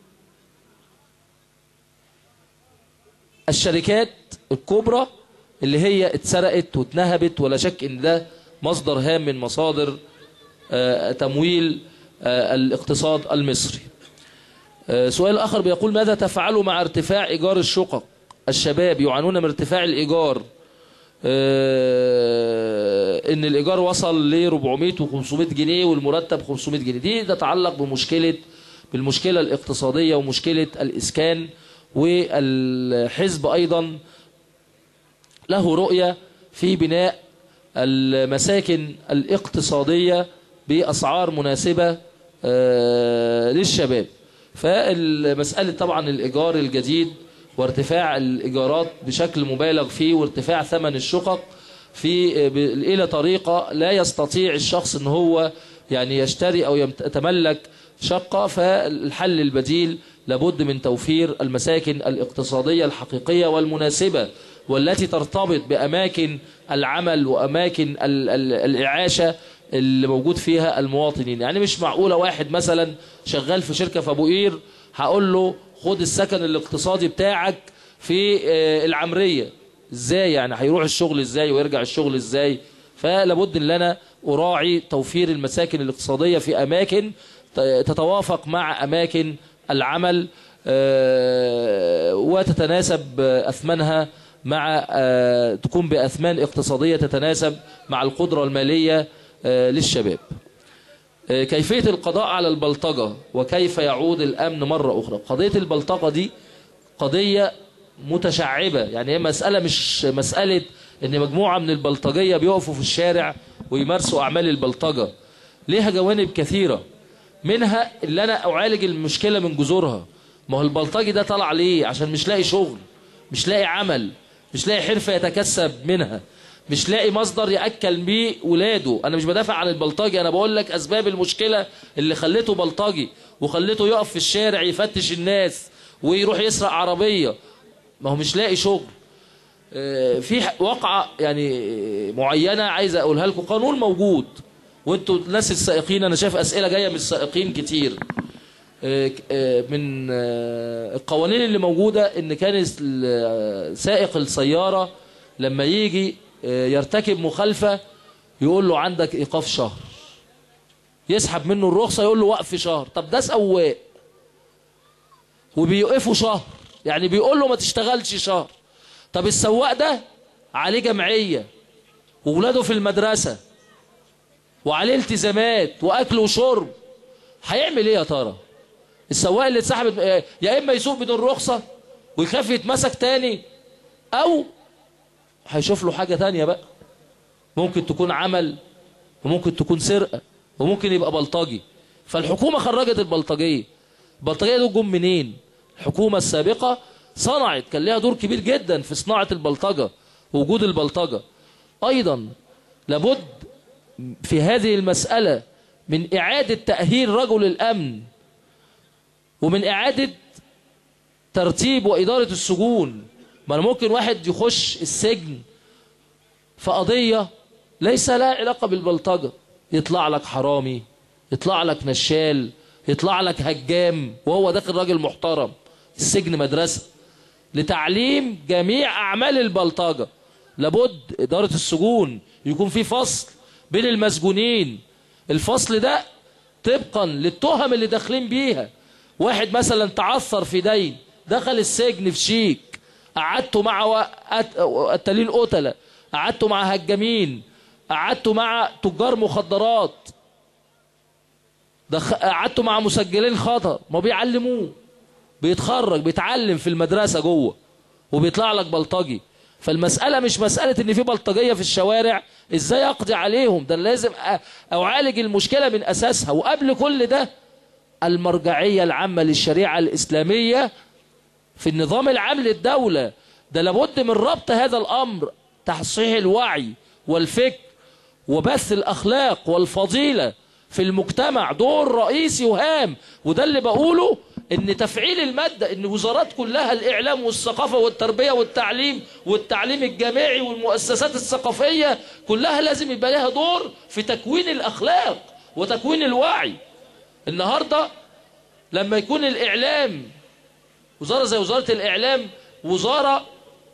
الشركات الكبرى اللي هي اتسرقت واتنهبت ولا شك ان ده مصدر هام من مصادر آه تمويل آه الاقتصاد المصري آه سؤال آخر بيقول ماذا تفعلوا مع ارتفاع إيجار الشقق الشباب يعانون من ارتفاع الإيجار إن الإيجار وصل ل 400 و 500 جنيه والمرتب 500 جنيه دي تتعلق بمشكلة بالمشكلة الاقتصادية ومشكلة الإسكان والحزب أيضا له رؤية في بناء المساكن الاقتصادية بأسعار مناسبة للشباب فالمسألة طبعا الإيجار الجديد وارتفاع الإيجارات بشكل مبالغ فيه وارتفاع ثمن الشقق في إلى طريقة لا يستطيع الشخص ان هو يعني يشتري أو يتملك شقة فالحل البديل لابد من توفير المساكن الاقتصادية الحقيقية والمناسبة والتي ترتبط بأماكن العمل وأماكن الإعاشة اللي موجود فيها المواطنين يعني مش معقولة واحد مثلا شغال في شركة في أبو قير هقول له خد السكن الاقتصادي بتاعك في العمرية ازاي يعني هيروح الشغل ازاي ويرجع الشغل ازاي فلابد ان انا اراعي توفير المساكن الاقتصادية في اماكن تتوافق مع اماكن العمل وتتناسب اثمانها مع تكون باثمان اقتصادية تتناسب مع القدرة المالية للشباب كيفية القضاء على البلطجة وكيف يعود الأمن مرة أخرى قضية البلطجة دي قضية متشعبة يعني هي مسألة مش مسألة ان مجموعة من البلطجية بيقفوا في الشارع ويمارسوا أعمال البلطجة ليها جوانب كثيرة منها اللي أنا أعالج المشكلة من جذورها ما هو البلطجي ده طلع ليه عشان مش لاقي شغل مش لاقي عمل مش لاقي حرفة يتكسب منها مش لاقي مصدر يأكل بيه ولاده انا مش بدافع عن البلطجي انا بقول لك اسباب المشكلة اللي خلته بلطجي وخلته يقف في الشارع يفتش الناس ويروح يسرق عربية ما هو مش لاقي شغل آه، في ح- واقعة يعني معينة عايز أقولها لكم قانون موجود وانتوا الناس السائقين أنا شايف أسئلة جاية من السائقين كتير آه، ك- آه، من آه، القوانين اللي موجودة إن كان الس- ال- سائق السيارة لما يجي آه، يرتكب مخالفة يقول له عندك إيقاف شهر يسحب منه الرخصة يقول له وقف شهر طب ده سواق وبيوقفه شهر يعني بيقول له ما تشتغلش شهر طب السواق ده عليه جمعية وولاده في المدرسة وعليه التزامات وأكل وشرب هيعمل ايه يا ترى السواق اللي اتسحبت يا اما يسوق بدون رخصة ويخاف يتمسك تاني او هيشوف له حاجة تانية بقى ممكن تكون عمل وممكن تكون سرقة وممكن يبقى بلطجي فالحكومة خرجت البلطجية البلطجية دول جم منين الحكومة السابقة صنعت كان لها دور كبير جدا في صناعة البلطجة ووجود البلطجة أيضا لابد في هذه المسألة من إعادة تأهيل رجل الأمن ومن إعادة ترتيب وإدارة السجون ما أنا ممكن واحد يخش السجن في قضية ليس لها علاقة بالبلطجة يطلع لك حرامي يطلع لك نشال يطلع لك هجام وهو داخل راجل محترم السجن مدرسة لتعليم جميع أعمال البلطجة لابد إدارة السجون يكون في فصل بين المسجونين الفصل ده طبقا للتهم اللي داخلين بيها واحد مثلا تعثر في دين دخل السجن في شيك قعدته مع قتالين قتلة قعدته مع هجامين قعدته مع تجار مخدرات دخ... قعدته مع مسجلين خطر ما بيعلموه بيتخرج بيتعلم في المدرسة جوه وبيطلع لك بلطجي فالمسألة مش مسألة ان في بلطجية في الشوارع ازاي اقضي عليهم ده لازم أ... اعالج المشكلة من اساسها وقبل كل ده المرجعية العامة للشريعة الاسلامية في النظام العام للدولة ده لابد من ربط هذا الامر تصحيح الوعي والفكر وبث الاخلاق والفضيلة في المجتمع دور رئيسي وهام وده اللي بقوله ان تفعيل المادة ان وزارات كلها الاعلام والثقافة والتربية والتعليم والتعليم الجامعي والمؤسسات الثقافية كلها لازم يبقى لها دور في تكوين الاخلاق وتكوين الوعي النهاردة لما يكون الاعلام وزارة زي وزارة الاعلام وزارة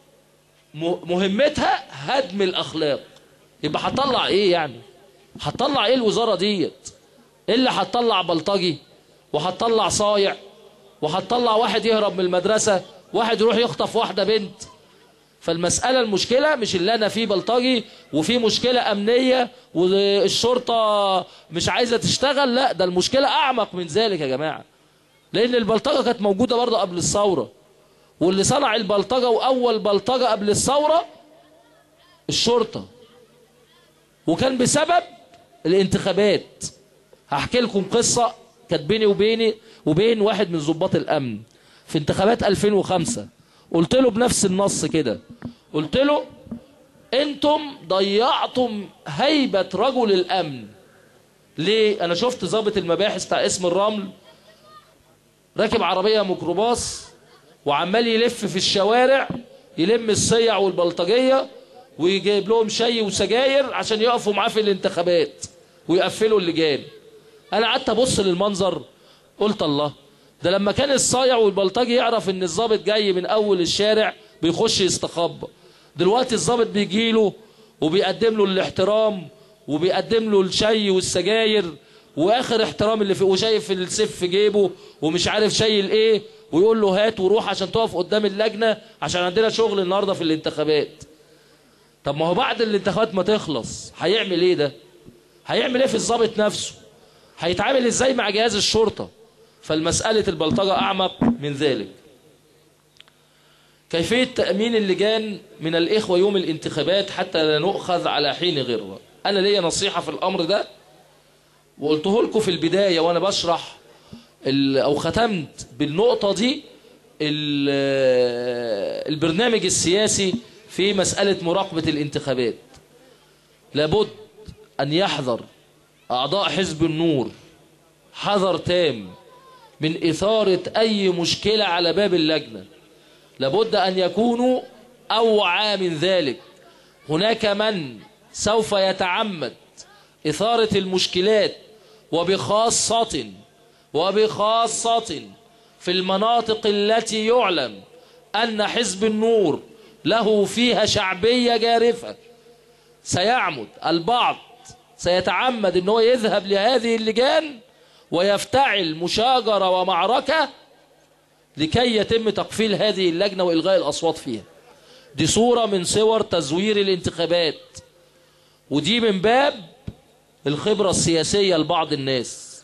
مهمتها هدم الاخلاق يبقى هتطلع ايه يعني هتطلع ايه الوزارة ديت ايه اللي هتطلع بلطجي وهتطلع صايع وهتطلع واحد يهرب من المدرسة واحد يروح يخطف واحدة بنت فالمسألة المشكلة مش اللي أنا فيه بلطجي وفي مشكلة أمنية والشرطة مش عايزة تشتغل لا ده المشكلة أعمق من ذلك يا جماعة لأن البلطجة كانت موجودة برضه قبل الثورة واللي صنع البلطجة وأول بلطجة قبل الثورة الشرطة وكان بسبب الانتخابات هحكي لكم قصة كانت بيني وبيني وبين واحد من ضباط الأمن في انتخابات 2005 قلت له بنفس النص كده قلت له انتم ضيعتم هيبة رجل الأمن ليه أنا شفت ضابط المباحث بتاع اسم الرمل راكب عربية ميكروباص وعمال يلف في الشوارع يلم الصيع والبلطجية ويجيب لهم شاي وسجاير عشان يقفوا معاه في الانتخابات ويقفلوا اللجان انا قعدت ابص للمنظر قلت الله ده لما كان الصايع والبلطجي يعرف ان الضابط جاي من اول الشارع بيخش يستخبى دلوقتي الضابط بيجي له وبيقدم له الاحترام وبيقدم له الشاي والسجاير واخر احترام اللي في وشايف السيف في جيبه ومش عارف شايل ايه ويقول له هات وروح عشان تقف قدام اللجنه عشان عندنا شغل النهارده في الانتخابات طب ما هو بعد الانتخابات ما تخلص هيعمل ايه ده هيعمل ايه في الضابط نفسه هيتعامل ازاي مع جهاز الشرطة فالمسألة البلطجة اعمق من ذلك كيفية تأمين اللجان من الإخوة يوم الانتخابات حتى لا نؤخذ على حين غيرها أنا ليا نصيحة في الأمر ده وقلته لكم في البداية وأنا بشرح أو ختمت بالنقطة دي البرنامج السياسي في مسألة مراقبة الانتخابات لابد أن يحذر أعضاء حزب النور حذر تام من إثارة أي مشكلة على باب اللجنة لابد أن يكونوا أوعى من ذلك هناك من سوف يتعمد إثارة المشكلات وبخاصة وبخاصة في المناطق التي يعلم أن حزب النور له فيها شعبية جارفة سيعمد البعض سيتعمد أنه يذهب لهذه اللجان ويفتعل مشاجرة ومعركة لكي يتم تقفيل هذه اللجنة وإلغاء الأصوات فيها دي صورة من صور تزوير الانتخابات ودي من باب الخبرة السياسية لبعض الناس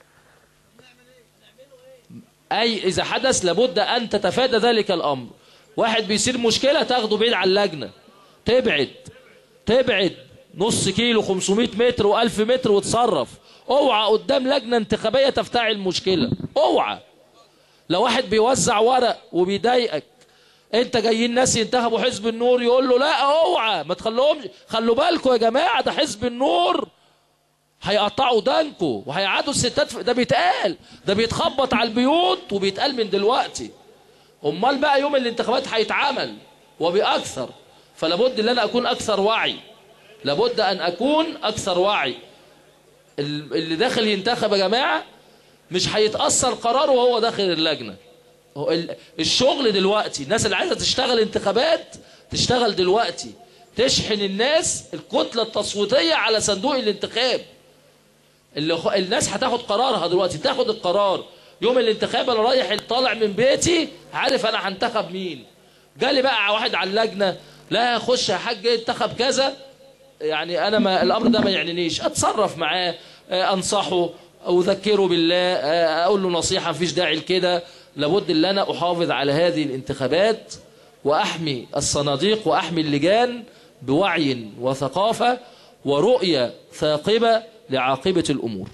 أي إذا حدث لابد أن تتفادى ذلك الأمر واحد بيصير مشكلة تاخده بعيد عن اللجنة تبعد تبعد نص كيلو 500 متر و1000 متر وتصرف اوعى قدام لجنة انتخابية تفتعل مشكلة اوعى لو واحد بيوزع ورق وبيضايقك انت جايين ناس ينتخبوا حزب النور يقول له لا اوعى ما تخلوهمش خلوا بالكم يا جماعة ده حزب النور هيقطعوا دانكو وهيقعدوا الستات في... ده بيتقال ده بيتخبط على البيوت وبيتقال من دلوقتي امال بقى يوم الانتخابات هيتعمل وبأكثر فلابد ان انا اكون اكثر وعي لابد ان اكون اكثر وعي ال- اللي داخل ينتخب يا جماعة مش هيتأثر قراره وهو داخل اللجنة هو ال- الشغل دلوقتي الناس اللي عايزة تشتغل انتخابات تشتغل دلوقتي تشحن الناس الكتلة التصويتية على صندوق الانتخاب اللي خ- الناس هتاخد قرارها دلوقتي تاخد القرار يوم الانتخاب انا رايح طالع من بيتي عارف انا هنتخب مين جالي بقى واحد على اللجنة لا خش يا حاج انتخب كذا يعني انا ما الامر ده ما يعنينيش اتصرف معاه آه، انصحه اذكره بالله آه، اقول له نصيحة مفيش داعي لكده لابد ان انا احافظ على هذه الانتخابات واحمي الصناديق واحمي اللجان بوعي وثقافة ورؤية ثاقبة لعاقبة الامور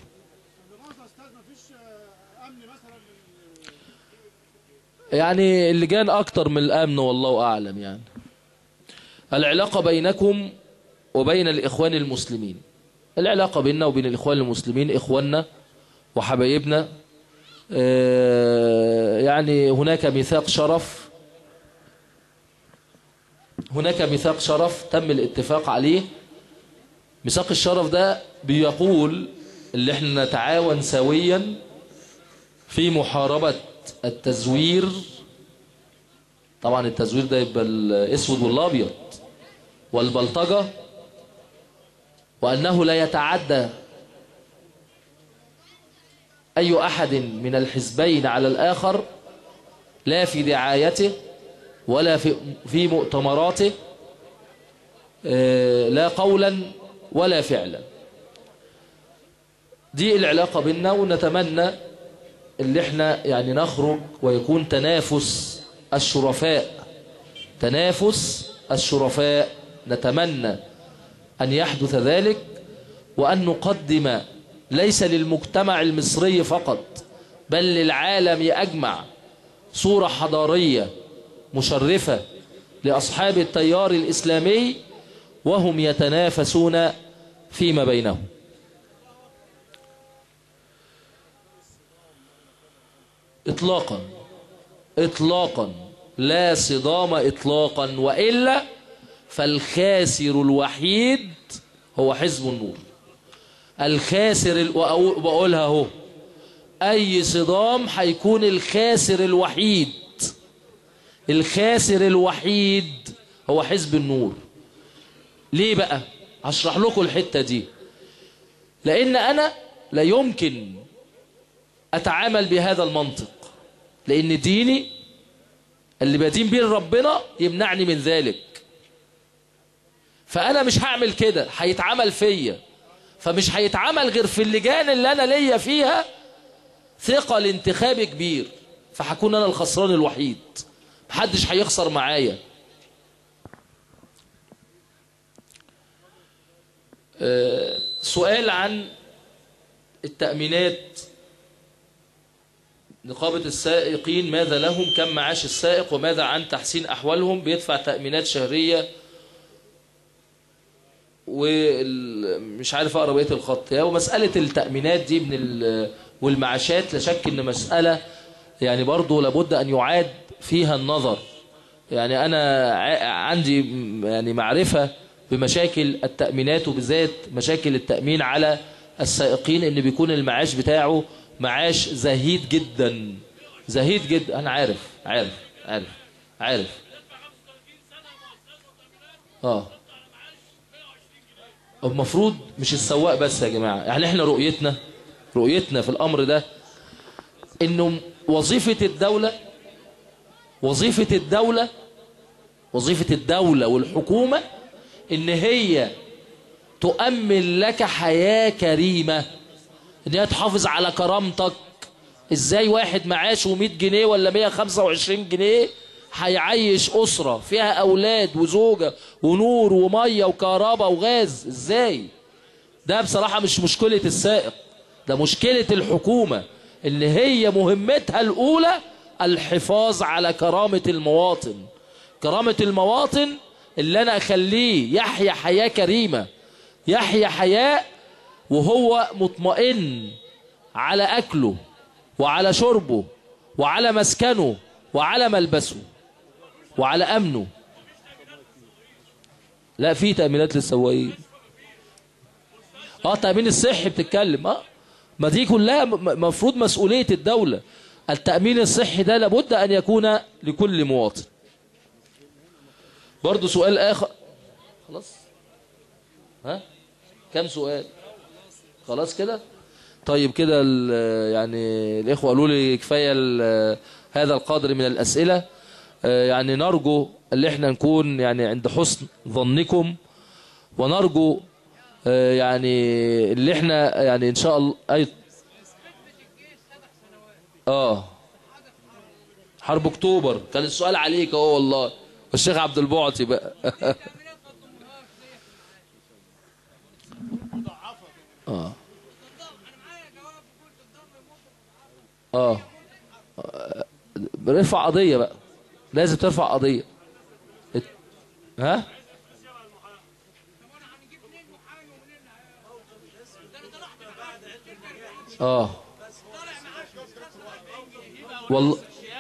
يعني اللجان اكتر من الامن والله اعلم يعني العلاقة بينكم وبين الإخوان المسلمين العلاقة بيننا وبين الإخوان المسلمين إخواننا وحبايبنا آه، يعني هناك ميثاق شرف هناك ميثاق شرف تم الاتفاق عليه ميثاق الشرف ده بيقول اللي احنا نتعاون سويا في محاربة التزوير طبعا التزوير ده يبقى الاسود والابيض والبلطجة وأنه لا يتعدى أي أحد من الحزبين على الآخر لا في دعايته ولا في, في مؤتمراته آه، لا قولا ولا فعلا دي العلاقة بيننا ونتمنى اللي احنا يعني نخرج ويكون تنافس الشرفاء تنافس الشرفاء نتمنى أن يحدث ذلك وأن نقدم ليس للمجتمع المصري فقط بل للعالم أجمع صورة حضارية مشرفة لأصحاب التيار الإسلامي وهم يتنافسون فيما بينهم إطلاقا إطلاقا لا صدام إطلاقا وإلا فالخاسر الوحيد هو حزب النور الخاسر ال... وأقول- وبقولها اهو أي صدام هيكون الخاسر الوحيد الخاسر الوحيد هو حزب النور ليه بقى هشرح لكم الحتة دي لأن أنا لا يمكن أتعامل بهذا المنطق لأن ديني اللي بدين بيه ربنا يمنعني من ذلك فأنا مش هعمل كده هيتعمل فيا فمش هيتعمل غير في اللجان اللي أنا ليا فيها ثقل انتخابي كبير فهكون أنا الخسران الوحيد محدش هيخسر معايا آه، سؤال عن التأمينات نقابة السائقين ماذا لهم كم معاش السائق وماذا عن تحسين أحوالهم بيدفع تأمينات شهرية ومش عارف أقرأ بقية الخط يعني ومسألة التأمينات دي من ال- والمعاشات لا شك إن مسألة يعني برضو لابد أن يعاد فيها النظر يعني انا ع- عندي م- يعني معرفة بمشاكل التأمينات وبالذات مشاكل التأمين على السائقين ان بيكون المعاش بتاعه معاش زهيد جدا زهيد جدا انا عارف عارف عارف عارف اه المفروض مش السواق بس يا جماعة يعني احنا رؤيتنا رؤيتنا في الامر ده انه وظيفة الدولة وظيفة الدولة وظيفة الدولة والحكومة ان هي تؤمن لك حياة كريمة ان هي تحافظ على كرامتك ازاي واحد معاشه 100 جنيه ولا 125 جنيه هيعيش أسرة فيها أولاد وزوجة ونور ومية وكهرباء وغاز ازاي ده بصراحة مش مشكلة السائق ده مشكلة الحكومة اللي هي مهمتها الأولى الحفاظ على كرامة المواطن كرامة المواطن اللي أنا أخليه يحيا حياة كريمة يحيا حياة وهو مطمئن على أكله وعلى شربه وعلى مسكنه وعلى ملبسه وعلى أمنه لا في تأمينات للسواقين اه التأمين الصحي بتتكلم اه ما دي كلها م- مفروض مسؤولية الدولة التأمين الصحي ده لابد أن يكون لكل مواطن برضو سؤال آخر خلاص ها كم سؤال خلاص كده طيب كده ال- يعني الإخوة قالوا لي كفاية ال- هذا القدر من الأسئلة آه، يعني نرجو اللي احنا نكون يعني عند حسن ظنكم ونرجو آه، يعني اللي احنا يعني ان شاء الله اي اه حرب اكتوبر كان السؤال عليك اهو والله والشيخ عبد البعطي بقى اه اه آه، ارفع قضية بقى لازم ترفع قضية ات- ها اه والله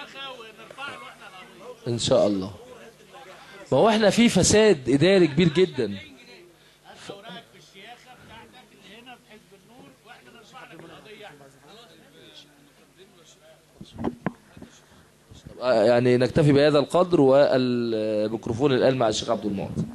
ان شاء الله ما هو احنا في فساد اداري كبير جدا آه، يعني نكتفي بهذا القدر والميكروفون الآن مع الشيخ عبد المعطي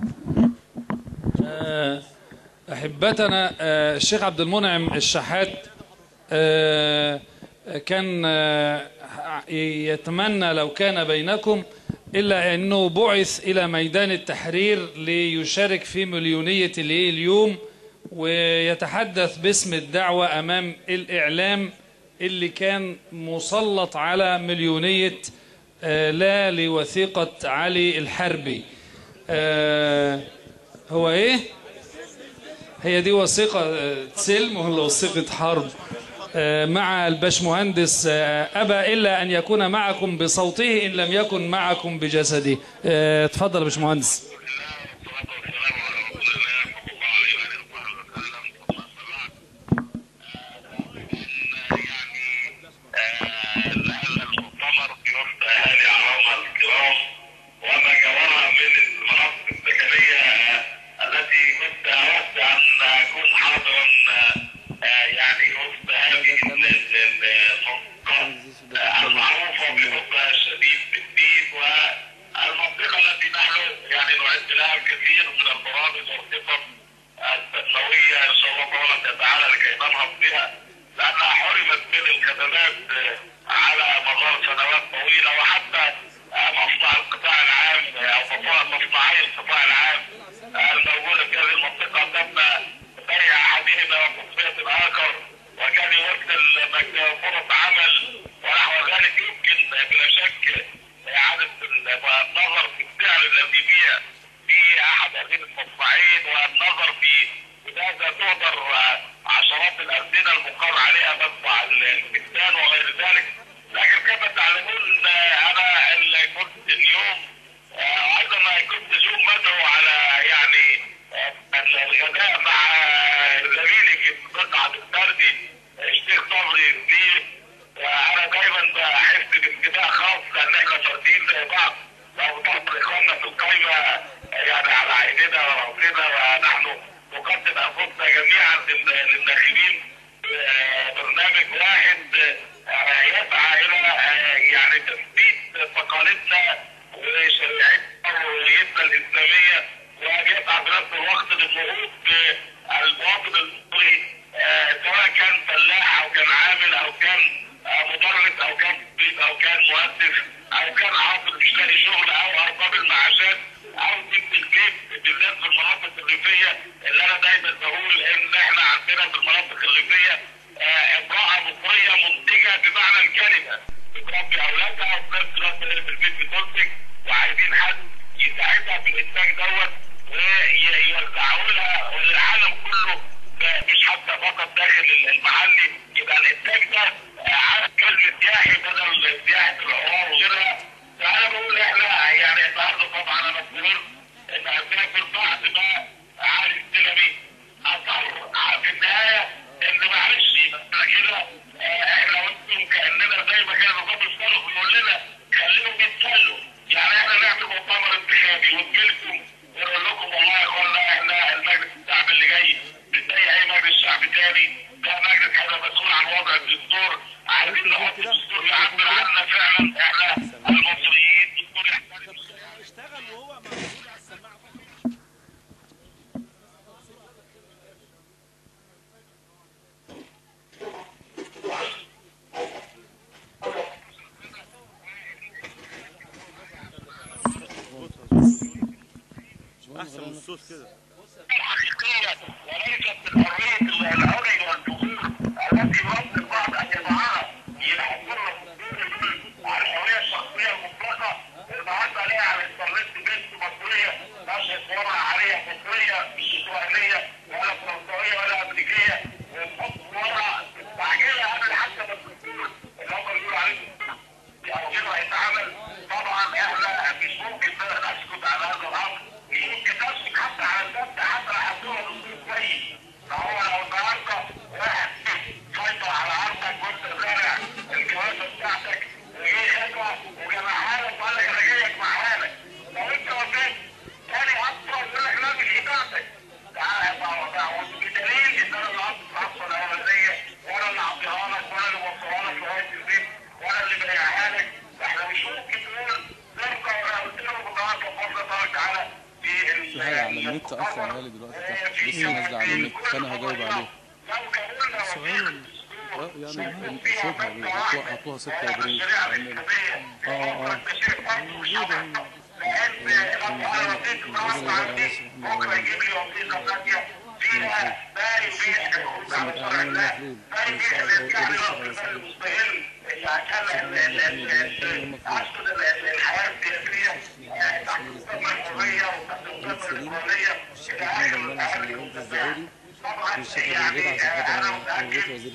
آه، أحبتنا آه، الشيخ عبد المنعم الشحات آه، كان آه، يتمنى لو كان بينكم إلا أنه بعث إلى ميدان التحرير ليشارك في مليونية الإيه اليوم ويتحدث باسم الدعوة أمام الإعلام اللي كان مسلط على مليونية آه، لا لوثيقة علي الحربي آه، هو ايه هي دي وثيقة آه، سلم ولا وثيقة حرب آه، مع الباشمهندس آه، أبى إلا أن يكون معكم بصوته إن لم يكن معكم بجسده آه، اتفضل يا باشمهندس
المؤتمر في وسط اهالي عرامه الكرام وما جاورها من المناطق السكنيه التي كنت اود ان اكون حاضرا آه، يعني وسط هذه ال- ال- المنطقه آه، المعروفه بحبها الشديد بالدين والمنطقه التي نحن يعني نعد لها الكثير من البرامج والخطط التنمويه ان شاء الله تبارك وتعالى لكي ننهض بها لانها حرمت من الخدمات آه، على مدار سنوات طويله وحتى آه، مصنع القطاع العام آه، او مصنع- مصنعي القطاع العام آه، الموجوده في هذه المنطقه تم بيع احدهما وتصفيه الاخر وكان يمثل مك- فرص عمل ونحو ذلك يمكن بلا شك اعاده النظر في السعر الذي بيع في احد هذين المصنعين والنظر في لماذا تهدر آه، عشرات الألسنة المقر عليها مدفع الكتان وغير ذلك لكن كما تعلمون آه، أنا اللي كنت اليوم آه، أيضا كنت اليوم مدعو على يعني آه، الغداء مع زميلي في قطعة التردي الشيخ صبري الدين أنا دايما بحس بانتماء خاص لأن احنا فرديين زي بعض لو تحضر اخواننا في القايمه يعني على عيننا وراسنا ونحن نقدم انفسنا جميعا لل- للناخبين آه، برنامج واحد آه، يسعى الى آه، يعني تثبيت تقاليدنا وشريعتنا وهويتنا الاسلاميه وان يسعى في نفس الوقت للنهوض بالمواطن المصري آه، سواء كان فلاح او كان عامل او كان آه، مدرس او كان طبيب او كان مهندس او كان عاطل مش لاقي شغل او ارباب المعاشات او ست البيت بالذات في المناطق الريفيه اللي انا دايما بقول ان احنا عندنا في المناطق الريفيه آه، امراه مصريه منتجه بمعنى الكلمه بتربي اولادها وفي نفس الوقت هي في البيت بتنتج وعايزين حد يساعدها في الانتاج دوت ويوزعوا لها والعالم كله آه، مش حتى فقط داخل المحلي يبقى الانتاج ده آه، عارف كلمه سياحي بدل سياحه العمار وغيرها فانا بقول احنا يعني النهارده طبعا انا مسرور ان اسافر بعد ما علي السلمي اصر في النهايه ان معلش احنا كده آه، احنا وانتم كاننا زي ما كان الرب الصالح بيقول لنا خليهم يتسلوا يعني احنا نعمل مؤتمر انتخابي ونجيلكم ونقول لكم والله يا اخوانا احنا المجلس الشعب اللي جاي مش زي اي مجلس شعب تاني ده مجلس هيبقى مسؤول عن وضع الدستور عايزين نحط دستور يعبر عنا فعلا احنا المصريين دستور يحترم
احسن من الصوت كده
الحقيقية وليست الحرية العري والدخول التي يرد البعض أن يضعها يحطون على الحرية الشخصية المطلقة النهارده عليها على الانترنت بنت مصرية نشر صورها عليها مصرية مش إسرائيلية ولا فرنسوية ولا أمريكية وتحط صورها مستعجلة قبل حتى ما الدستور اللي هم بيقولوا عليه او غيره هيتعمل طبعا احنا مش ممكن نسكت على هذا الامر مش ممكن نسكت حتى على الناس حتى لو حطوها دستور كويس فهو لو النهارده واحد سيطر على ارضك وانت زارع الكواسه بتاعتك وجه خدوه وجمعها لك وقال لك انا جايك معاها لك لو انت وافقت تاني اصلا يقول لك لا مش بتاعتك تعالى بقى بقى بدليل ان انا اللي اصلا اصلا الاولانيه وانا اللي اعطيها لك وانا اللي موصلها لك لغايه البيت وانا اللي بيعها لك احنا مش ممكن نقول نرجع ولا قلت لهم النهارده بفضل الله تعالى في ال-
في حاجة على النت أصلا غالي دلوقتي تحت لسه نازلة على النت فأنا هجاوب عليه
لو جابوا لنا
آه، يعني نشوفها دي حطوها حطوها 6 ابريل اعملها. اه اه
بكره يجيب لي وثيقه ثانيه فيها ما يبيح الخروج على شرع الله ما يبيح الارجاع للرأس المستقل عشان ال- ال- ال- عشان ال- الحياه السياسيه يعني تحت مسمى الحريه وتحت مسمى الحريه الى اخر الاهل طبعا يعني انا متاكد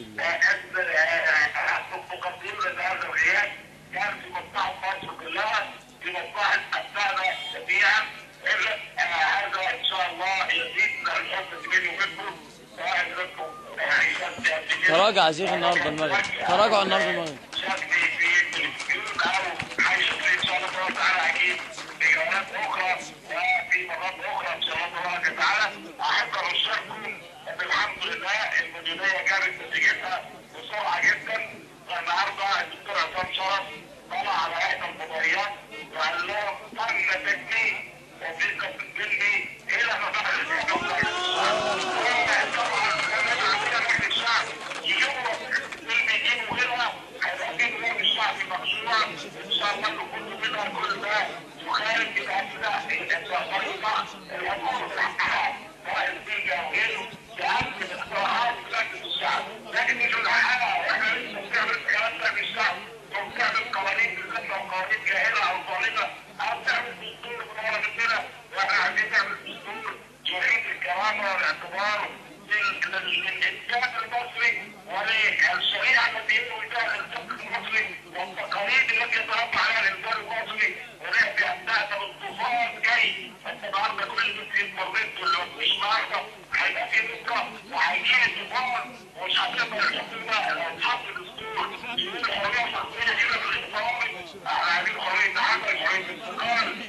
ان مقدمين لهذا الغياب كان في مصلحه مصر كلها في مصلحه ابنائنا جميعا الا هذا ان شاء الله يزيد من الحب بيني وبينكم سواء منكم عيشت
تراجع يا شيخ النهارده المغرب تراجع النهارده المغرب
شكلي في البيوت او عايشه في ان شاء الله تبارك وتعالى اكيد في جولات اخرى وفي مرات اخرى ان شاء الله تبارك وتعالى احب ابشركم ان الحمد لله المديريه جابت نتيجتها بسرعه جدا النهارده الدكتور عصام شرف طلع على احدى الفضائيات وقال لهم تم تجديد وثيقه الجندي الى مباحث الاحتفال طبعا كمان عندنا مجلس الشعب يجيبوا اللي يجيبوا غيرها هيبقى نور الشعب مقصوره ان شاء الله نكون منها كل ده يخالف يبقى كده طريقه الحكومه بتحققها سواء البلجا او غيره تأكد اقتراحات مجلس الشعب لكن مش الحقيقه احنا لسه بنعمل الكلام ده بالشعب وبنعمل قوانين بالذات لو قوانين جاهله او ظالمه او بنعمل دستور بنورة مننا واحنا عايزين نعمل دستور يعيد الكرامه والاعتبار للإنسان المصري وللشريعة التي يجب بها الفقه المصري والتقاليد التي يتربى عليها الإنسان المصري ونحكي أبنائنا بالطوفان جاي أنت النهارده كل اللي في الإنترنت واللي مش النهارده هيبقى في بكرة وهيجي الطوفان ومش هتقدر الحكومة لو اتحط دستور يقول حرية شخصية كده في الاختيار احنا عايزين حرية عمل حرية استقرار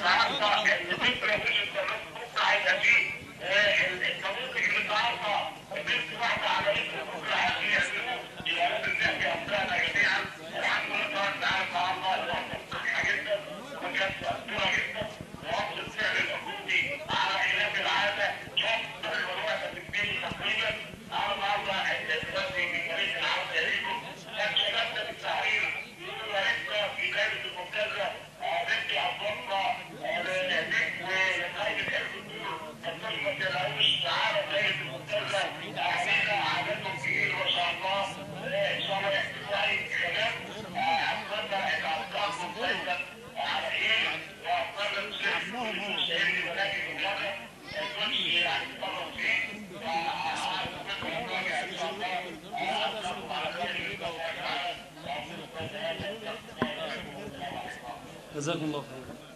النهارده الفكره مش التمسك بكره هيبقى فيه آه، الطريق اللي النهارده بنت واحده على اسم بكره هيعملوه يبقى لازم نحكي افكارنا جميعا الحمد لله تبارك وتعالى النهارده واضحه جدا وكانت مأثوره جدا ورد الفعل الحكومي على خلاف العاده شخص الولاده في البيت تقريبا على النهارده دلوقتي من فريق العرب تقريبا كان شبابنا بالتحرير يقولوا يا ريتنا في دايره المنتزه بنتي عبد الله ولقائد الحزب الدور الطلبه ما تلاقوش تعالى دايره المنتزه علينا عددهم كبير ما شاء الله ان شاء الله يحصل عليك كلام اتمنى ان افكار مختلفه على ايه وافكار المسلمين الشهير ولكن المجرد ما يكونش يعني تطرق فيه
جزاكم الله خير